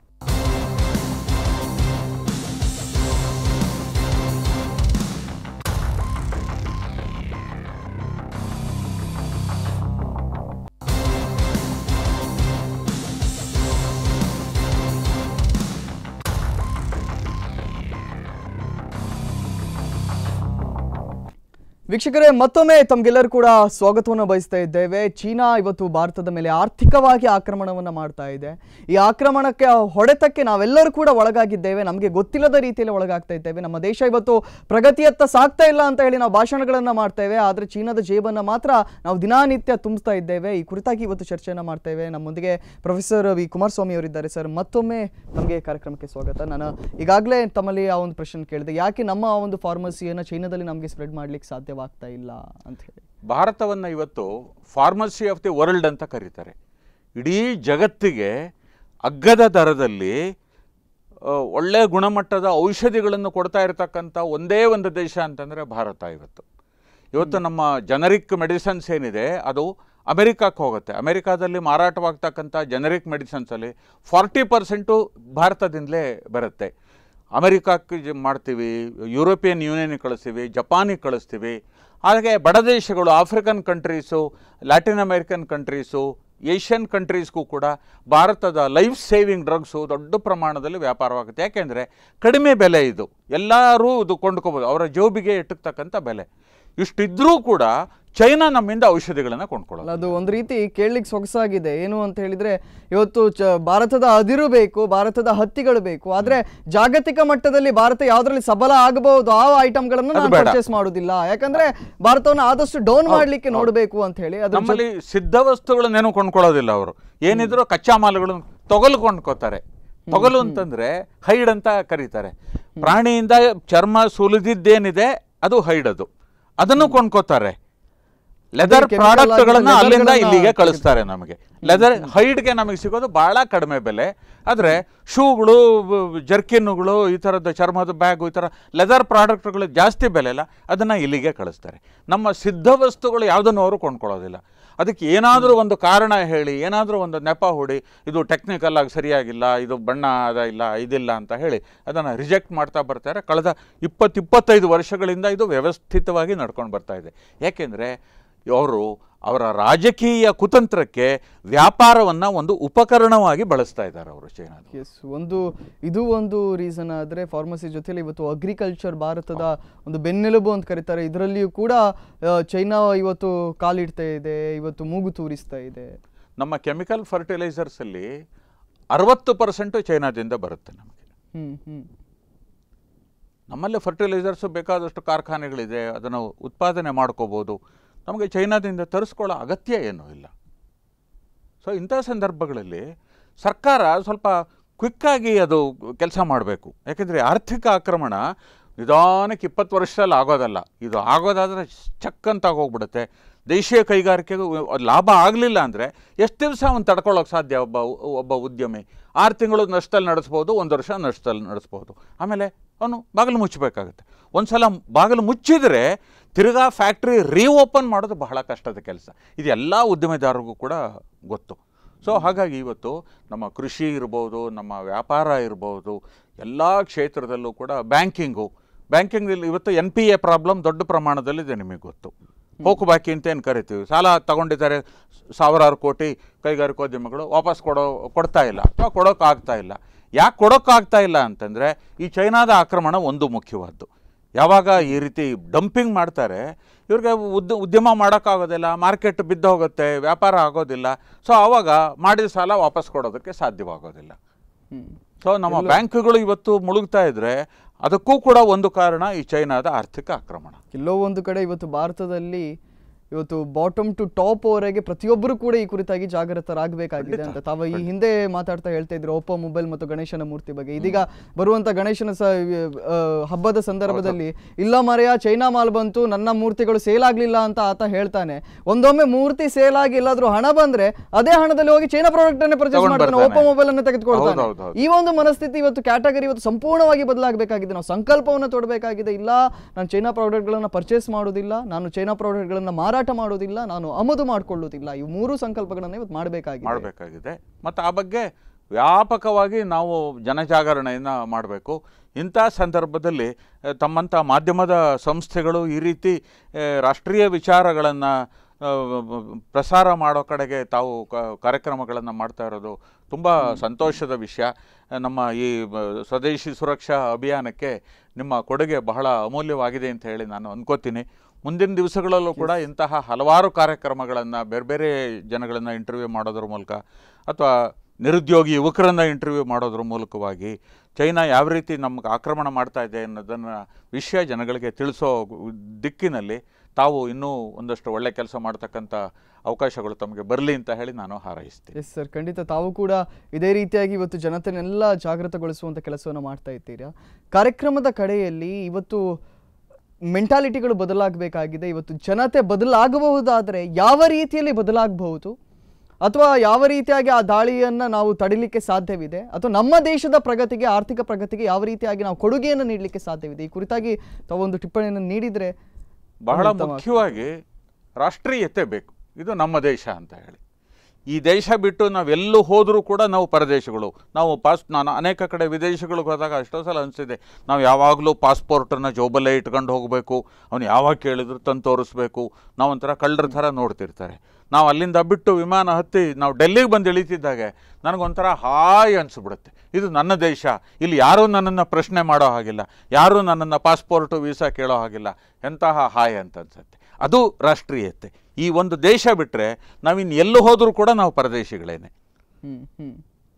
ವೀಕ್ಷಕರೇ ಮತ್ತೊಮ್ಮೆ ತಮ್ಗೆಲ್ಲರೂ ಕೂಡ ಸ್ವಾಗತವನ್ನು ಬಯಸ್ತಾ ಇದ್ದೇವೆ ಚೀನಾ ಇವತ್ತು ಭಾರತದ ಮೇಲೆ ಆರ್ಥಿಕವಾಗಿ ಆಕ್ರಮಣವನ್ನ ಮಾಡ್ತಾ ಇದೆ ಈ ಆಕ್ರಮಣಕ್ಕೆ ಆ ಹೊಡೆತಕ್ಕೆ ನಾವೆಲ್ಲರೂ ಕೂಡ ಒಳಗಾಗಿದ್ದೇವೆ ನಮಗೆ ಗೊತ್ತಿಲ್ಲದ ರೀತಿಯಲ್ಲಿ ಒಳಗಾಗ್ತಾ ಇದ್ದೇವೆ ನಮ್ಮ ದೇಶ ಇವತ್ತು ಪ್ರಗತಿಯತ್ತ ಸಾಗ್ತಾ ಇಲ್ಲ ಅಂತ ಹೇಳಿ ನಾವು ಭಾಷಣಗಳನ್ನ ಮಾಡ್ತೇವೆ ಆದರೆ ಚೀನಾದ ಜೇಬನ್ನ ಮಾತ್ರ ನಾವು ದಿನಾನಿತ್ಯ ತುಂಬಿಸ್ತಾ ಇದ್ದೇವೆ ಈ ಕುರಿತಾಗಿ ಇವತ್ತು ಚರ್ಚೆಯನ್ನ ಮಾಡ್ತೇವೆ ನಮ್ಮೊಂದಿಗೆ ಪ್ರೊಫೆಸರ್ ವಿ ಕುಮಾರಸ್ವಾಮಿ ಅವರಿದ್ದಾರೆ ಸರ್ ಮತ್ತೊಮ್ಮೆ ನಮಗೆ ಕಾರ್ಯಕ್ರಮಕ್ಕೆ ಸ್ವಾಗತ ನಾನು ಈಗಾಗಲೇ ತಮ್ಮಲ್ಲಿ ಆ ಒಂದು ಪ್ರಶ್ನೆ ಕೇಳಿದೆ ಯಾಕೆ ನಮ್ಮ ಆ ಒಂದು ಫಾರ್ಮಸಿಯನ್ನು ಚೈನಾದಲ್ಲಿ ನಮಗೆ ಸ್ಪ್ರೆಡ್ ಮಾಡ್ಲಿಕ್ಕೆ ಸಾಧ್ಯವಾಗ್ತಾ ಇಲ್ಲ ಅಂತ ಹೇಳಿ ಭಾರತವನ್ನು ಇವತ್ತು ಫಾರ್ಮಸಿ ಆಫ್ ದಿ ವರ್ಲ್ಡ್ ಅಂತ ಕರೀತಾರೆ ಇಡೀ ಜಗತ್ತಿಗೆ ಅಗ್ಗದ ದರದಲ್ಲಿ ಆ, ಒಳ್ಳೆಯ ಗುಣಮಟ್ಟದ ಔಷಧಿಗಳನ್ನು ಕೊಡ್ತಾ ಇರತಕ್ಕಂಥ ಒಂದೇ ಒಂದು ದೇಶ ಅಂತಂದರೆ ಭಾರತ ಇವತ್ತು ಇವತ್ತು ನಮ್ಮ ಜನರಿಕ್ ಮೆಡಿಸನ್ಸ್ ಏನಿದೆ ಅದು ಅಮೆರಿಕಕ್ಕೆ ಹೋಗುತ್ತೆ ಅಮೆರಿಕಾದಲ್ಲಿ ಮಾರಾಟವಾಗ್ತಕ್ಕಂಥ ಜನರಿಕ್ ಮೆಡಿಸನ್ಸಲ್ಲಿ ಫಾರ್ಟಿ ಪರ್ಸೆಂಟು ಭಾರತದಿಂದಲೇ ಬರುತ್ತೆ ಅಮೆರಿಕಕ್ಕೆ ಜ- ಮಾಡ್ತೀವಿ ಯುರೋಪಿಯನ್ ಯೂನಿಯನ್ಗೆ ಕಳಿಸ್ತೀವಿ ಜಪಾನಿಗೆ ಕಳಿಸ್ತೀವಿ ಹಾಗೆ ಬಡ ದೇಶಗಳು African countries Latin American countries Asian ಕಂಟ್ರೀಸ್ಗೂ ಕೂಡ ಭಾರತದ ಲೈಫ್ ಸೇವಿಂಗ್ ಡ್ರಗ್ಸು ದೊಡ್ಡ ಪ್ರಮಾಣದಲ್ಲಿ ವ್ಯಾಪಾರವಾಗುತ್ತೆ ಯಾಕೆಂದರೆ ಕಡಿಮೆ ಬೆಲೆ ಇದು ಎಲ್ಲರೂ ಇದು ಕೊಂಡ್ಕೋಬೋದು ಅವರ ಜೋಬಿಗೆ ಎಟ್ಟತಕ್ಕಂಥ ಬೆಲೆ ಇಷ್ಟಿದ್ರೂ ಕೂಡ ಚೈನಾ ನಮ್ಮಿಂದ ಔಷಧಿಗಳನ್ನು ಕೊಂಡ್ಕೊಳ್ಳೋದು ಅಲ್ಲ, ಅದು ಒಂದು ರೀತಿ ಕೇಳಲಿಕ್ಕೆ ಸೊಗಸಾಗಿದೆ ಏನು ಅಂತ ಹೇಳಿದ್ರೆ ಇವತ್ತು ಚ- ಭಾರತದ ಅದಿರು ಬೇಕು ಭಾರತದ ಹತ್ತಿಗಳು ಬೇಕು ಆದ್ರೆ ಜಾಗತಿಕ ಮಟ್ಟದಲ್ಲಿ ಭಾರತ ಯಾವ್ದ್ರಲ್ಲಿ ಸಬಲ ಆಗಬಹುದು ಆ ಐಟಮ್ಗಳನ್ನ ಅದು ನಾನು ಬೇಡ. ಪರ್ಚೇಸ್ ಮಾಡುದಿಲ್ಲ ಯಾಕಂದ್ರೆ ಭಾರತವನ್ನು ಆದಷ್ಟು ಡೌನ್ ಮಾಡ್ಲಿಕ್ಕೆ ನೋಡಬೇಕು ಅಂತ ಹೇಳಿ ಅದ್ರ ನಮ್ಮಲ್ಲಿ ಸಿದ್ಧ ವಸ್ತುಗಳನ್ನೇನು ಕೊಂಡ್ಕೊಳ್ಳೋದಿಲ್ಲ ಅವರು ಏನಿದ್ರು ಕಚ್ಚಾ ಮಾಲುಗಳು ತೊಗಲು ಕೊಂಡ್ಕೋತಾರೆ ತೊಗಲು ಅಂತಂದ್ರೆ ಹೈಡ್ ಅಂತ ಕರೀತಾರೆ ಪ್ರಾಣಿಯಿಂದ ಚರ್ಮ ಸುಲಿದಿದ್ದೇನಿದೆ ಅದು ಹೈಡ್ ಅದು ಅದನ್ನು ಕೊಂಡ್ಕೋತಾರೆ ಲೆದರ್ chemical ಪ್ರಾಡಕ್ಟ್ಗಳನ್ನ ಆಗಿ ಅಲ್ಲಿಂದ leatherಗಳನ್ನ ಇಲ್ಲಿಗೆ ಕಳಿಸ್ತಾರೆ ನಮಗೆ ಲೆದರ್ ಹೈಡ್ಗೆ ನಮಗೆ ಸಿಗೋದು ಬಹಳ ಕಡಿಮೆ ಬೆಲೆ ಆದರೆ ಶೂಗಳು ಜರ್ಕಿನ್ನುಗಳು ಈ ಥರದ ಚರ್ಮದ ಬ್ಯಾಗು ಈ ಥರ ಲೆದರ್ ಪ್ರಾಡಕ್ಟ್ಗಳು ಜಾಸ್ತಿ ಬೆಲೆ ಇಲ್ಲ ಅದನ್ನು ಇಲ್ಲಿಗೆ ಕಳಿಸ್ತಾರೆ ನಮ್ಮ ಸಿದ್ಧ ವಸ್ತುಗಳು ಯಾವುದನ್ನು ಅವರು ಕೊಂಡ್ಕೊಳ್ಳೋದಿಲ್ಲ ಅದಕ್ಕೆ ಏನಾದರೂ ಒಂದು ಕಾರಣ ಹೇಳಿ ಏನಾದರೂ ಒಂದು ನೆಪ ಹೂಡಿ ಇದು ಟೆಕ್ನಿಕಲ್ ಆಗಿ ಸರಿಯಾಗಿಲ್ಲ ಇದು ಬಣ್ಣ ಅದ ಇಲ್ಲ ಇದಿಲ್ಲ ಅಂತ ಹೇಳಿ ಅದನ್ನು ರಿಜೆಕ್ಟ್ ಮಾಡ್ತಾ ಬರ್ತಾರೆ ಕಳೆದ ಇಪ್ಪತ್ತು ಇಪ್ಪತ್ತೈದು ವರ್ಷಗಳಿಂದ ಇದು ವ್ಯವಸ್ಥಿತವಾಗಿ ನಡ್ಕೊಂಡು ಬರ್ತಾ ಇದೆ ಯಾಕೆಂದರೆ ಅವರು ಅವರ ರಾಜಕೀಯ ಕುತಂತ್ರಕ್ಕೆ ವ್ಯಾಪಾರವನ್ನು ಒಂದು ಉಪಕರಣವಾಗಿ ಬಳಸ್ತಾ ಇದ್ದಾರೆ ಅವರು ಚೈನಾದ ಎಸ್ ಒಂದು ಇದು ಒಂದು ರೀಸನ್ ಆದ್ರೆ ಫಾರ್ಮಸಿ ಜೊತೆಲಿ ಇವತ್ತು ಅಗ್ರಿಕಲ್ಚರ್ ಭಾರತದ ಒಂದು ಬೆನ್ನೆಲುಬು ಅಂತ ಕರೀತಾರೆ ಇದರಲ್ಲಿಯೂ ಕೂಡ ಆ, ಚೈನಾ ಇವತ್ತು ಕಾಲಿಡ್ತಾ ಇದೆ ಇವತ್ತು ಮೂಗು ತೂರಿಸ್ತಾ ಇದೆ ನಮ್ಮ ಕೆಮಿಕಲ್ ಫರ್ಟಿಲೈಸರ್ಸಲ್ಲಿ ಅರವತ್ತು ಪರ್ಸೆಂಟು ಚೈನಾದಿಂದ ಬರುತ್ತೆ ನಮಗೆ ಹ್ಮ್ ಹ್ಮ್ ನಮ್ಮಲ್ಲಿ ಫರ್ಟಿಲೈಸರ್ಸ್ ಬೇಕಾದಷ್ಟು ಕಾರ್ಖಾನೆಗಳಿದೆ ಅದನ್ನು ಉತ್ಪಾದನೆ ಮಾಡ್ಕೋಬೋದು ನಮಗೆ ಚೈನಾದಿಂದ ತರಿಸ್ಕೊಳ್ಳೋ ಅಗತ್ಯ ಏನೂ ಇಲ್ಲ ಸೊ ಇಂಥ ಸಂದರ್ಭಗಳಲ್ಲಿ ಸರ್ಕಾರ ಸ್ವಲ್ಪ ಕ್ವಿಕ್ಕಾಗಿ ಅದು ಕೆಲಸ ಮಾಡಬೇಕು ಯಾಕೆಂದರೆ ಆರ್ಥಿಕ ಆಕ್ರಮಣ ನಿಧಾನಕ್ಕೆ ಇಪ್ಪತ್ತು ವರ್ಷದಲ್ಲಿ ಆಗೋದಲ್ಲ ಇದು ಆಗೋದಾದರೆ ಚಕ್ ಅಂತ ಹೋಗ್ಬಿಡುತ್ತೆ ದೇಶೀಯ ಕೈಗಾರಿಕೆಗೂ ಅದ್ ಲಾಭ ಆಗಲಿಲ್ಲ ಅಂದರೆ ಎಷ್ಟು ದಿವಸ ಅವನು ತಡ್ಕೊಳ್ಳೋಕೆ ಸಾಧ್ಯ ಒಬ್ಬ ಒಬ್ಬ ಉದ್ಯಮಿ ಆರು ತಿಂಗಳು ನಷ್ಟದಲ್ಲಿ ನಡೆಸ್ಬೋದು ಒಂದು ವರ್ಷ ನಷ್ಟದಲ್ಲಿ ನಡೆಸ್ಬೋದು ಆಮೇಲೆ ಅವನು ಬಾಗಿಲು ಮುಚ್ಚಬೇಕಾಗುತ್ತೆ ಒಂದು ಸಲ ಬಾಗಿಲು ಮುಚ್ಚಿದರೆ ತಿರ್ಗಾ ಫ್ಯಾಕ್ಟ್ರಿ ರೀಓಪನ್ ಮಾಡೋದು ಬಹಳ ಕಷ್ಟದ ಕೆಲಸ ಇದು ಎಲ್ಲ ಉದ್ಯಮಿದಾರರಿಗೂ ಕೂಡ ಗೊತ್ತು ಸೊ ಹಾಗಾಗಿ ಇವತ್ತು ನಮ್ಮ ಕೃಷಿ ಇರ್ಬೋದು ನಮ್ಮ ವ್ಯಾಪಾರ ಇರ್ಬೋದು ಎಲ್ಲ ಕ್ಷೇತ್ರದಲ್ಲೂ ಕೂಡ ಬ್ಯಾಂಕಿಂಗು ಬ್ಯಾಂಕಿಂಗಲ್ಲಿ ಇವತ್ತು ಎನ್ ಪಿ ಎ ಪ್ರಾಬ್ಲಮ್ ದೊಡ್ಡ ಪ್ರಮಾಣದಲ್ಲಿದೆ ನಿಮಗೆ ಗೊತ್ತು ಹೋಕು ಬಾಕಿ ಅಂತ ಏನು ಕರಿತೀವಿ ಸಾಲ ತಗೊಂಡಿದ್ದಾರೆ ಸಾವಿರಾರು ಕೋಟಿ ಕೈಗಾರಿಕೋದ್ಯಮಿಗಳು ವಾಪಸ್ ಕೊಡೋ ಕೊಡ್ತಾ ಇಲ್ಲ ಅಥವಾ ಕೊಡೋಕ್ಕಾಗ್ತಾ ಇಲ್ಲ ಯಾಕೆ ಕೊಡೋಕ್ಕಾಗ್ತಾ ಇಲ್ಲ ಅಂತಂದರೆ ಈ ಚೈನಾದ ಆಕ್ರಮಣ ಒಂದು ಮುಖ್ಯವಾದ್ದು ಯಾವಾಗ ಈ ರೀತಿ ಡಂಪಿಂಗ್ ಮಾಡ್ತಾರೆ ಇವ್ರಿಗೆ ಉದ್ದ ಉದ್ಯಮ ಮಾಡೋಕ್ಕಾಗೋದಿಲ್ಲ ಮಾರ್ಕೆಟ್ ಬಿದ್ದು ಹೋಗುತ್ತೆ ವ್ಯಾಪಾರ ಆಗೋದಿಲ್ಲ ಸೊ ಆವಾಗ ಮಾಡಿದ ಸಾಲ ವಾಪಸ್ ಕೊಡೋದಕ್ಕೆ ಸಾಧ್ಯವಾಗೋದಿಲ್ಲ ಹ್ಮ್ ಸೊ ನಮ್ಮ ಬ್ಯಾಂಕ್ಗಳು ಇವತ್ತು ಮುಳುಗ್ತಾ ಇದ್ರೆ ಅದಕ್ಕೂ ಕೂಡ ಒಂದು ಕಾರಣ ಈ ಚೈನಾದ ಆರ್ಥಿಕ ಆಕ್ರಮಣ ಎಲ್ಲೋ ಒಂದು ಕಡೆ ಇವತ್ತು ಭಾರತದಲ್ಲಿ ಇವತ್ತು ಬಾಟಮ್ ಟು ಟಾಪ್ ವರೆಗೆ ಪ್ರತಿಯೊಬ್ಬರು ಕೂಡ ಈ ಕುರಿತಾಗಿ ಜಾಗೃತರಾಗಬೇಕಾಗಿದೆ ಅಂತ ತಾವು ಈ ಹಿಂದೆ ಮಾತಾಡ್ತಾ ಹೇಳ್ತಾ ಇದ್ರು ಓಪೋ ಮೊಬೈಲ್ ಮತ್ತು ಗಣೇಶನ ಮೂರ್ತಿ ಬಗ್ಗೆ ಇದೀಗ ಬರುವಂತ ಗಣೇಶನ ಸ ಆ, ಹಬ್ಬದ ಸಂದರ್ಭದಲ್ಲಿ ಇಲ್ಲ ಮರೆಯ ಚೈನಾ ಮಾಲ್ ಬಂತು ನನ್ನ ಮೂರ್ತಿಗಳು ಸೇಲ್ ಆಗ್ಲಿಲ್ಲ ಅಂತ ಆತ ಹೇಳ್ತಾನೆ ಒಂದೊಮ್ಮೆ ಮೂರ್ತಿ ಸೇಲ್ ಆಗಿ ಎಲ್ಲಾದ್ರೂ ಹಣ ಬಂದ್ರೆ ಅದೇ ಹಣದಲ್ಲಿ ಹೋಗಿ ಚೈನಾ ಪ್ರಾಡಕ್ಟ್ ಅನ್ನೇ ಪರ್ಚೇಸ್ ತಗೊಂಡ್ ಮಾಡ್ತಾನೆ ಬರ್ತಾನೆ. ಓಪೋ ಮೊಬೈಲ್ ಅನ್ನು ತೆಗೆದುಕೊಳ್ತಾನೆ ಹೌದು, ಹೌದು, ಹೌದು. ಈ ಒಂದು ಮನಸ್ಥಿತಿ ಇವತ್ತು ಕ್ಯಾಟಗರಿ ಇವತ್ತು ಸಂಪೂರ್ಣವಾಗಿ ಬದಲಾಗಬೇಕಾಗಿದೆ ನಾವು ಸಂಕಲ್ಪವನ್ನು ತೊಡಬೇಕಾಗಿದೆ ಇಲ್ಲ ನಾನು ಚೈನಾ ಪ್ರಾಡಕ್ಟ್ಗಳನ್ನು ಪರ್ಚೇಸ್ ಮಾಡೋದಿಲ್ಲ ನಾನು ಚೈನಾ ಪ್ರಾಡಕ್ಟ್ಗಳನ್ನು ಮಾರಾಟ ಮಾಡೋದಿಲ್ಲ ನಾನು ಆಮದು ಮಾಡ್ಕೊಳ್ಳೋದಿಲ್ಲ ಈ ಮೂರು ಸಂಕಲ್ಪಗಳನ್ನು ಇವತ್ತು ಮಾಡಬೇಕಾಗಿದೆ ಮಾಡಬೇಕಾಗಿದೆ ಮತ್ತು ಆ ಬಗ್ಗೆ ವ್ಯಾಪಕವಾಗಿ ನಾವು ಜನಜಾಗರಣೆಯನ್ನು ಮಾಡಬೇಕು ಇಂಥ ಸಂದರ್ಭದಲ್ಲಿ ಆ, ತಮ್ಮಂಥ ಮಾಧ್ಯಮದ ಸಂಸ್ಥೆಗಳು ಈ ರೀತಿ ಆ, ರಾಷ್ಟ್ರೀಯ ವಿಚಾರಗಳನ್ನು ಪ್ರಸಾರ ಮಾಡೋ ಕಡೆಗೆ ತಾವು ಕ- ಕಾರ್ಯಕ್ರಮಗಳನ್ನು ಮಾಡ್ತಾ ಇರೋದು ತುಂಬ ಸಂತೋಷದ ವಿಷಯ ಆ, ನಮ್ಮ ಈ ಬ- ಸ್ವದೇಶಿ ಸುರಕ್ಷಾ ಅಭಿಯಾನಕ್ಕೆ ನಿಮ್ಮ ಕೊಡುಗೆ ಬಹಳ ಅಮೂಲ್ಯವಾಗಿದೆ ಅಂತ ಹೇಳಿ ನಾನು ಅನ್ಕೋತೀನಿ ಮುಂದಿನ ದಿವಸಗಳಲ್ಲೂ ಕೂಡ ಇಂತಹ ಹಲವಾರು ಕಾರ್ಯಕ್ರಮಗಳನ್ನು ಬೇರೆ ಬೇರೆ ಜನಗಳನ್ನು ಇಂಟರ್ವ್ಯೂ ಮಾಡೋದ್ರ ಮೂಲಕ ಅಥವಾ ನಿರುದ್ಯೋಗಿ ಯುವಕರನ್ನು ಇಂಟರ್ವ್ಯೂ ಮಾಡೋದ್ರ ಮೂಲಕವಾಗಿ ಚೈನಾ ಯಾವ ರೀತಿ ನಮ್ಗೆ ಆಕ್ರಮಣ ಮಾಡ್ತಾ ಇದೆ ಅನ್ನೋದನ್ನು ವಿಷಯ ಜನಗಳಿಗೆ ತಿಳಿಸೋ ದಿಕ್ಕಿನಲ್ಲಿ ತಾವು ಇನ್ನೂ ಒಂದಷ್ಟು ಒಳ್ಳೆ ಕೆಲಸ ಮಾಡ್ತಕ್ಕಂಥ ಅವಕಾಶಗಳು ತಮಗೆ ಬರಲಿ ಅಂತ ಹೇಳಿ ನಾನು ಹಾರೈಸ್ತೀನಿ ಎಸ್ ಸರ್ ಖಂಡಿತ ತಾವು ಕೂಡ ಇದೇ ರೀತಿಯಾಗಿ ಇವತ್ತು ಜನತೆನೆಲ್ಲ ಜಾಗೃತಗೊಳಿಸುವಂಥ ಕೆಲಸವನ್ನು ಮಾಡ್ತಾ ಇದ್ದೀರಾ ಕಾರ್ಯಕ್ರಮದ ಕಡೆಯಲ್ಲಿ ಇವತ್ತು ಮೆಂಟಾಲಿಟಿಗಳು ಬದಲಾಗಬೇಕಾಗಿದೆ ಇವತ್ತು ಜನತೆ ಬದಲಾಗಬಹುದಾದರೆ ಯಾವ ರೀತಿಯಲ್ಲಿ ಬದಲಾಗಬಹುದು ಅಥವಾ ಯಾವ ರೀತಿಯಾಗಿ ಆ ದಾಳಿಯನ್ನು ನಾವು ತಡಿಲಿಕ್ಕೆ ಸಾಧ್ಯವಿದೆ ಅಥವಾ ನಮ್ಮ ದೇಶದ ಪ್ರಗತಿಗೆ ಆರ್ಥಿಕ ಪ್ರಗತಿಗೆ ಯಾವ ರೀತಿಯಾಗಿ ನಾವು ಕೊಡುಗೆಯನ್ನು ನೀಡಲಿಕ್ಕೆ ಸಾಧ್ಯವಿದೆ ಈ ಕುರಿತಾಗಿ ತಾವೊಂದು ಟಿಪ್ಪಣಿಯನ್ನು ನೀಡಿದರೆ ಬಹಳ ಉತ್ತಮ. ಮುಖ್ಯವಾಗಿ ರಾಷ್ಟ್ರೀಯತೆ ಬೇಕು ಇದು ನಮ್ಮ ದೇಶ ಅಂತ ಹೇಳಿ ಈ ದೇಶ ಬಿಟ್ಟು ನಾವೆಲ್ಲೂ ಹೋದರೂ ಕೂಡ ನಾವು ಪರದೇಶಗಳು ನಾವು ಪಾಸ್ ನಾನು ಅನೇಕ ಕಡೆ ವಿದೇಶಗಳಿಗೆ ಹೋದಾಗ ಅಷ್ಟೋ ಸಲ ಅನಿಸಿದೆ ನಾವು ಯಾವಾಗಲೂ ಪಾಸ್ಪೋರ್ಟನ್ನು ಜೋಬಲ್ಲೇ ಇಟ್ಕೊಂಡು ಹೋಗಬೇಕು ಅವನು ಯಾವಾಗ ಕೇಳಿದ್ರು ತಂದು ತೋರಿಸ್ಬೇಕು ನಾವು ಒಂಥರ ಕಳ್ಳರ ಥರ ನೋಡ್ತಿರ್ತಾರೆ ನಾವು ಅಲ್ಲಿಂದ ಬಿಟ್ಟು ವಿಮಾನ ಹತ್ತಿ ನಾವು ಡೆಲ್ಲಿಗೆ ಬಂದು ಇಳಿತಿದ್ದಾಗೆ ನನಗೊಂಥರ ಹಾಯ್ ಅನಿಸ್ಬಿಡುತ್ತೆ ಇದು ನನ್ನ ದೇಶ ಇಲ್ಲಿ ಯಾರೂ ನನ್ನನ್ನು ಪ್ರಶ್ನೆ ಮಾಡೋ ಹಾಗಿಲ್ಲ ಯಾರೂ ನನ್ನನ್ನು ಪಾಸ್ಪೋರ್ಟು ವೀಸಾ ಕೇಳೋ ಹಾಗಿಲ್ಲ ಎಂತಹ ಹಾಯ್ ಅಂತ ಅನ್ಸುತ್ತೆ ಅದು ರಾಷ್ಟ್ರೀಯತೆ ಈ ಒಂದು ದೇಶ ಬಿಟ್ಟರೆ ನಾವಿನ್ನು ಎಲ್ಲೂ ಹೋದರೂ ಕೂಡ ನಾವು ಪರದೇಶಿಗಳೇನೆ ಹ್ಮ್ ಹ್ಮ್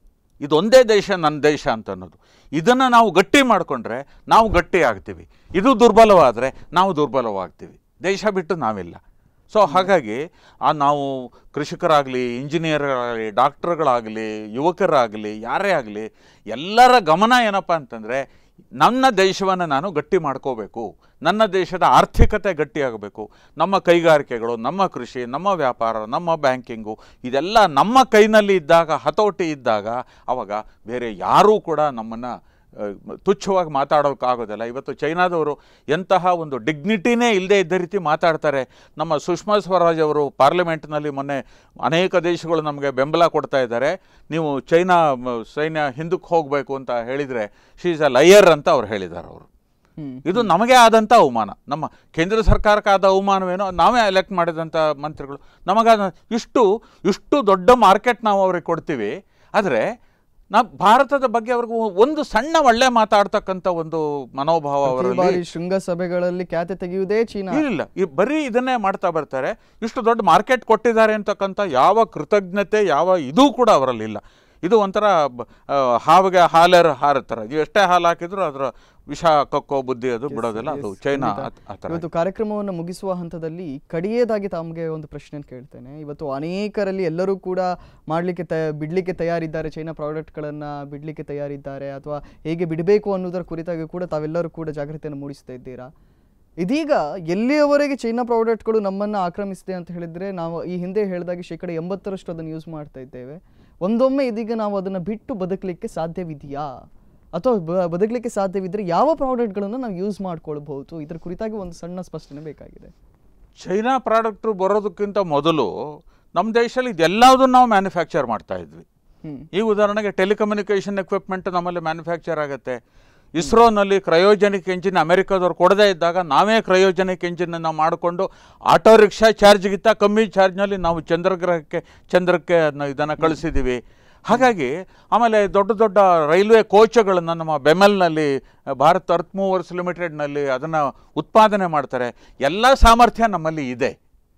ಇದೊಂದೇ ದೇಶ ನನ್ನ ದೇಶ ಅಂತ ಅನ್ನೋದು ಇದನ್ನು ನಾವು ಗಟ್ಟಿ ಮಾಡಿಕೊಂಡ್ರೆ ನಾವು ಗಟ್ಟಿ ಆಗ್ತೀವಿ ಇದು ದುರ್ಬಲವಾದರೆ ನಾವು ದುರ್ಬಲವಾಗ್ತೀವಿ ದೇಶ ಬಿಟ್ಟು ನಾವಿಲ್ಲ ಸೊ ಹಾಗಾಗಿ ಆ ನಾವು ಕೃಷಿಕರಾಗಲಿ ಇಂಜಿನಿಯರ್ಗಳಾಗಲಿ ಡಾಕ್ಟರ್ಗಳಾಗಲಿ ಯುವಕರಾಗಲಿ ಯಾರೇ ಆಗಲಿ ಎಲ್ಲರ ಗಮನ ಏನಪ್ಪ ಅಂತಂದರೆ ನನ್ನ ದೇಶವನ್ನು ನಾನು ಗಟ್ಟಿ ಮಾಡ್ಕೋಬೇಕು ನನ್ನ ದೇಶದ ಆರ್ಥಿಕತೆ ಗಟ್ಟಿಯಾಗಬೇಕು ನಮ್ಮ ಕೈಗಾರಿಕೆಗಳು ನಮ್ಮ ಕೃಷಿ ನಮ್ಮ ವ್ಯಾಪಾರ ನಮ್ಮ ಬ್ಯಾಂಕಿಂಗು ಇದೆಲ್ಲ ನಮ್ಮ ಕೈನಲ್ಲಿ ಇದ್ದಾಗ ಹತೋಟಿ ಇದ್ದಾಗ ಅವಾಗ ಬೇರೆ ಯಾರೂ ಕೂಡ ನಮ್ಮನ್ನು ತುಚ್ಛವಾಗಿ ಮಾತಾಡೋಕ್ಕಾಗೋದಿಲ್ಲ ಇವತ್ತು ಚೈನಾದವರು ಎಂತಹ ಒಂದು ಡಿಗ್ನಿಟಿನೇ ಇಲ್ಲದೆ ಇದ್ದ ರೀತಿ ಮಾತಾಡ್ತಾರೆ ನಮ್ಮ ಸುಷ್ಮಾ ಸ್ವರಾಜ್ ಅವರು ಪಾರ್ಲಿಮೆಂಟ್ನಲ್ಲಿ ಮೊನ್ನೆ ಅನೇಕ ದೇಶಗಳು ನಮಗೆ ಬೆಂಬಲ ಕೊಡ್ತಾ ಇದ್ದಾರೆ ನೀವು ಚೈನಾ ಮ, ಸೈನ್ಯ ಹಿಂದಕ್ಕೆ ಹೋಗಬೇಕು ಅಂತ ಹೇಳಿದರೆ ಶೀ ಇಸ್ ಅ ಲಯರ್ ಅಂತ ಅವ್ರು ಹೇಳಿದ್ದಾರೆ ಅವರು ಹ್ಮ್ ಇದು ನಮಗೆ ಆದಂಥ ಅವಮಾನ ನಮ್ಮ ಕೇಂದ್ರ ಸರ್ಕಾರಕ್ಕೆ ಆದ ಅವಮಾನವೇನೋ ನಾವೇ ಎಲೆಕ್ಟ್ ಮಾಡಿದಂಥ ಮಂತ್ರಿಗಳು ನಮಗಾದ ಇಷ್ಟು ಇಷ್ಟು ದೊಡ್ಡ ಮಾರ್ಕೆಟ್ ನಾವು ಅವ್ರಿಗೆ ಕೊಡ್ತೀವಿ ಆದರೆ ನಾ ಭಾರತದ ಬಗ್ಗೆ ಅವ್ರಿಗೆ ಒಂದು ಸಣ್ಣ ಒಳ್ಳೆ ಮಾತಾಡ್ತಕ್ಕಂಥ ಒಂದು ಮನೋಭಾವ ಪ್ರತಿ ಅವರಲ್ಲಿ ಬಾರಿ ಶೃಂಗಸಭೆಗಳಲ್ಲಿ ಖ್ಯಾತೆ ತೆಗೆಯುವುದೇ ಚೀನಾ ಇಲ್ಲ ಈ ಬರೀ ಇದನ್ನೇ ಮಾಡ್ತಾ ಬರ್ತಾರೆ ಇಷ್ಟು ದೊಡ್ಡ ಮಾರ್ಕೆಟ್ ಕೊಟ್ಟಿದ್ದಾರೆ ಅಂತಕ್ಕಂಥ ಯಾವ ಕೃತಜ್ಞತೆ ಯಾವ ಇದೂ ಕೂಡ ಅವರಲ್ಲಿ ಇಲ್ಲ ಇದು ಒಂಥರ ಬ- ಆ, ಹಾವಿಗೆ ಹಾಲರ್ ಹಾರ ಥರ ನೀವು ಎಷ್ಟೇ ಹಾಲು ಹಾಕಿದ್ರು ಅದರ ವಿಷ ಕಕ್ಕೋ ಬುದ್ಧಿ ಅದು ಬಿಡೋದಿಲ್ಲ ಅದು ಚೈನಾ ಆ- ಆ ಥರ ಇವತ್ತು ಕಾರ್ಯಕ್ರಮವನ್ನು ಮುಗಿಸುವ ಹಂತದಲ್ಲಿ ಕಡೆಯದಾಗಿ ತಮಗೆ ಒಂದು ಪ್ರಶ್ನೆ ಕೇಳ್ತೇನೆ ಇವತ್ತು ಅನೇಕರಲ್ಲಿ ಎಲ್ಲರೂ ಕೂಡ ಮಾಡಲಿಕ್ಕೆ ತ ಬಿಡಲಿಕ್ಕೆ ತಯಾರಿದ್ದಾರೆ ಚೈನಾ ಪ್ರಾಡಕ್ಟ್ಗಳನ್ನು ಬಿಡಲಿಕ್ಕೆ ತಯಾರಿದ್ದಾರೆ ಅಥವಾ ಹೇಗೆ ಬಿಡಬೇಕು ಅನ್ನೋದರ ಕುರಿತಾಗಿ ಕೂಡ ತಾವೆಲ್ಲರೂ ಕೂಡ ಜಾಗೃತಿಯನ್ನು ಮೂಡಿಸ್ತಾ ಇದ್ದೀರಾ ಇದೀಗ ಎಲ್ಲಿಯವರೆಗೆ ಚೈನಾ ಪ್ರಾಡಕ್ಟ್ಗಳು ನಮ್ಮನ್ನು ಆಕ್ರಮಿಸಿದೆ ಅಂತ ಹೇಳಿದ್ರೆ ನಾವು ಈ ಹಿಂದೆ ಹೇಳಿದಾಗೆ ಶೇಕಡ ಎಂಬತ್ತರಷ್ಟು ಅದನ್ನು ಯೂಸ್ ಮಾಡ್ತಾ ಇದ್ದೇವೆ ಒಂದೊಮ್ಮೆ ಇದೀಗ ನಾವು ಅದನ್ನು ಬಿಟ್ಟು ಬದುಕಲಿಕ್ಕೆ ಸಾಧ್ಯವಿದೆಯಾ ಅಥವಾ ಬ- ಬದುಕಲಿಕ್ಕೆ ಸಾಧ್ಯವಿದ್ದರೆ ಯಾವ ಪ್ರಾಡಕ್ಟ್ಗಳನ್ನು ನಾವು ಯೂಸ್ ಮಾಡ್ಕೊಳ್ಬಹುದು ಇದರ ಕುರಿತಾಗಿ ಒಂದು ಸಣ್ಣ ಸ್ಪಷ್ಟನೆ ಬೇಕಾಗಿದೆ ಚೈನಾ ಪ್ರಾಡಕ್ಟ್ರು ಬರೋದಕ್ಕಿಂತ ಮೊದಲು ನಮ್ಮ ದೇಶದಲ್ಲಿ ಇದೆಲ್ಲದನ್ನು ನಾವು ಮ್ಯಾನುಫ್ಯಾಕ್ಚರ್ ಮಾಡ್ತಾ ಇದ್ವಿ ಹ್ಮ್ ಈಗ ಉದಾಹರಣೆಗೆ ಟೆಲಿಕಮ್ಯುನಿಕೇಷನ್ ಎಕ್ವಿಪ್ಮೆಂಟ್ ನಮ್ಮಲ್ಲಿ ಮ್ಯಾನುಫ್ಯಾಕ್ಚರ್ ಆಗುತ್ತೆ ಇಸ್ರೋನಲ್ಲಿ ಕ್ರಯೋಜನಿಕ್ ಎಂಜಿನ್ ಅಮೆರಿಕದವ್ರು ಕೊಡದೇ ಇದ್ದಾಗ ನಾವೇ ಕ್ರಯೋಜನಿಕ್ ಎಂಜಿನನ್ನು ಮಾಡಿಕೊಂಡು ಆಟೋ ರಿಕ್ಷಾ ಚಾರ್ಜ್ಗಿಂತ ಕಮ್ಮಿ ಚಾರ್ಜ್ನಲ್ಲಿ ನಾವು ಚಂದ್ರಗ್ರಹಕ್ಕೆ ಚಂದ್ರಕ್ಕೆ ಇದನ್ನು ಕಳಿಸಿದ್ದೀವಿ ಹಾಗಾಗಿ ಆಮೇಲೆ ದೊಡ್ಡ ದೊಡ್ಡ ರೈಲ್ವೆ ಕೋಚುಗಳನ್ನು ನಮ್ಮ ಬೆಮೆಲ್ನಲ್ಲಿ ಭಾರತ್ ಅರ್ತ್ ಮೂವರ್ಸ್ ಲಿಮಿಟೆಡ್ನಲ್ಲಿ ಅದನ್ನು ಉತ್ಪಾದನೆ ಮಾಡ್ತಾರೆ ಎಲ್ಲ ಸಾಮರ್ಥ್ಯ ನಮ್ಮಲ್ಲಿ ಇದೆ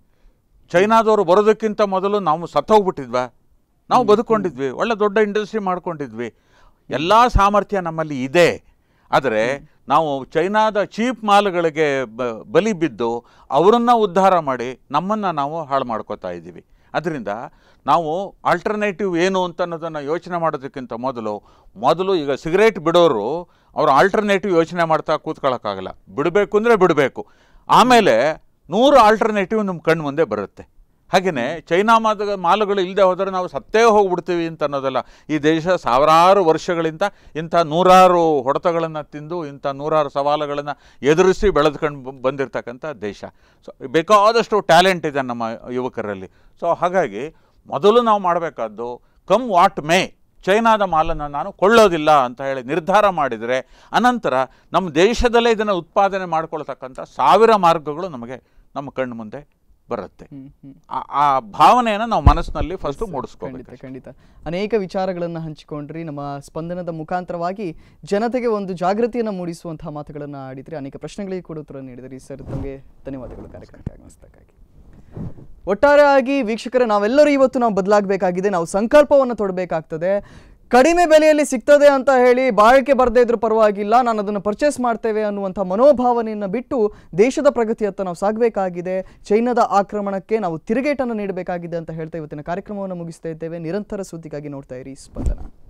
ಚೈನಾದವರು ಬರೋದಕ್ಕಿಂತ ಮೊದಲು ನಾವು ಸತ್ತೋಗ್ಬಿಟ್ಟಿದ್ವಾ ನಾವು ಬದುಕೊಂಡಿದ್ವಿ ಒಳ್ಳೆ ದೊಡ್ಡ ಇಂಡಸ್ಟ್ರಿ ಮಾಡ್ಕೊಂಡಿದ್ವಿ ಎಲ್ಲ ಸಾಮರ್ಥ್ಯ ನಮ್ಮಲ್ಲಿ ಇದೆ ಆದರೆ ನಾವು ಚೈನಾದ ಚೀಪ್ ಮಾಲ್ಗಳಿಗೆ ಬ ಬಲಿ ಬಿದ್ದು ಅವರನ್ನು ಉದ್ಧಾರ ಮಾಡಿ ನಮ್ಮನ್ನು ನಾವು ಹಾಳು ಮಾಡ್ಕೋತಾ ಇದ್ದೀವಿ ಅದರಿಂದ ನಾವು ಆಲ್ಟರ್ನೇಟಿವ್ ಏನು ಅಂತ ಅನ್ನೋದನ್ನು ಯೋಚನೆ ಮಾಡೋದಕ್ಕಿಂತ ಮೊದಲು ಮೊದಲು ಈಗ ಸಿಗರೇಟ್ ಬಿಡೋರು ಅವರು ಆಲ್ಟರ್ನೇಟಿವ್ ಯೋಚನೆ ಮಾಡ್ತಾ ಕೂತ್ಕೊಳ್ಳೋಕ್ಕಾಗಲ್ಲ ಬಿಡಬೇಕು ಅಂದರೆ ಬಿಡಬೇಕು ಆಮೇಲೆ ನೂರು ಆಲ್ಟರ್ನೇಟಿವ್ ನಮ್ಮ ಕಣ್ಣು ಮುಂದೆ ಬರುತ್ತೆ ಹಾಗೆಯೇ ಚೈನಾ ಮಾದ ಮಾಲುಗಳು ಇಲ್ಲದೆ ಹೋದರೆ ನಾವು ಸತ್ತೇ ಹೋಗ್ಬಿಡ್ತೀವಿ ಅಂತ ಅನ್ನೋದಲ್ಲ ಈ ದೇಶ ಸಾವಿರಾರು ವರ್ಷಗಳಿಂದ ಇಂಥ ನೂರಾರು ಹೊಡೆತಗಳನ್ನು ತಿಂದು ಇಂಥ ನೂರಾರು ಸವಾಲುಗಳನ್ನು ಎದುರಿಸಿ ಬೆಳೆದುಕೊಂಡು ಬಂದಿರತಕ್ಕಂಥ ದೇಶ ಸೊ ಬೇಕಾದಷ್ಟು ಟ್ಯಾಲೆಂಟ್ ಇದೆ ನಮ್ಮ ಯುವಕರಲ್ಲಿ ಸೊ ಹಾಗಾಗಿ ಮೊದಲು ನಾವು ಮಾಡಬೇಕಾದ್ದು ಕಮ್ ವಾಟ್ ಮೇ ಚೈನಾದ ಮಾಲನ್ನು ನಾನು ಕೊಳ್ಳೋದಿಲ್ಲ ಅಂತ ಹೇಳಿ ನಿರ್ಧಾರ ಮಾಡಿದರೆ ಅನಂತರ ನಮ್ಮ ದೇಶದಲ್ಲೇ ಇದನ್ನು ಉತ್ಪಾದನೆ ಮಾಡ್ಕೊಳ್ತಕ್ಕಂಥ ಸಾವಿರ ಮಾರ್ಗಗಳು ನಮಗೆ ನಮ್ಮ ಕಣ್ಣು ಮುಂದೆ ಬರುತ್ತೆ ಹ್ಮ್ ಹ್ಮ್ ಆ- ಆ ಭಾವನೆಯನ್ನು ನಾವು ಮನಸ್ಸಿನಲ್ಲಿ ಫಸ್ಟು ಮೂಡಿಸ್ಕೋಬೇಕು ಖಂಡಿತ ಖಂಡಿತ ಅನೇಕ ವಿಚಾರಗಳನ್ನು ಹಂಚಿಕೊಂಡ್ರಿ ನಮ್ಮ ಸ್ಪಂದನದ ಮುಖಾಂತರವಾಗಿ ಜನತೆಗೆ ಒಂದು ಜಾಗೃತಿಯನ್ನು ಮೂಡಿಸುವಂತಹ ಮಾತುಗಳನ್ನು ಆಡಿದ್ರಿ ಅನೇಕ ಪ್ರಶ್ನೆಗಳಿಗೆ ಕೂಡ ಉತ್ತರ ನೀಡಿದ್ರಿ ಸರ್ ತಮಗೆ ಧನ್ಯವಾದಗಳು ಕಾರ್ಯಕ್ರಮಕ್ಕೆ ಆಗಮಿಸಿದ್ದಕ್ಕಾಗಿ ಒಟ್ಟಾರೆಯಾಗಿ ವೀಕ್ಷಕರೇ ನಾವೆಲ್ಲರೂ ಇವತ್ತು ನಾವು ಬದಲಾಗಬೇಕಾಗಿದೆ ನಾವು ಸಂಕಲ್ಪವನ್ನು ತೊಡಬೇಕಾಗ್ತದೆ ಕಡಿಮೆ ಬೆಲೆಯಲ್ಲಿ ಸಿಗ್ತದೆ ಅಂತ ಹೇಳಿ ಬಾಳಿಕೆ ಬರದೇ ಇದ್ರೂ ಪರವಾಗಿಲ್ಲ ನಾನು ಅದನ್ನು ಪರ್ಚೇಸ್ ಮಾಡ್ತೇವೆ ಅನ್ನುವಂಥ ಮನೋಭಾವನೆಯನ್ನು ಬಿಟ್ಟು ದೇಶದ ಪ್ರಗತಿಯತ್ತ ನಾವು ಸಾಗಬೇಕಾಗಿದೆ ಚೈನಾದ ಆಕ್ರಮಣಕ್ಕೆ ನಾವು ತಿರುಗೇಟನ್ನು ನೀಡಬೇಕಾಗಿದೆ ಅಂತ ಹೇಳ್ತಾ ಇವತ್ತಿನ ಕಾರ್ಯಕ್ರಮವನ್ನು ಮುಗಿಸ್ತಾ ಇದ್ದೇವೆ ನಿರಂತರ ಸುದ್ದಿಗಾಗಿ ನೋಡ್ತಾ ಇರಿ ಸ್ಪಂದನ